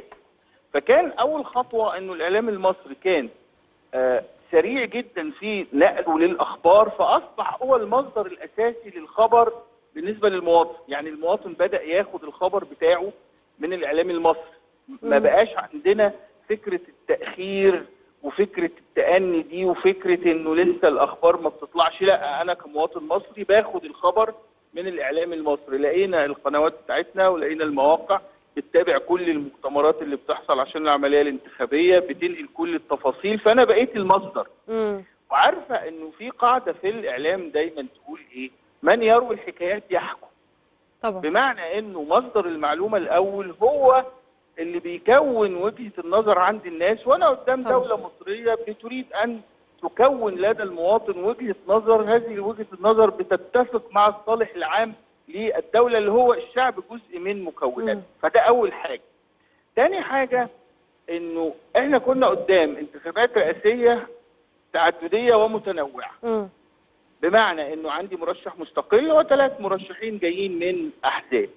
فكان اول خطوه انه الاعلام المصري كان آه، سريع جدا في نقله للاخبار فاصبح هو المصدر الاساسي للخبر بالنسبه للمواطن يعني المواطن بدا ياخد الخبر بتاعه من الاعلام المصري ما مم. بقاش عندنا فكره التاخير وفكره التاني دي وفكره انه لسه الاخبار ما بتطلعش لا انا كمواطن مصري باخد الخبر من الاعلام المصري لقينا القنوات بتاعتنا ولقينا المواقع بتتابع كل المؤتمرات اللي بتحصل عشان العمليه الانتخابيه بتنقل كل التفاصيل فانا بقيت المصدر مم. وعارفه انه في قاعده في الاعلام دايما تقول ايه من يروي الحكايات يحكم طبعا بمعنى انه مصدر المعلومه الاول هو اللي بيكون وجهه النظر عند الناس وانا قدام طبعا. دوله مصريه بتريد ان تكون لدى المواطن وجهه نظر هذه وجهه النظر بتتفق مع الصالح العام للدوله اللي هو الشعب جزء من مكوناته مم. فده اول حاجه تاني حاجه انه احنا كنا قدام انتخابات رئاسيه تعدديه ومتنوعه مم. بمعنى انه عندي مرشح مستقل وثلاث مرشحين جايين من احزاب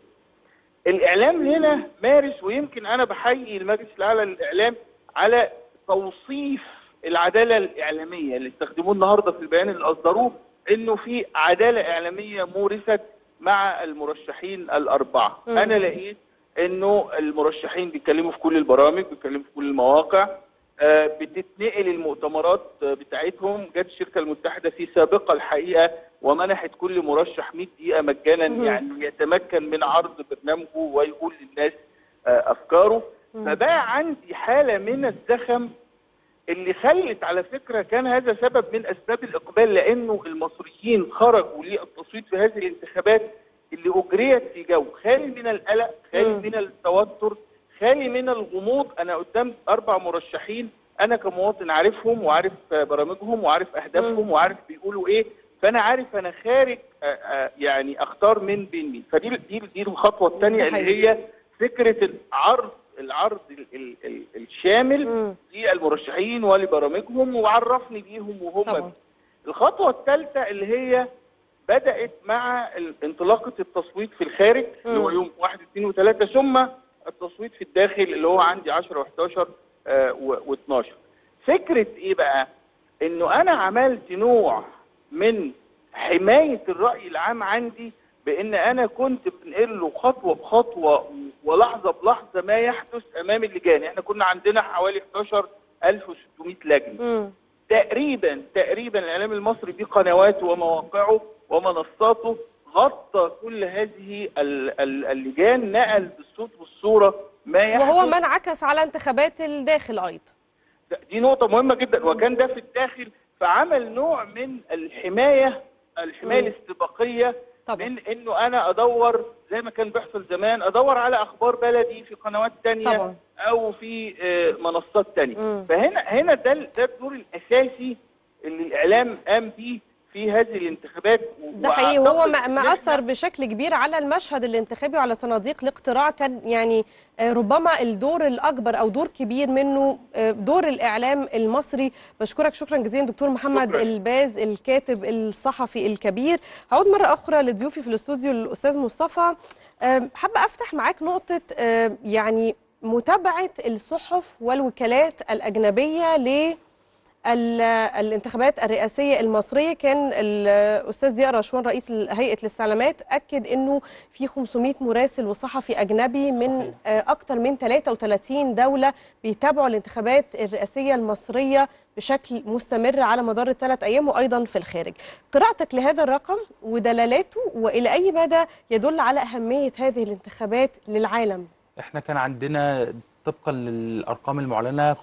الاعلام هنا مارس ويمكن انا بحيي المجلس الاعلى للاعلام على توصيف العداله الاعلاميه اللي استخدموه النهارده في البيان اللي اصدروه انه في عداله اعلاميه مورست مع المرشحين الاربعه مم. انا لقيت انه المرشحين بيتكلموا في كل البرامج بيتكلموا في كل المواقع آه، بتتنقل المؤتمرات آه، بتاعتهم جت الشركه المتحده في سابقه الحقيقه ومنحت كل مرشح 100 دقيقه مجانا مهم. يعني يتمكن من عرض برنامجه ويقول للناس آه، افكاره مم. فبقى عندي حاله من الزخم اللي خلت على فكره كان هذا سبب من اسباب الاقبال لانه المصريين خرجوا للتصويت في هذه الانتخابات اللي اجريت في جو خالي من القلق خالي مم. من التوتر خالي من الغموض انا قدام اربع مرشحين انا كمواطن عارفهم وعارف آه، برامجهم وعارف اهدافهم مم. وعارف بيقولوا ايه فانا عارف انا خارج آه، آه، يعني اختار من بين مين فدي دي دي الخطوه الثانيه ده اللي هي فكره العرض العرض ال ال ال الشامل مم. للمرشحين ولبرامجهم وعرفني بيهم وهم طبعا. بيه. الخطوه الثالثه اللي هي بدات مع ال- انطلاقه التصويت في الخارج اللي هو مم. يوم 1 2 و3 ثم التصويت في الداخل اللي هو عندي 10 و11 و12 فكره ايه بقى انه انا عملت نوع من حمايه الراي العام عندي بان انا كنت بنقل له خطوه بخطوه ولحظه بلحظه ما يحدث امام اللجان احنا كنا عندنا حوالي 11600 لجنه مم. تقريبا تقريبا الاعلام المصري بقنواته ومواقعه ومنصاته غطى كل هذه ال- ال- اللجان نقل بالصوت والصوره ما يحدث وهو ما انعكس على انتخابات الداخل ايضا ده- دي نقطة مهمة جدا وكان ده في الداخل فعمل نوع من الحماية الحماية مم. الاستباقية طبعا من انه انا ادور زي ما كان بيحصل زمان ادور على اخبار بلدي في قنوات تانية طبعا او في آه، منصات تانية مم. فهنا هنا ده ال- ده الدور الاساسي اللي الاعلام قام بيه في هذه الانتخابات ده حقيقي وهو وأعتقد ما إن ما إحنا- اثر بشكل كبير على المشهد الانتخابي وعلى صناديق الاقتراع كان يعني آه، ربما الدور الاكبر او دور كبير منه آه، دور الاعلام المصري بشكرك شكرا جزيلا دكتور محمد شكراً. الباز الكاتب الصحفي الكبير هعود مره اخرى لضيوفي في الاستوديو الاستاذ مصطفى آه، حابه افتح معاك نقطه آه، يعني متابعه الصحف والوكالات الاجنبيه ل ال- الانتخابات الرئاسية المصرية كان الأستاذ ضياء رشوان رئيس هيئة الاستعلامات أكد أنه في 500 مراسل وصحفي أجنبي من آه، أكثر من 33 دولة بيتابعوا الانتخابات الرئاسية المصرية بشكل مستمر على مدار الثلاث أيام وأيضا في الخارج قراءتك لهذا الرقم ودلالته وإلى أي مدى يدل على أهمية هذه الانتخابات للعالم احنا كان عندنا طبقا للارقام المعلنه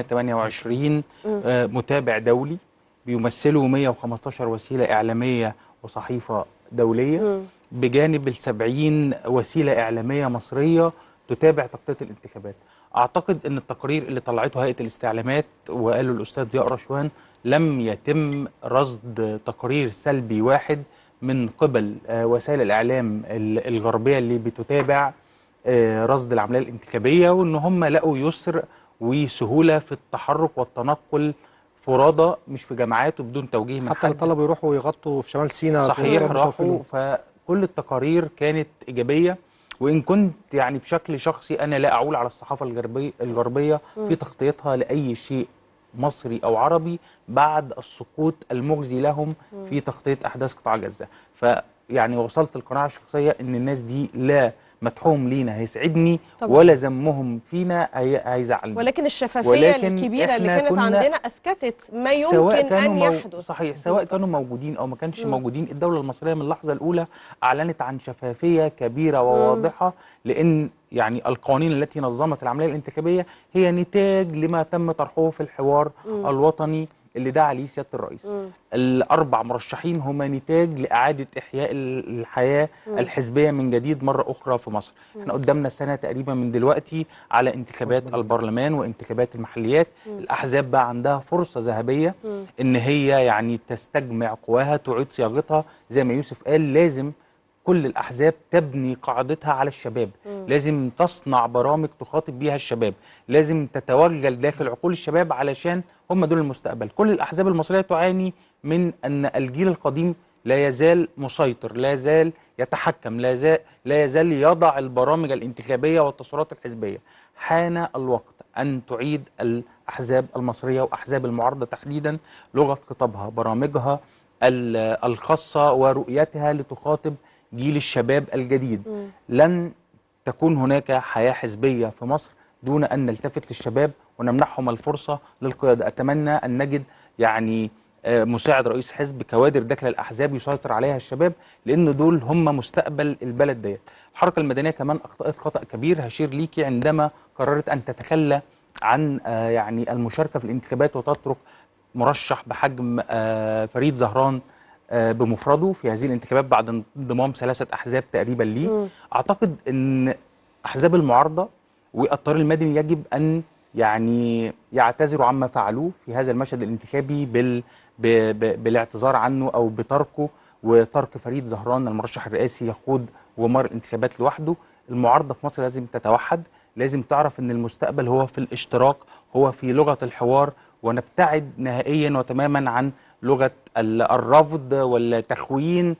528 آه، متابع دولي بيمثلوا 115 وسيله اعلاميه وصحيفه دوليه مم. بجانب ال 70 وسيله اعلاميه مصريه تتابع تغطيه الانتخابات. اعتقد ان التقرير اللي طلعته هيئه الاستعلامات وقاله الاستاذ ضياء رشوان لم يتم رصد تقرير سلبي واحد من قبل آه، وسائل الاعلام ال- الغربيه اللي بتتابع آه، رصد العمليه الانتخابيه وان هم لقوا يسر وسهوله في التحرك والتنقل فرادى مش في جماعات وبدون توجيه من حتى حد اللي طلبوا يروحوا يغطوا في شمال سيناء صحيح كانوا راحوا متوفرين. فكل التقارير كانت ايجابيه وان كنت يعني بشكل شخصي انا لا اعول على الصحافه الغربيه الغربيه في تغطيتها لاي شيء مصري او عربي بعد السقوط المخزي لهم في تغطيه احداث قطاع غزه فيعني وصلت القناعه الشخصيه ان الناس دي لا مدحهم لينا هيسعدني طبعا. ولا ذمهم فينا هي- هيزعلني ولكن الشفافية ولكن الكبيرة اللي إحنا كانت كنا- عندنا أسكتت ما سواء يمكن كانوا أن مو- يحدث صحيح سواء كانوا موجودين او ما كانش موجودين الدوله المصريه من اللحظه الاولى اعلنت عن شفافيه كبيره وواضحه لان يعني القوانين التي نظمت العمليه الانتخابيه هي نتاج لما تم طرحه في الحوار الوطني اللي دعا عليه سياده الرئيس الاربع مرشحين هما نتاج لاعاده احياء ال- الحياه الحزبيه من جديد مره اخرى في مصر احنا قدامنا سنه تقريبا من دلوقتي على انتخابات البرلمان وانتخابات المحليات الاحزاب بقى عندها فرصه ذهبيه ان هي يعني تستجمع قواها تعيد صياغتها زي ما يوسف قال لازم كل الاحزاب تبني قاعدتها على الشباب لازم تصنع برامج تخاطب بيها الشباب لازم تتوغل داخل عقول الشباب علشان هم دول المستقبل كل الاحزاب المصريه تعاني من ان الجيل القديم لا يزال مسيطر لا يزال يتحكم لا يزال لا يزال يضع البرامج الانتخابيه والتصورات الحزبيه حان الوقت ان تعيد الاحزاب المصريه واحزاب المعارضه تحديدا لغه خطابها برامجها ال- الخاصه ورؤيتها لتخاطب جيل الشباب الجديد لن تكون هناك حياه حزبيه في مصر دون ان نلتفت للشباب ونمنحهم الفرصه للقياده اتمنى ان نجد يعني آه، مساعد رئيس حزب كوادر داخل الاحزاب يسيطر عليها الشباب لان دول هم مستقبل البلد ديت الحركه المدنيه كمان اخطات خطا كبير هشير ليكي عندما قررت ان تتخلى عن آه، يعني المشاركه في الانتخابات وتترك مرشح بحجم آه، فريد زهران آه، بمفرده في هذه الانتخابات بعد انضمام ثلاثه احزاب تقريبا ليه اعتقد ان احزاب المعارضه والطريق المدني يجب ان يعني يعتذروا عما فعلوه في هذا المشهد الانتخابي بال ب... ب... بالاعتذار عنه او بتركه وترك فريد زهران المرشح الرئاسي يخوض ومر الانتخابات لوحده المعارضه في مصر لازم تتوحد لازم تعرف ان المستقبل هو في الاشتراك هو في لغه الحوار ونبتعد نهائيا وتماما عن لغه ال- الرفض والتخوين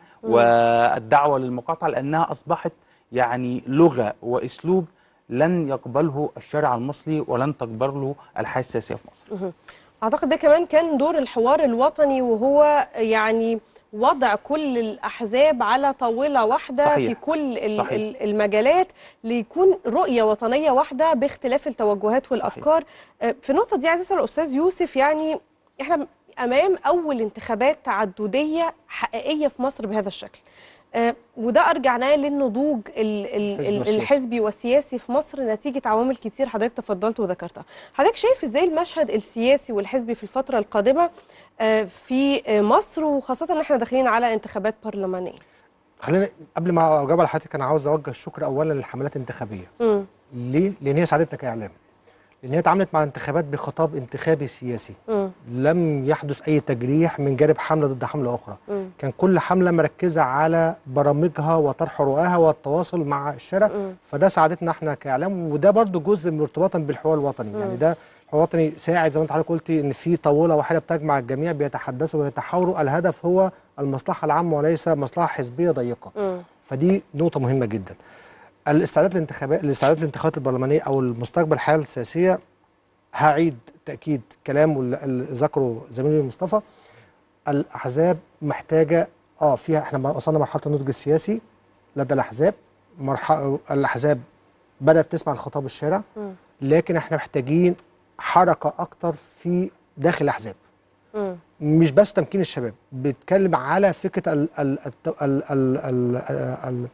والدعوه للمقاطعه لانها اصبحت يعني لغه واسلوب لن يقبله الشارع المصري ولن تقبله الحياه السياسيه في مصر. اعتقد ده كمان كان دور الحوار الوطني وهو يعني وضع كل الاحزاب على طاوله واحده صحيح. في كل ال- صحيح. ال- المجالات ليكون رؤيه وطنيه واحده باختلاف التوجهات والافكار آه، في النقطه دي عايز اسال الاستاذ يوسف يعني احنا امام اول انتخابات تعدديه حقيقيه في مصر بهذا الشكل آه، وده ارجعناه للنضوج ال- ال- الحزبي ال- والسياسي. الحزبي والسياسي في مصر نتيجه عوامل كتير حضرتك تفضلت وذكرتها حضرتك شايف ازاي المشهد السياسي والحزبي في الفتره القادمه آه، في آه، مصر وخاصه ان احنا داخلين على انتخابات برلمانيه خلينا قبل ما اجاوب على حضرتك انا عاوز اوجه الشكر اولا للحملات الانتخابيه مم. ليه؟ لان هي ساعدتنا كاعلام لان هي اتعاملت مع الانتخابات بخطاب انتخابي سياسي مم. لم يحدث اي تجريح من جانب حمله ضد حمله اخرى مم. كان كل حمله مركزه على برامجها وطرح رؤاها والتواصل مع الشارع مم. فده ساعدتنا احنا كاعلام وده برضو جزء من ارتباطا بالحوار الوطني مم. يعني ده الحوار الوطني ساعد زي ما انت حضرتك قلتي ان في طاوله واحده بتجمع الجميع بيتحدثوا ويتحاوروا الهدف هو المصلحه العامه وليس مصلحه حزبيه ضيقه مم. فدي نقطه مهمه جدا الاستعداد للانتخابات الاستعداد للانتخابات البرلمانيه او المستقبل الحياه السياسيه هعيد تاكيد كلام واللي- اللي ذكره زميلي مصطفى الاحزاب محتاجه اه فيها احنا وصلنا مرحله النضج السياسي لدى الاحزاب مرحله الاحزاب بدات تسمع لخطاب الشارع مم. لكن احنا محتاجين حركه اكتر في داخل الاحزاب مم. مش بس تمكين الشباب بيتكلم على فكره ال ال ال ال ال ال ال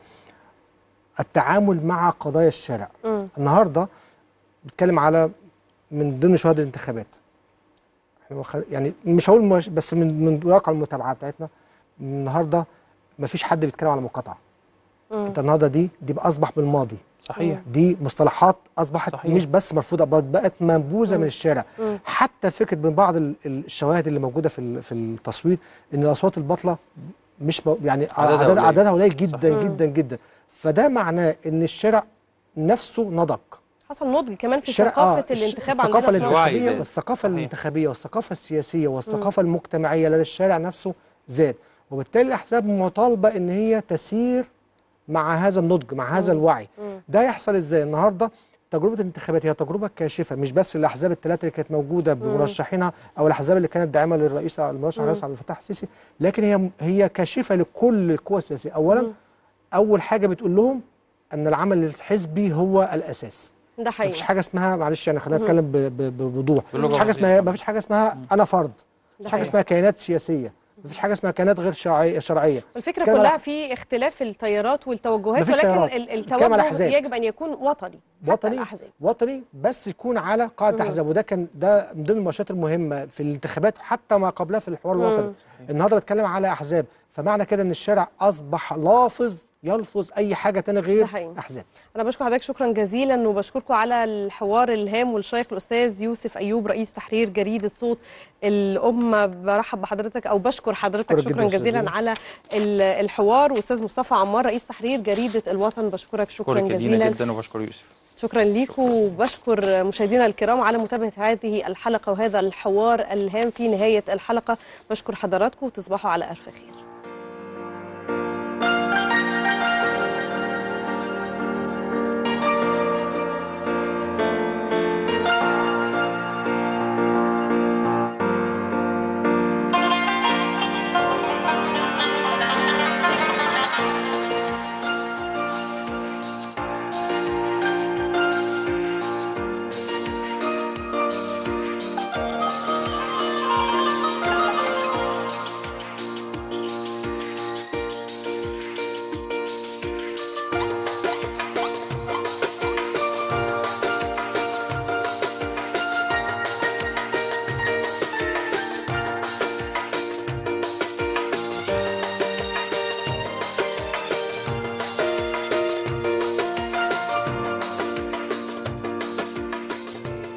التعامل مع قضايا الشارع مم. النهارده بيتكلم على من ضمن شهداء الانتخابات احنا واخد- يعني مش هقول مش بس من من واقع المتابعه بتاعتنا النهارده مفيش حد بيتكلم على مقاطعه مم. انت النهارده دي دي بقى اصبح بالماضي صحيح دي مصطلحات اصبحت صحيح. مش بس مرفوضه بقت بقت منبوذه من الشارع مم. حتى فكره من بعض ال- ال- الشواهد اللي موجوده في ال- في التصويت ان الاصوات الباطله مش مو- يعني عددها عدد قليل. عددها قليل جدا صحيح. جدا جدا فده معناه ان الشارع نفسه نضج حصل نضج كمان في الشارع- ثقافه الش- الانتخاب عندنا الثقافه في مصر الوعي الانتخابيه زاد. والثقافه صحيح. الانتخابيه والثقافه السياسيه والثقافه المجتمعيه لدى الشارع نفسه زاد وبالتالي الاحزاب مطالبه ان هي تسير مع هذا النضج مع هذا الوعي مم. ده يحصل ازاي النهارده تجربه الانتخابات هي تجربه كاشفه مش بس الاحزاب الثلاثه اللي كانت موجوده بمرشحينها او الاحزاب اللي كانت داعمه للرئيس المرشح الرئيس عبد الفتاح السيسي لكن هي هي كاشفه لكل القوى السياسيه اولا اول حاجه بتقول لهم ان العمل الحزبي هو الاساس ده حقيقي مفيش حاجه اسمها معلش يعني خلينا نتكلم ب- ب- بوضوح باللغة مفيش حاجه البسيطة. اسمها مفيش حاجه اسمها انا فرد مفيش حاجه حقيقي. اسمها كيانات سياسيه مفيش حاجه اسمها كيانات غير شرعيه شرعيه الفكره كلام كلها على- في اختلاف التيارات والتوجهات مفيش ولكن تيارات. ال- بنتكلم على التوجه أحزاب. يجب ان يكون وطني حتى وطني الأحزاب. وطني بس يكون على قاعده مم. احزاب وده كان ده من ضمن المؤشرات المهمه في الانتخابات حتى ما قبلها في الحوار مم. الوطني النهارده بتكلم على احزاب فمعنى كده ان الشارع اصبح لافظ يلفظ اي حاجه تاني ده غير حقيقي. احزاب انا بشكر حضرتك شكرا جزيلا وبشكركم على الحوار الهام والشيق الاستاذ يوسف ايوب رئيس تحرير جريده صوت الامه برحب بحضرتك او بشكر حضرتك أشكرك جداً شكرا أستاذ جزيلا دينا. على ال- الحوار واستاذ مصطفى عمار رئيس تحرير جريده الوطن بشكرك شكرا شكرا جزيلا جزيلا جدا وبشكر يوسف شكرا ليكم وبشكر مشاهدينا الكرام على متابعه هذه الحلقه وهذا الحوار الهام في نهايه الحلقه بشكر حضراتكم وتصبحوا على الف خير